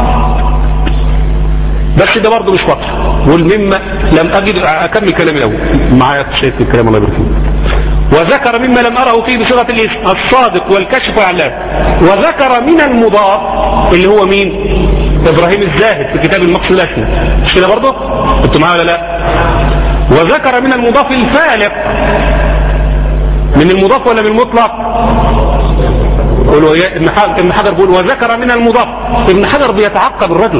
B: بس ده برضه مش واضح والمما لم اجد اكمل كلامي الاول معايا شيء في الكلام الله يبارك فيك وذكر مما لم اره فيه بصيغه الاسم الصادق والكشف والعلام وذكر من المضاف اللي هو مين ابراهيم الزاهد في كتاب المقصد الاسمى مش كده برضه انتوا معايا ولا لا وذكر من المضاف الفالق من المضاف ولا من المطلق قولوا يا ابن حجر ابن حجر بيقول وذكر من المضاف ابن حجر بيتعقب الرجل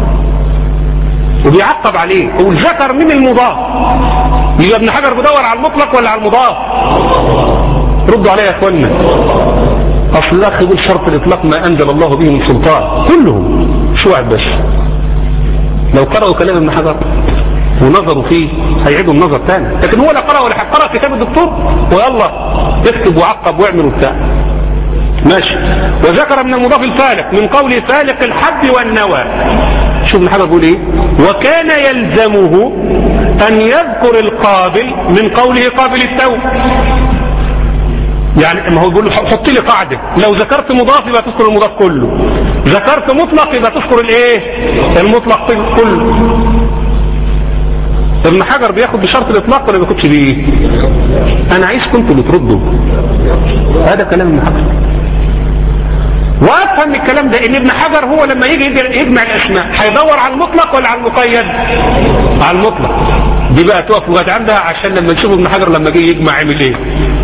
B: وبيعقب عليه يقول ذكر من المضاف يبقى ابن حجر بيدور على المطلق ولا على المضاف ردوا عليا يا اخوانا اصل الاخ يقول شرط الاطلاق ما انزل الله به من سلطان كلهم شو واحد بس لو قرأوا كلام ابن حجر ونظروا فيه هيعيدوا النظر تاني لكن هو لا قرأ ولا قرأ كتاب الدكتور ويلا اكتب وعقب واعمل وبتاع ماشي وذكر من المضاف الفالق من قوله فالق الحب والنوى شوف ابن حجر بيقول ايه وكان يلزمه ان يذكر القابل من قوله قابل التوب يعني ما هو بيقول له حط لي قاعده لو ذكرت مضاف يبقى تذكر المضاف كله ذكرت مطلق يبقى تذكر الايه المطلق كله ابن حجر بياخد بشرط الاطلاق ولا بياخدش بيه انا عايزكم انتوا اللي تردوا هذا كلام ابن حجر وافهم من الكلام ده ان ابن حجر هو لما يجي يجمع الاسماء هيدور على المطلق ولا على المقيد على المطلق دي بقى تقف لغايه عندها عشان لما نشوف ابن حجر لما جه يجمع عمل ايه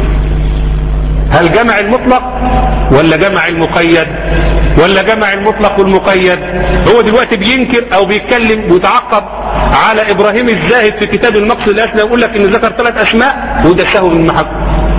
B: هل جمع المطلق ولا جمع المقيد ولا جمع المطلق والمقيد هو دلوقتي بينكر او بيتكلم ويتعقب على ابراهيم الزاهد في كتاب المقصد الاسنى يقول لك ان ذكر ثلاث اسماء وده سهو من محق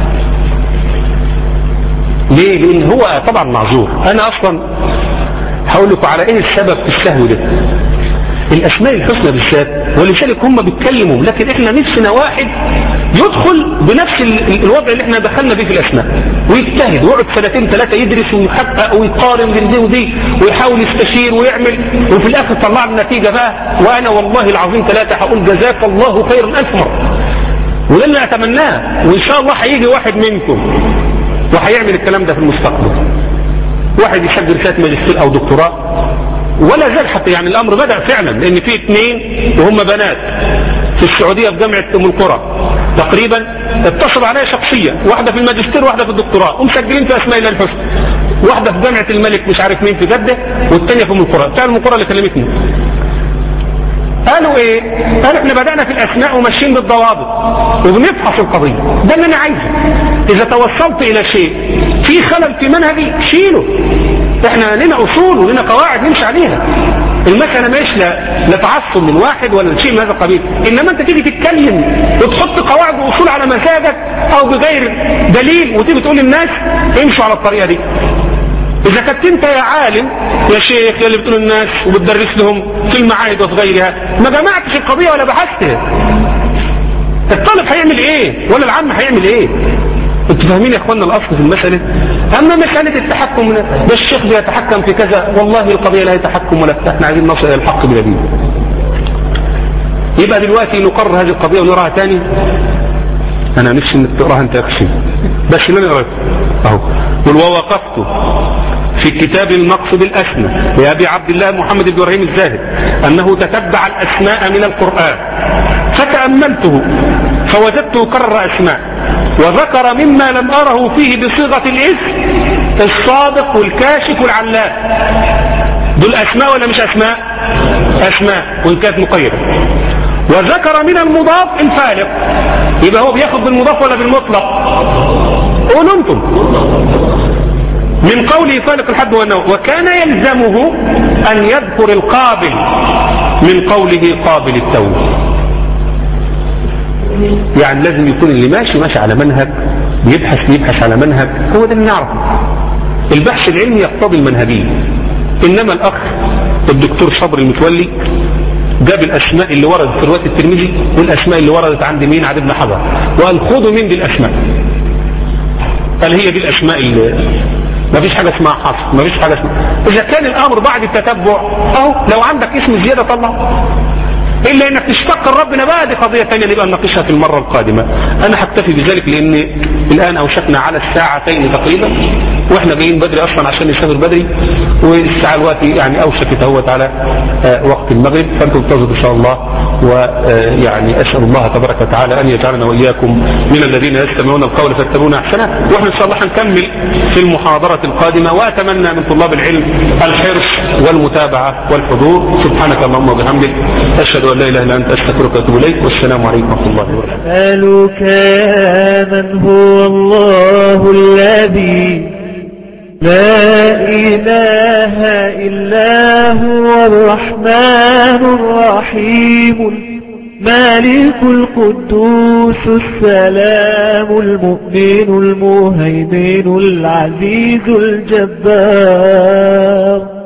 B: ليه لان هو طبعا معذور انا اصلا هقول لكم على ايه السبب في السهو ده الاسماء الحسنى بالذات ولذلك هم بيتكلموا لكن احنا نفسنا واحد يدخل بنفس الوضع اللي احنا دخلنا فيه في الاسماء ويجتهد ويقعد سنتين ثلاثه يدرس ويحقق ويقارن بين دي ودي ويحاول يستشير ويعمل وفي الاخر طلع لنا نتيجه بقى وانا والله العظيم ثلاثه هقول جزاك الله خيرا الف مره وده اللي اتمناه وان شاء الله هيجي واحد منكم وهيعمل الكلام ده في المستقبل واحد يسجل رساله ماجستير او دكتوراه ولا زال حتى يعني الامر بدا فعلا لان في اثنين وهم بنات في السعوديه في جامعه ام القرى تقريبا اتصل عليا شخصيا واحده في الماجستير واحده في الدكتوراه ومسجلين في اسماء الله الحسنى واحده في جامعه الملك مش عارف مين في جده والثانيه في ام القرى بتاع ام القرى اللي كلمتني قالوا ايه قالوا احنا بدأنا في الاسماء وماشيين بالضوابط وبنفحص القضية ده اللي انا عايزه اذا توصلت الى شيء في خلل في منهجي شيله احنا لنا اصول ولنا قواعد نمشي عليها المسألة مش لا لا تعصب من واحد ولا شيء من هذا القبيل انما انت تيجي تتكلم وتحط قواعد واصول على مزاجك او بغير دليل وتيجي تقول للناس امشوا على الطريقة دي إذا كنت أنت يا عالم يا شيخ يا اللي بتقول الناس وبتدرس لهم في المعاهد وفي غيرها ما جمعتش القضية ولا بحثتها الطالب هيعمل إيه ولا العم هيعمل إيه انتوا فاهمين يا اخوانا الاصل في المسألة اما مسألة التحكم ده الشيخ بيتحكم في كذا والله القضية لا يتحكم ولا بتاع احنا عايزين نصل الى الحق بيديه يبقى دلوقتي نقرر هذه القضية ونراها تاني انا نفسي انك تقراها انت اخشي بس من قرأت اهو قل ووقفت في كتاب المقصد الأسمى لأبي عبد الله محمد بن إبراهيم الزاهد أنه تتبع الأسماء من القرآن فتأملته فوجدته كرر أسماء وذكر مما لم أره فيه بصيغة الاسم الصادق والكاشف والعلام دول أسماء ولا مش أسماء أسماء وإن كانت مقيدة وذكر من المضاف الفارق يبقى هو بياخد بالمضاف ولا بالمطلق قولوا انتم من قوله فالق الحد والنوى وكان يلزمه أن يذكر القابل من قوله قابل التوب يعني لازم يكون اللي ماشي ماشي على منهج بيبحث بيبحث على منهج هو ده اللي نعرفه البحث العلمي يقتضي المنهجية إنما الأخ الدكتور صبري المتولي جاب الاسماء اللي وردت في روايه الترمذي والاسماء اللي وردت عند مين عند ابن حجر وقال خذوا من دي الاسماء قال هي دي الاسماء اللي ما فيش حاجه اسمها حصر ما فيش حاجه اسمها اذا كان الامر بعد التتبع اهو لو عندك اسم زياده طلع الا انك تشتق لربنا بقى دي قضيه ثانيه نبقى نناقشها في المره القادمه انا هكتفي بذلك لان الان اوشكنا على الساعتين تقريبا واحنا جايين بدري اصلا عشان نسافر بدري والساعه الوقت يعني اوشكت اهوت على آه، وقت المغرب فانتم انتظروا ان شاء الله ويعني اسال الله تبارك وتعالى ان يجعلنا واياكم من الذين يستمعون القول فيتبعون احسنه واحنا ان شاء الله هنكمل في المحاضره القادمه واتمنى من طلاب العلم الحرص والمتابعه والحضور سبحانك اللهم وبحمدك اشهد ان لا اله الا انت استغفرك واتوب اليك والسلام عليكم ورحمه الله وبركاته
A: أسألك يا من هو الله الذي لا إله إلا هو الرحمن الرحيم المالك القدوس السلام المؤمن المهيمن العزيز الجبار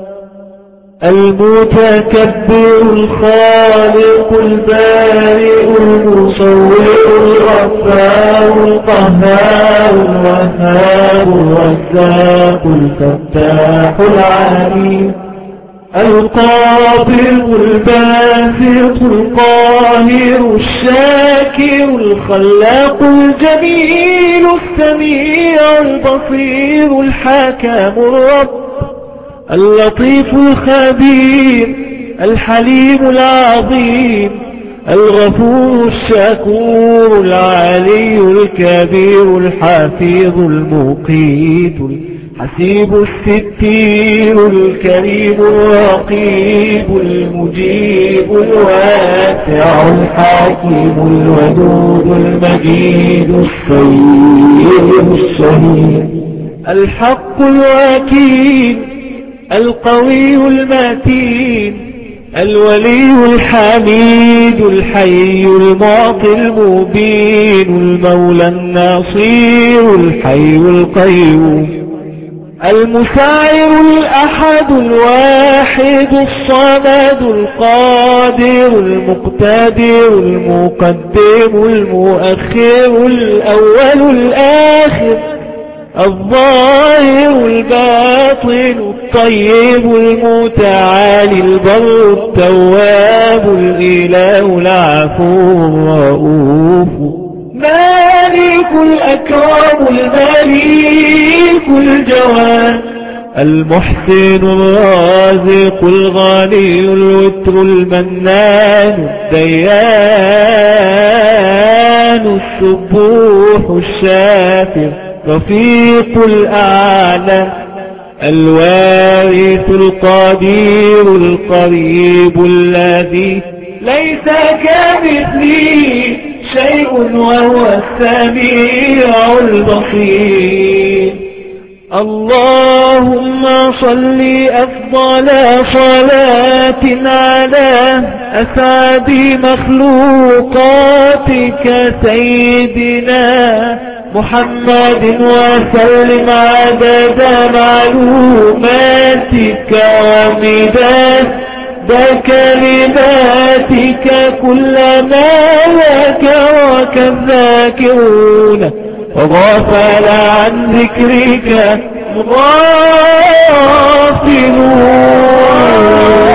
A: المتكبر الخالق البارئ المصور الغفار القهار الوهاب الرزاق الفتاح العليم القابض الباسط القاهر الشاكر الخلاق الجميل السميع البصير الحكم الرب اللطيف الخبير الحليم العظيم الغفور الشكور العلي الكبير الحفيظ المقيت الحسيب الستير الكريم الرقيب المجيب الواسع الحكيم الودود المجيد السيد الشهيد الحق الوكيل القوي المتين الولي الحميد الحي المعطي المبين المولى النصير الحي القيوم المساعر الأحد الواحد الصمد القادر المقتدر المقدم المؤخر الأول الآخر الظاهر الباطن الطيب المتعالي البر التواب الإله العفو الرؤوف مالك الأكرم المليك الجواد المحسن الرازق الغني الوتر المنان الديان السبوح الشافر رفيق الأعلى الوارث القدير القريب الذي ليس كمثله شيء وهو السميع البصير اللهم صل أفضل صلاة على أسعد مخلوقاتك سيدنا محمد وسلم عدد معلوماتك ومداد بكلماتك كلما ذكرك الذاكرون وغفل عن ذكرك غافلون